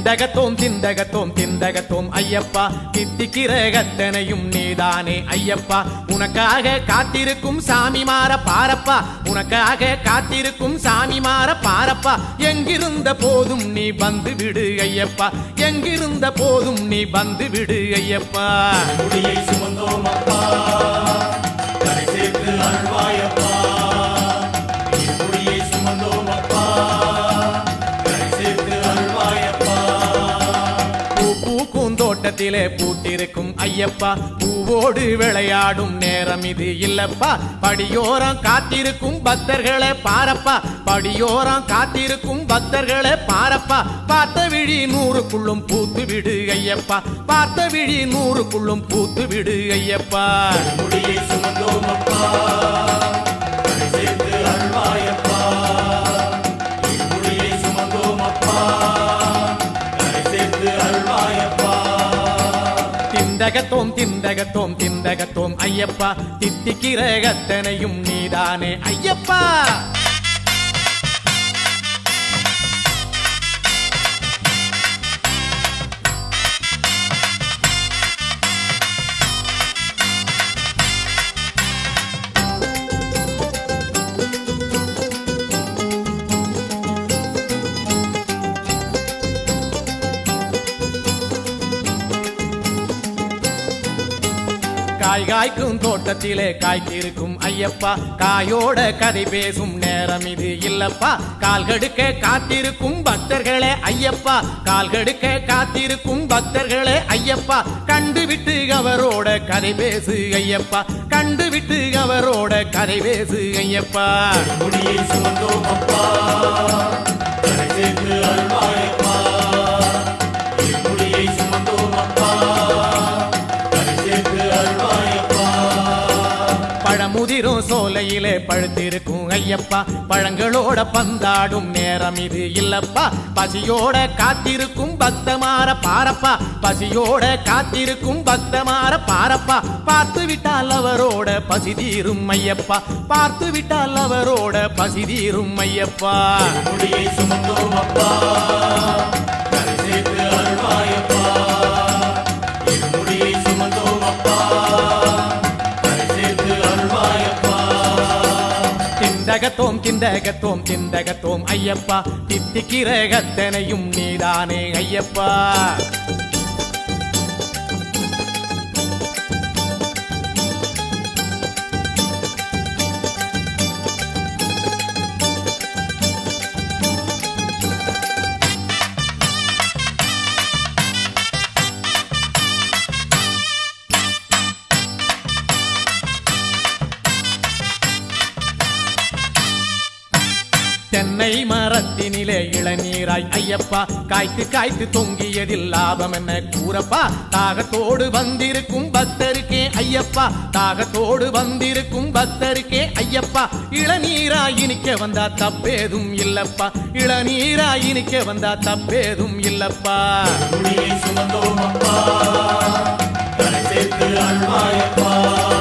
S3: திந்தகத்தோம் திந்தகத்தோம் திந்தகத்தோம் ஐயப்பா தித்திக்கிற கத்தனையும் நீதானே ஐயப்பா உனக்காக காத்திருக்கும் சாமி மாற பாரப்பா உனக்காக காத்திருக்கும் சாமி மாற பாரப்பா எங்கிருந்த போதும் நீ வந்து விடு ஐயப்பா எங்கிருந்த போதும் நீ வந்து விடு ஐயப்பா
S6: முடியை சுமந்தோம் அப்பா கரை சேர்த்து அருள்வாயப்பா முடியை சுமந்தோம் அப்பா கரை சேர்த்து அருள்வாயப்பா
S3: பூ பூக்கும் தோட்டத்திலே பூத்திருக்கும் ஐயப்பா பூவோடு விளையாடும் நேரம் இது இல்லப்பா படியோரம் காத்திருக்கும் பக்தர்களை பாரப்பா படியோரம் காத்திருக்கும் பக்தர்களை பாரப்பா பார்த்த விழி நூறுக்குள்ளும் பூத்து விடு ஐயப்பா பார்த்த விழி நூறுக்குள்ளும் பூத்து விடு ஐயப்பா
S6: முடியை சுமந்தோம் அப்பா கரை சேர்த்து அருள்வாயப்பா முடியை சுமந்தோம் அப்பா கரை சேர்த்து அருள்வாயப்பா
S3: திந்தகத்தோம் திந்தகத்தோம் திந்தகத்தோம் ஐயப்பா தித்திக்கிற கத்தனையும் நீதானே ஐயப்பா காய் காய்க்கும் தோட்டத்திலே காய்த்திருக்கும் ஐயப்பா காயோட கதை பேசும் நேரம் இது இல்லப்பா கால்கடுக்க காத்திருக்கும் பக்தர்களே ஐயப்பா கால்கடுக்க காத்திருக்கும் பக்தர்களே ஐயப்பா கண்டுவிட்டு அவரோட கதை பேசு ஐயப்பா கண்டுவிட்டு அவரோட கதை பேசு ஐயப்பா
S6: முடியை சுமந்தோம் அப்பா கரை சேர்த்து அருள்வாயப்பா முடியை சுமந்தோம் அப்பா கரை சேர்த்து அருள்வாயப்பா
S3: பழமுதிரும் சோலையிலே பழுத்திருக்கும் ஐயப்பா பழங்களோட பந்தாடும் நேரம் இது இல்லப்பா பசியோட காத்திருக்கும் பக்தமார பாரப்பா பசியோட காத்திருக்கும் பக்தமார பாரப்பா பார்த்து விட்டால் அவரோட பசி தீரும் ஐயப்பா பார்த்து விட்டால் அவரோட பசி தீரும் ஐயப்பா
S6: முடியை சுமந்தோம் அப்பா கரை சேர்த்து அருள்வாயப்பா முடியை சுமந்தோம் அப்பா கரை சேர்த்து அருள்வாயப்பா
S3: திந்தகத்தோம் திந்தகத்தோம் திந்தகத்தோம் ஐயப்பா தித்திக்கிற கத்தனையும் நீதானே ஐயப்பா தென்னை மரத்தினிலே இளநீராய் ஐயப்பா காய்த்து காய்த்து தொங்கியதில் லாபம் என்ன கூறப்பா தாகத்தோடு வந்திருக்கும் பக்தருக்கே ஐயப்பா தாகத்தோடு வந்திருக்கும் பக்தருக்கே ஐயப்பா இளநீராய் இனிக்க வந்தா தப்பேதும் இல்லப்பா இளநீராய் இனிக்க வந்தா தப்பேதும் இல்லப்பா
S6: முடியை சுமந்தோம் அப்பா கரை சேர்த்து அருள்வாயப்பா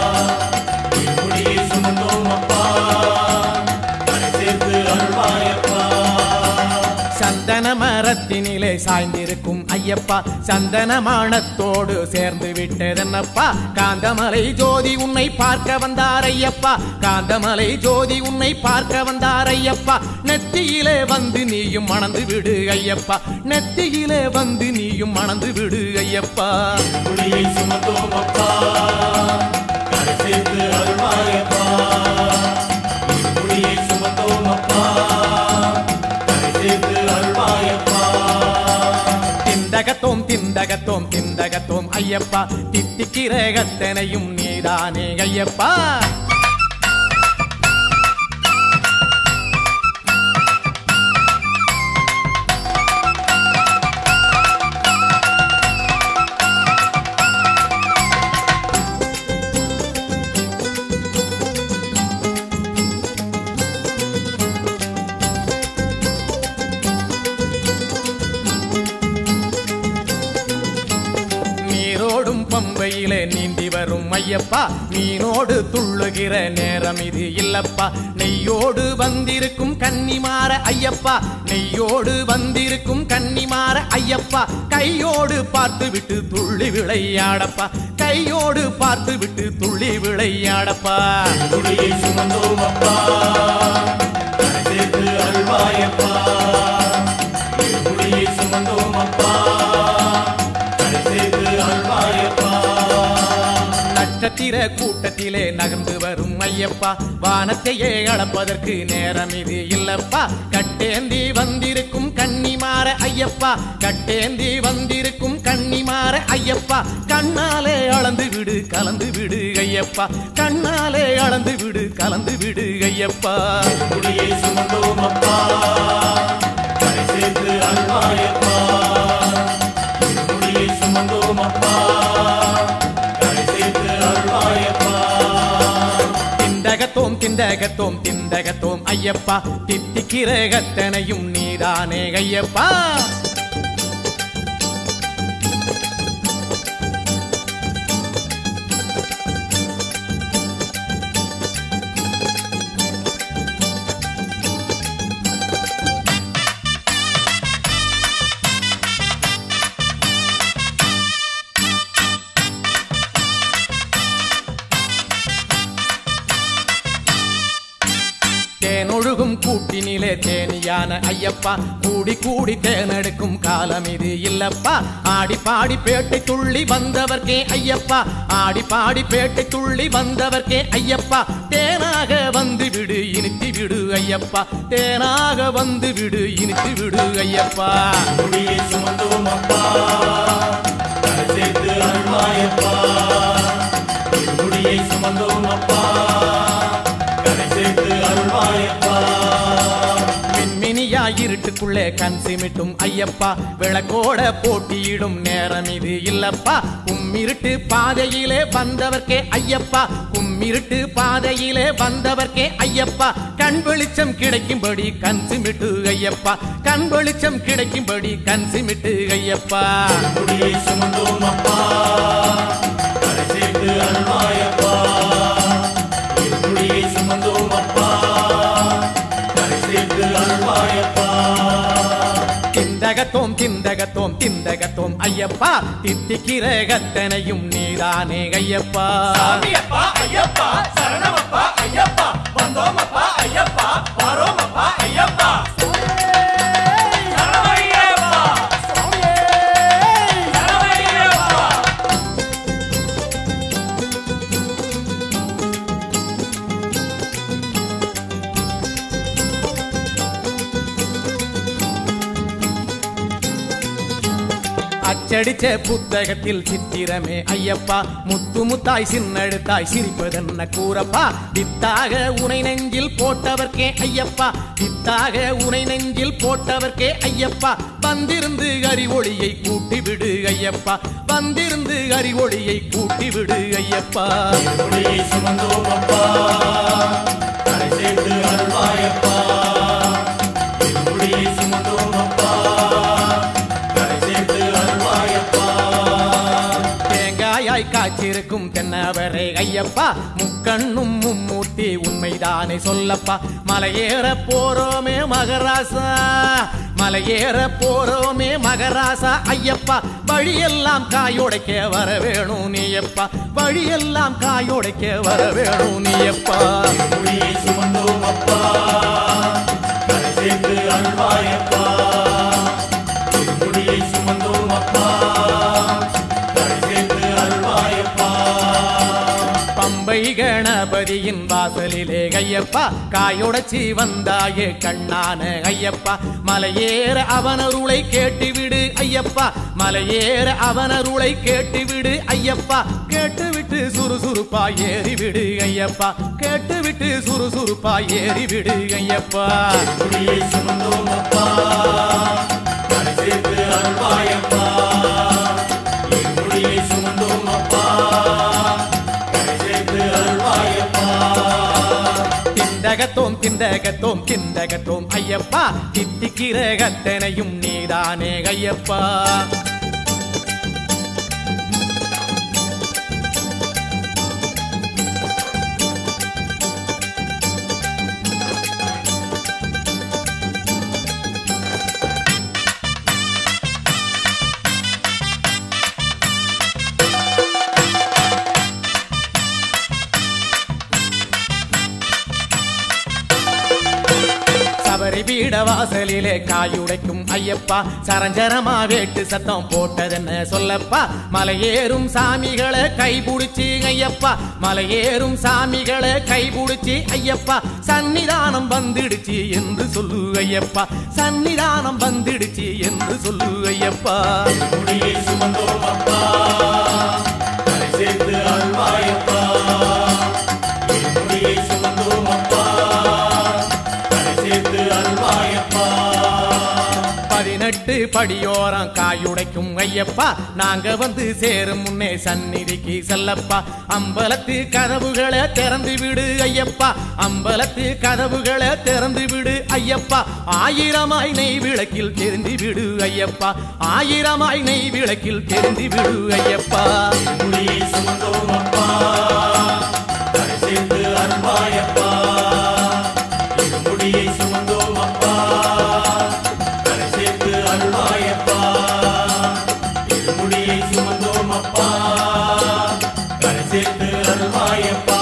S6: முடியை சுமந்தோம் அப்பா கரை சேர்த்து அருள்வாயப்பா
S3: சந்தன மரத்தினிலே சாய்ந்திருக்கும் ஐயப்பா சந்தன மானத்தோடு சேர்ந்து விட்டதென்னப்பா காந்தமலை ஜோதி உன்னை பார்க்க வந்தார் ஐயப்பா காந்தமலை ஜோதி உன்னை பார்க்க வந்தார் ஐயப்பா நெத்தியிலே வந்து நீயும் மணந்து விடு ஐயப்பா நெத்தியிலே வந்து நீயும் மணந்து விடு ஐயப்பா
S6: முடியை சுமந்தோம் அப்பா கரை சேர்த்து அருள்வாயப்பா முடியை சுமந்தோம் அப்பா கரை சேர்த்து அருள்வாயப்பா
S3: திந்தகத்தோம் திந்தகத்தோம் திந்தகத்தோம் ஐயப்பா தித்திக்கிற கத்தனையும் நீதானே ஐயப்பா நீரோடும் பம்பையிலே நீந்தி வரும் வரும் ஐயப்பா மீனோடு துள்ளுகிற நேரம் இது இல்லப்பா நெய்யோடு வந்திருக்கும் கன்னிமார ஐயப்பா நெய்யோடு வந்திருக்கும் கன்னிமார ஐயப்பா கையோடு பார்த்து விட்டு துள்ளி விளையாடப்பா கையோடு பார்த்து விட்டு துள்ளி விளையாடப்பா
S6: குடியை சுமந்தோம் அப்பா கரை சேர்த்து அருள்வாயப்பா குடியை சுமந்தோம் அப்பா கரை சேர்த்து அருள்வாயப்பா
S3: நட்சத்திர கூட்டத்திலே நகர்ந்து வரும் ஐயப்பா வானத்தையே அளப்பதற்கு நேரம் இது இல்லப்பா கட்டேந்தி வந்திருக்கும் கன்னிமார ஐயப்பா கட்டேந்தி வந்திருக்கும் கன்னிமார ஐயப்பா கண்ணாலே அளந்து விடு கலந்து விடு ஐயப்பா கண்ணாலே அளந்து விடு கலந்து விடு ஐயப்பா
S6: குடியை சுமந்தோம் அப்பா கரை சேர்த்து அருள்வாயப்பா குடியை சுமந்தோம் அப்பா கரை சேர்த்து அருள்வாயப்பா
S3: திண்டகத்தோம் திண்டகத்தோம் திண்டகத்தோம் ஐயப்பா தித்திக்கிறகத்தனையும் நீதானே ஐயப்பா தேனொழுகும் கூட்டினிலே தேனியான ஐயப்பா கூடி கூடி தேனெடுக்கும் காலம் இது இல்லப்பா ஆடி பாடி பேட்டை துள்ளி வந்தவர்க்கே ஐயப்பா ஆடி பாடி பேட்டை துள்ளி வந்தவர்க்கே ஐயப்பா தேனாக வந்து விடு இனித்து விடு ஐயப்பா தேனாக வந்து விடு இனித்து விடு ஐயப்பா
S6: குடியை சுமந்தோம் அப்பா கரை சேர்த்து அருள்வாயப்பா குடியை சுமந்தோம் அப்பா கரை சேர்த்து அருள்வாயப்பா
S3: மின்மினியா இருட்டுக்குள்ளே கண் சிமிட்டும் ஐயப்பா விளக்கோட போட்டியிடும் நேரம் இது இல்லப்பா கும்மிருட்டு பாதையிலே வந்தவர்க்கே ஐயப்பா கும்மிருட்டு பாதையிலே வந்தவர்க்கே ஐயப்பா கண் வெளிச்சம் கிடைக்கும்படி கண் சிமிட்டு ஐயப்பா கண் வெளிச்சம் கிடைக்கும்படி கண் சிமிட்டு ஐயப்பா
S6: குடியை சுமந்தோம் அப்பா கரை சேர்த்து அருள்வாயப்பா குடியை சுமந்தோம் அப்பா கரை சேர்த்து அருள்வாயப்பா
S3: திந்தகத்தோம் திந்தகத்தோம் திந்தகத்தோம் ஐயப்பா தித்திக்கிறகத்தனையும் நீதானே ஐயப்பா
S6: ஐயப்பா ஐயப்பா சரணமப்பா ஐயப்பா வந்தோமப்பா ஐயப்பா வரோமப்பா ஐயப்பா சரணமையப்பா சரணமையப்பா
S3: அச்சடிச்ச புத்தகத்தில் சித்திரமே ஐயப்பா முத்து முத்தாய் சின்னெடுத்தாய் சிரிப்பதென்ன கூறப்பா வித்தாக உனை நெஞ்சில் போட்டவர்க்கே ஐயப்பா வித்தாக உனை நெஞ்சில் போட்டவர்க்கே ஐயப்பா வந்திருந்து அறிவொளியை கூட்டி விடு ஐயப்பா வந்திருந்து அறிவொளியை கூட்டி விடு ஐயப்பா
S6: குடியை சுமந்தோம் அப்பா கரை சேர்த்து அருள்வாயப்பா குடியை சுமந்தோம் அப்பா கரை சேர்த்து அருள்வாயப்பா
S3: தேங்காயாய் காய்ச்சிருக்கும் தென்னவரே ஐயப்பா முக்கண்ணும் மும்மூர்த்தி உண்மைதானே சொல்லப்பா மலையேற போறோமே மகராசா மலையேற போறோமே மகராசா ஐயப்பா வழியெல்லாம் காயோடைக்க வர வேணும் நீயப்பா வழியெல்லாம் காயோடைக்க வர வேணும் நீயப்பா
S6: குடியை சுமந்தோம் அப்பா கரை சேர்த்து அருள்வாயப்பா குடியை சுமந்தோம் அப்பா கரை சேர்த்து அருள்வாயப்பா
S3: பம்பை கணபதியின் வாசலிலே ஐயப்பா காயுடைச்சி வந்தாயே கண்ணான ஐயப்பா மலையேற அவனருளை கேட்டுவிடு ஐயப்பா மலையேற அவனருளை கேட்டுவிடு ஐயப்பா கேட்டுவிட்டு சுறுசுறுப்பா ஏறிவிடு ஐயப்பா கேட்டுவிட்டு சுறுசுறுப்பா ஏறிவிடு ஐயப்பா
S6: குடியை சுமந்தோம் அப்பா கரை சேர்த்து அருள்வாயப்பா குடியை சுமந்தோம் அப்பா கரை சேர்த்து அருள்வாயப்பா
S3: திண்டகத்தோம் திண்டகத்தோம் திண்டகத்தோம் ஐயப்பா தித்திக்கிறகத்தனையும் நீதானே ஐயப்பா சபரிபீட வாசலிலே காயுடைக்கும் ஐயப்பா சரஞ்சரமா வேட்டு சத்தம் போட்டதென்ன சொல்லப்பா மலையேறும் சாமிகளை கைபிடிச்சி ஐயப்பா மலையேறும் சாமிகளை கைபிடிச்சி ஐயப்பா சன்னிதானம் வந்துடுச்சு என்று சொல்லு ஐயப்பா சன்னிதானம் வந்துடுச்சு என்று சொல்லு ஐயப்பா
S6: முடியை சுமந்தோம் அப்பா கரை சேர்த்து அருள்வாயப்பா முடியை சுமந்தோம் அப்பா கரை சேர்த்து அருள்வாயப்பா
S3: பதினெட்டு படியோரம் காயுடைக்கும் ஐயப்பா நாங்க வந்து சேரும் முன்னே சந்நிதிக்கு செல்லப்பா அம்பலத்து கதவுகளை திறந்து விடு ஐயப்பா அம்பலத்து கதவுகளை திறந்து விடு ஐயப்பா ஆயிரமாய் நெய் விளக்கில் தெரிந்து விடு ஐயப்பா ஆயிரமாய் நெய் விளக்கில் தெரிந்து விடு ஐயப்பா
S6: முடியை சுமந்தோம் அப்பா கரை சேர்த்து அருள்வாயப்பா முடியை சுமந்தோம் அப்பா கரை சேர்த்து அருள்வாயப்பா முடியை சுமந்தோம் அப்பா கரை சேர்த்து அருள்வாயப்பா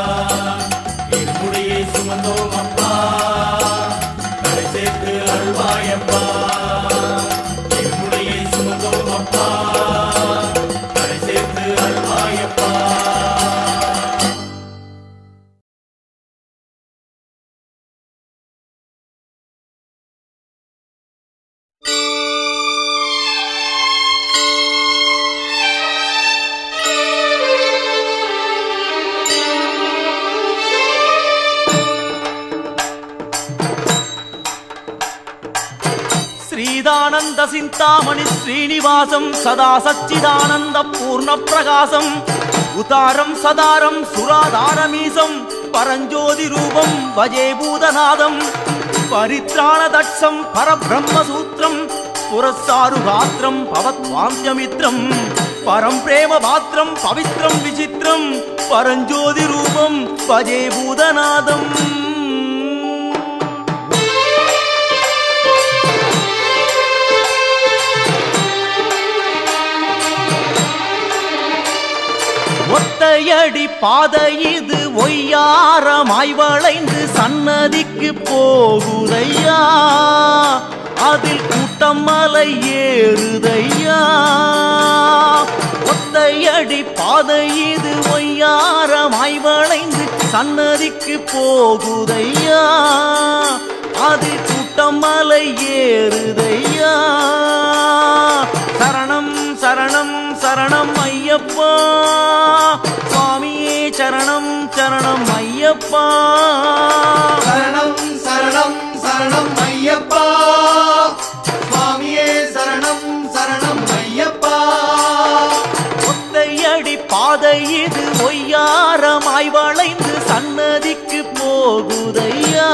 S6: முடியை சுமந்தோம் அப்பா கரை சேர்த்து அருள்வாயப்பா முடியை சுமந்தோம் அப்பா கரை சேர்த்து அருள்வாயப்பா
S5: శ్రీదానంద సింతామణి శ్రీనివాసం సదా సచ్చిదానంద పూర్ణ ప్రకాశం ఉతారం సదారం సురాధారమీశం పరంజ్యోతి రూపం భజే భూతనాదం పరిత్రాణ దక్షం పరబ్రహ్మ సూత్రం పురస్సారు గాత్రం భవత్వాంత్యమిత్రం పరం ప్రేమ పాత్రం పవిత్రం విచిత్రం పరంజ్యోతి రూపం భజే భూతనాదం ஒத்தையடி பாதை இது ஒய்யாரமாய் வளைந்து சன்னதிக்கு போகுதையா அதில் கூட்டம் மலை ஏறுதையா ஒத்தையடி பாதை இது ஒய்யாரமாய் வளைந்து சன்னதிக்கு போகுதையா அதில் கூட்டம் மலை ஏறுதையா சரணம் சரணம் சரணம் ஐயப்பா சுவாமியே சரணம் சரணம் ஐயப்பா
S8: சரணம் சரணம் சரணம் ஐயப்பா சுவாமியே சரணம் சரணம் ஐயப்பா
S5: ஒத்தையடி பாதை இது ஒய்யாரமாய் வளைந்து சன்னதிக்கு போகுதையா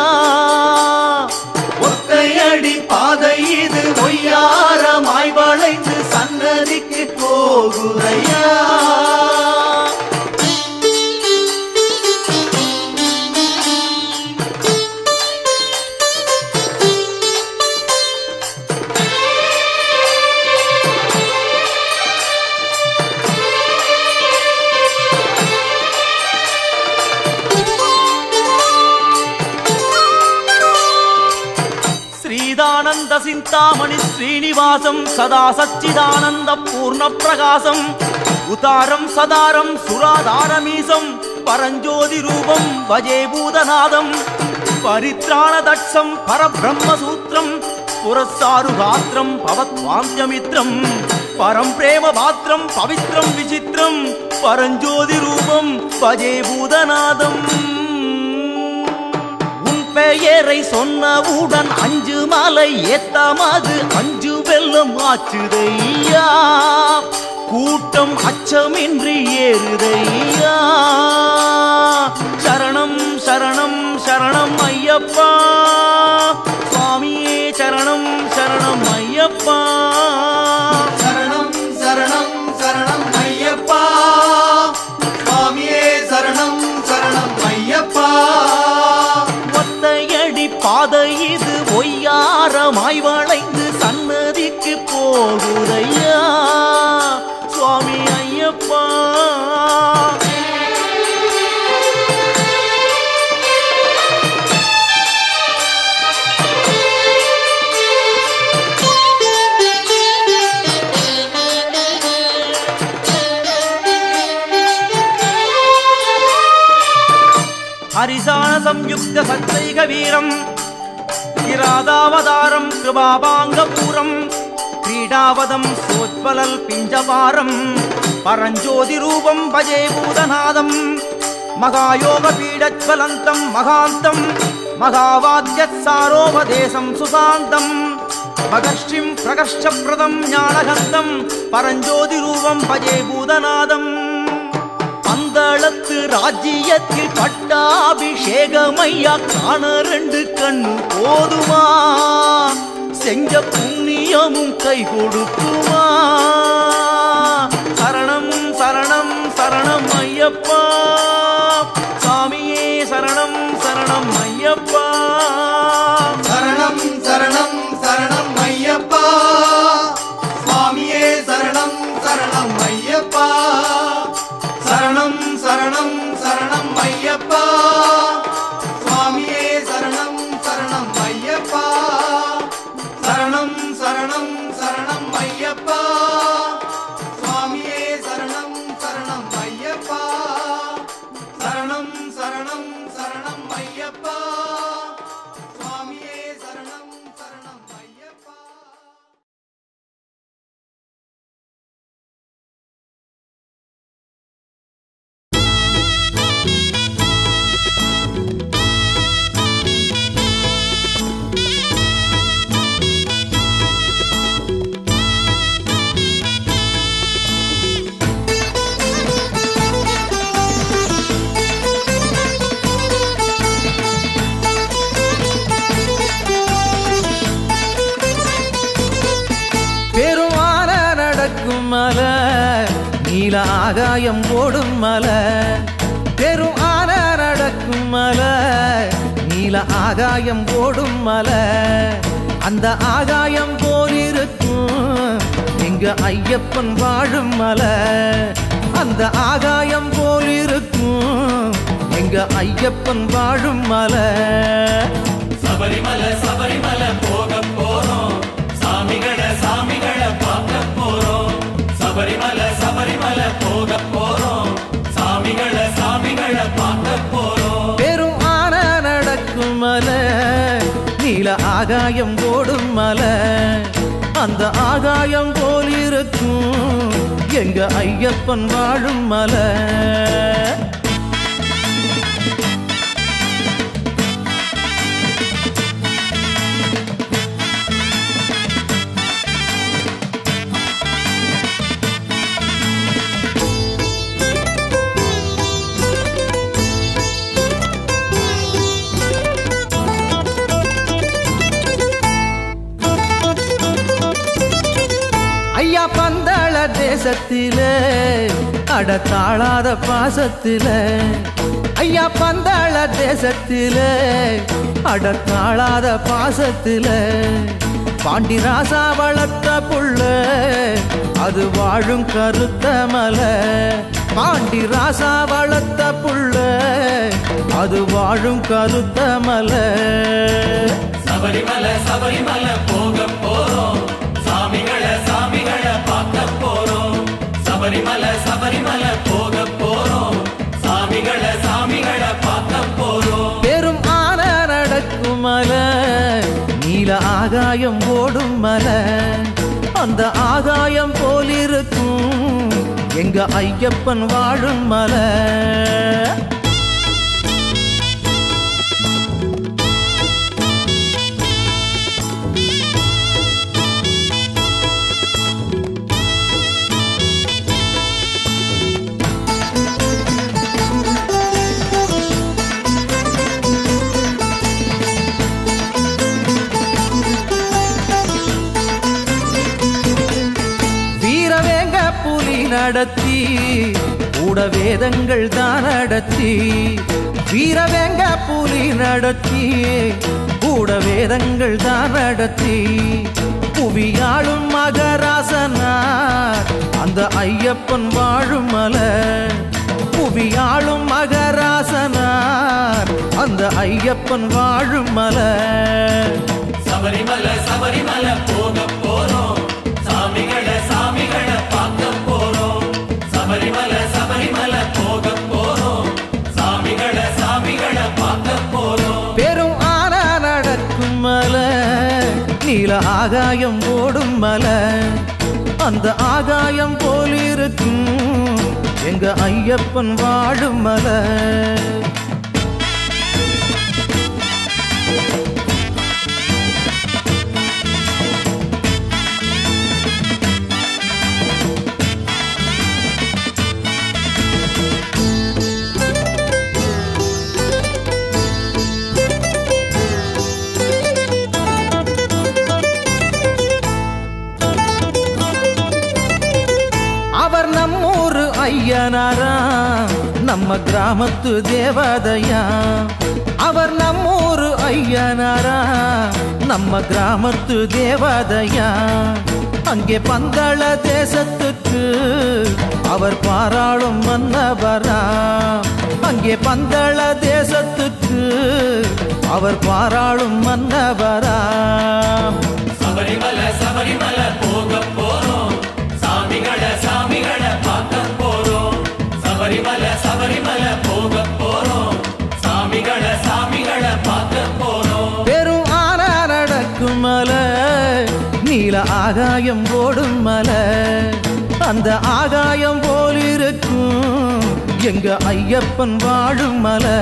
S5: ஒத்தையடி பாதை இது ஒய்யாரமாய் வளைந்து சன்னதிக்கு போகுதையா శ్రీదానంద సింతామణి శ్రీనివాసం సదా సచ్చిదానంద పూర్ణ ప్రకాశం ఉతారం సదారం సురాధారమీశం పరంజ్యోతి రూపం భజే భూతనాదం పరిత్రాణ దక్షం పరబ్రహ్మ సూత్రం పురస్సారు గాత్రం భవత్వాంత్యమిత్రం పరం ప్రేమ పాత్రం పవిత్రం విచిత్రం పరంజ్యోతి రూపం భజే భూతనాదం உன் பெயரை சொன்னவுடன் அஞ்சு மலை ஏத்தமது அஞ்சு வெள்ளம் ஆச்சுதையா கூட்டம் அச்சமின்றி ஏறுதையா சரணம் சரணம் சரணம் ஐயப்பா சுவாமியே சரணம் சரணம் ஐயப்பா
S8: சரணம் சரணம் சரணம் ஐயப்பா சுவாமியே சரணம் சரணம் ஐயப்பா
S5: ஒத்தையடி பாதை இது ஒய்யாரமாய் வளைந்து சன்னதிக்கு போகுதையா சுவாமி ஐயப்பா ஹரிசான சம்யுக்த சத்தைக வீரம் கிராதாவதாரம் கிருபாபாங்கபூரம் क्रीडावदं सोज्वलल् पिञ्जवारं परञ्ज्योतिरूपं भजे भूतनादं महायोगपीडज्वलन्तं महान्तं महावाद्यत्सारोपदेशं सुशान्तं मगर्षिं प्रकर्षप्रदं ज्ञानगन्धं परञ्ज्योतिरूपं भजे भूतनादम् பந்தளத்து ராஜ்யத்தில் பட்டாபிஷேகமையா காண ரெண்டு கண்ணு போதுமா செஞ்ச புண்ணியமும் கை கொடுக்குமா சரணம் சரணம் சரணம் ஐயப்பா சாமியே சரணம் சரணம் ஐயப்பா
S13: சரணம் சரணம் சரணம் ஐயப்பா சுவாமியே சரணம் சரணம் ஐயப்பா சரணம் சரணம் சரணம் ஐயப்பா சுவாமியே சரணம் சரணம் ஐயப்பா சரணம் சரணம் சரணம் ஐயப்பா சுவாமியே சரணம் சரணம் ஐயப்பா சரணம் சரணம் சரணம் ஐயப்பா சுவாமியே சரணம் சரணம் ஐயப்பா
S5: பெருமான நடக்கும் மலை நீல ஆகாயம் ஓடும் மலை பெரும் ஆன நடக்கும் மலை நீல ஆகாயம் ஓடும் மலை அந்த ஆகாயம் போலிருக்கும் எங்க ஐயப்பன் வாழும் மலை அந்த ஆகாயம் போலிருக்கும் எங்க ஐயப்பன் வாழும் மலை
S1: சபரிமலை சபரிமலை போக போறோம் சாமிகளை சாமிகளை பார்க்க போறோம் சபரிமலை சபரிமலை போக போறோம் சாமிகளை சாமிகளை பார்க்க போறோம்
S5: பெரும் ஆன நடக்கும் மலை நீல ஆகாயம் ஓடும் மலை அந்த ஆகாயம் போல் இருக்கும் எங்க ஐயப்பன் வாழும் மலை ஐயா பந்தள தேசத்தில அட தாழாத பாசத்தில ஐயா பந்தள தேசத்தில அட தாழாத பாசத்தில பாண்டி ராசா வளர்த்த புள்ள அது வாழும் கருத்த மலை பாண்டி ராசா வளர்த்த புள்ள அது வாழும் கருத்த மலை
S1: சபரிமலை சபரிமலை போக போறோம் சாமிகளை சாமிகளை பார்க்க போறோம் சபரிமலை சபரிமலை போக போறோம் சாமிகளை சாமிகளை பார்க்க போறோம்
S5: பெரும் ஆன நடக்கும் மலை நீல ஆகாயம் ஓடும் மலை அந்த ஆகாயம் போலிருக்கும் எங்க ஐயப்பன் வாழும் மலை வீரவேங்க புலி நடத்தி கூட வேதங்கள் தான் நடத்தி வீரவேங்க புலி நடத்தி கூட வேதங்கள் தான் நடத்தி புவியாளும் மகராசனார் அந்த ஐயப்பன் வாழும் மலை புவியாளும் மகராசனார் அந்த ஐயப்பன் வாழும் மலை
S1: சபரிமலை சபரிமலை போக போறோம் சாமிகளை சாமிகளை பார்க்க போறோம் சபரிமலை சபரிமலை போக போறோம் சாமிகளை சாமிகளை
S14: ஆகாயம் ஓடும் மலை அந்த ஆகாயம் போலிருக்கும் எங்க ஐயப்பன் வாழும் மலை அவர் நம்மூரு ஐயனாரா நம்ம கிராமத்து தேவதையா அவர் நம்மூரு ஐயனாரா நம்ம கிராமத்து தேவதையா அங்கே பந்தள தேசத்துக்கு அவர் பாராளும் மன்னவரா அங்கே பந்தள தேசத்துக்கு அவர் பாராளும் மன்னவரா
S1: சபரிமல சபரிமல போக போறோம் சாமிகள சாமிகள பார்க்க போறோம் சபரிமல சபரிமல போக போறோம் சாமிகள சாமிகள பார்க்க போறோம்
S14: பெரும் ஆனா நடக்கும் மலை நீல ஆகாயம் ஓடும் மலை அந்த ஆகாயம் போலிருக்கும் எங்க ஐயப்பன் வாழும் மலை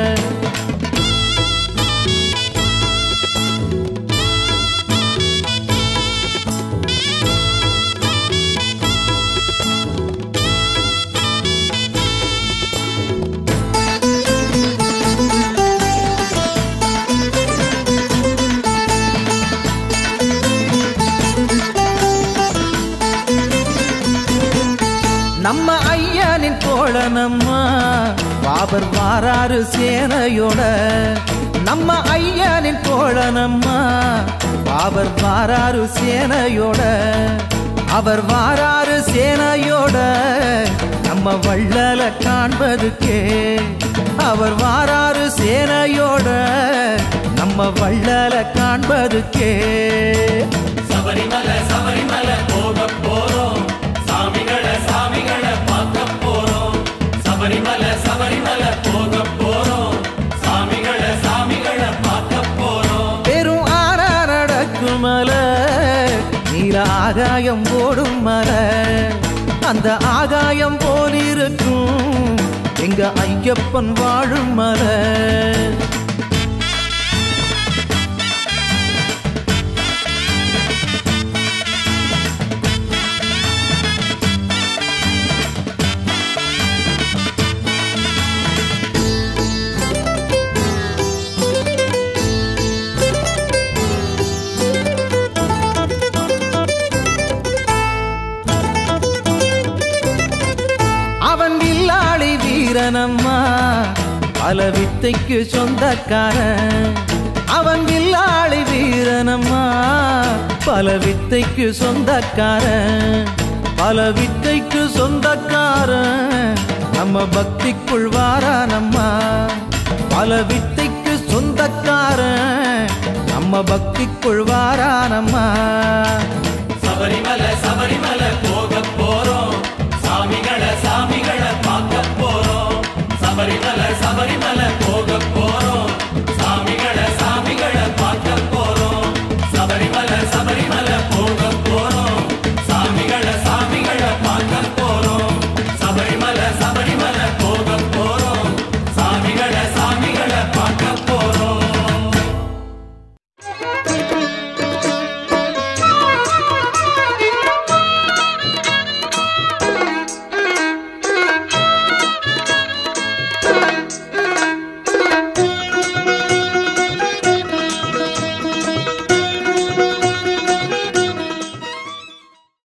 S14: நம்ம ஐயனின் கோளனம்மா பாபர் வாராரு சேனையோட நம்ம ஐயனின் கோளனம்மா பாபர் வாராரு சேனையோட அவர் வாராரு சேனையோட நம்ம வள்ளல காண்பதுக்கே அவர் வாராரு சேனையோட நம்ம வள்ளல காண்பதுக்கே
S1: சபரிமல சபரிமல போக போறோம் சாமிகள சாமிகள பார்க்க போறோம் சபரிமல சபரிமல போக போறோம் சாமிகள சாமிகள பார்க்க போறோம்
S14: பெரும் ஆறா நடக்கும் மலை நீல ஆகாயம் ஓடும் மலை அந்த ஆகாயம் போலிருக்கும் எங்க ஐயப்பன் வாழும் மலை அவன் வில்லாளி வீரனம்மா பல வித்தைக்கு சொந்தக்காரன் அவன் வில்லாளி வீரனம்மா பல வித்தைக்கு சொந்தக்காரன் பல வித்தைக்கு சொந்தக்காரன் நம்ம பக்திக்குள் வாரானம்மா பல வித்தைக்கு சொந்தக்காரன் நம்ம பக்திக்குள் வாரானம்மா
S1: சபரிமல சபரிமல போக போறோம் சாமிகள சாமிகள பார்க்க போறோம் சபரிமல சபரிமல போக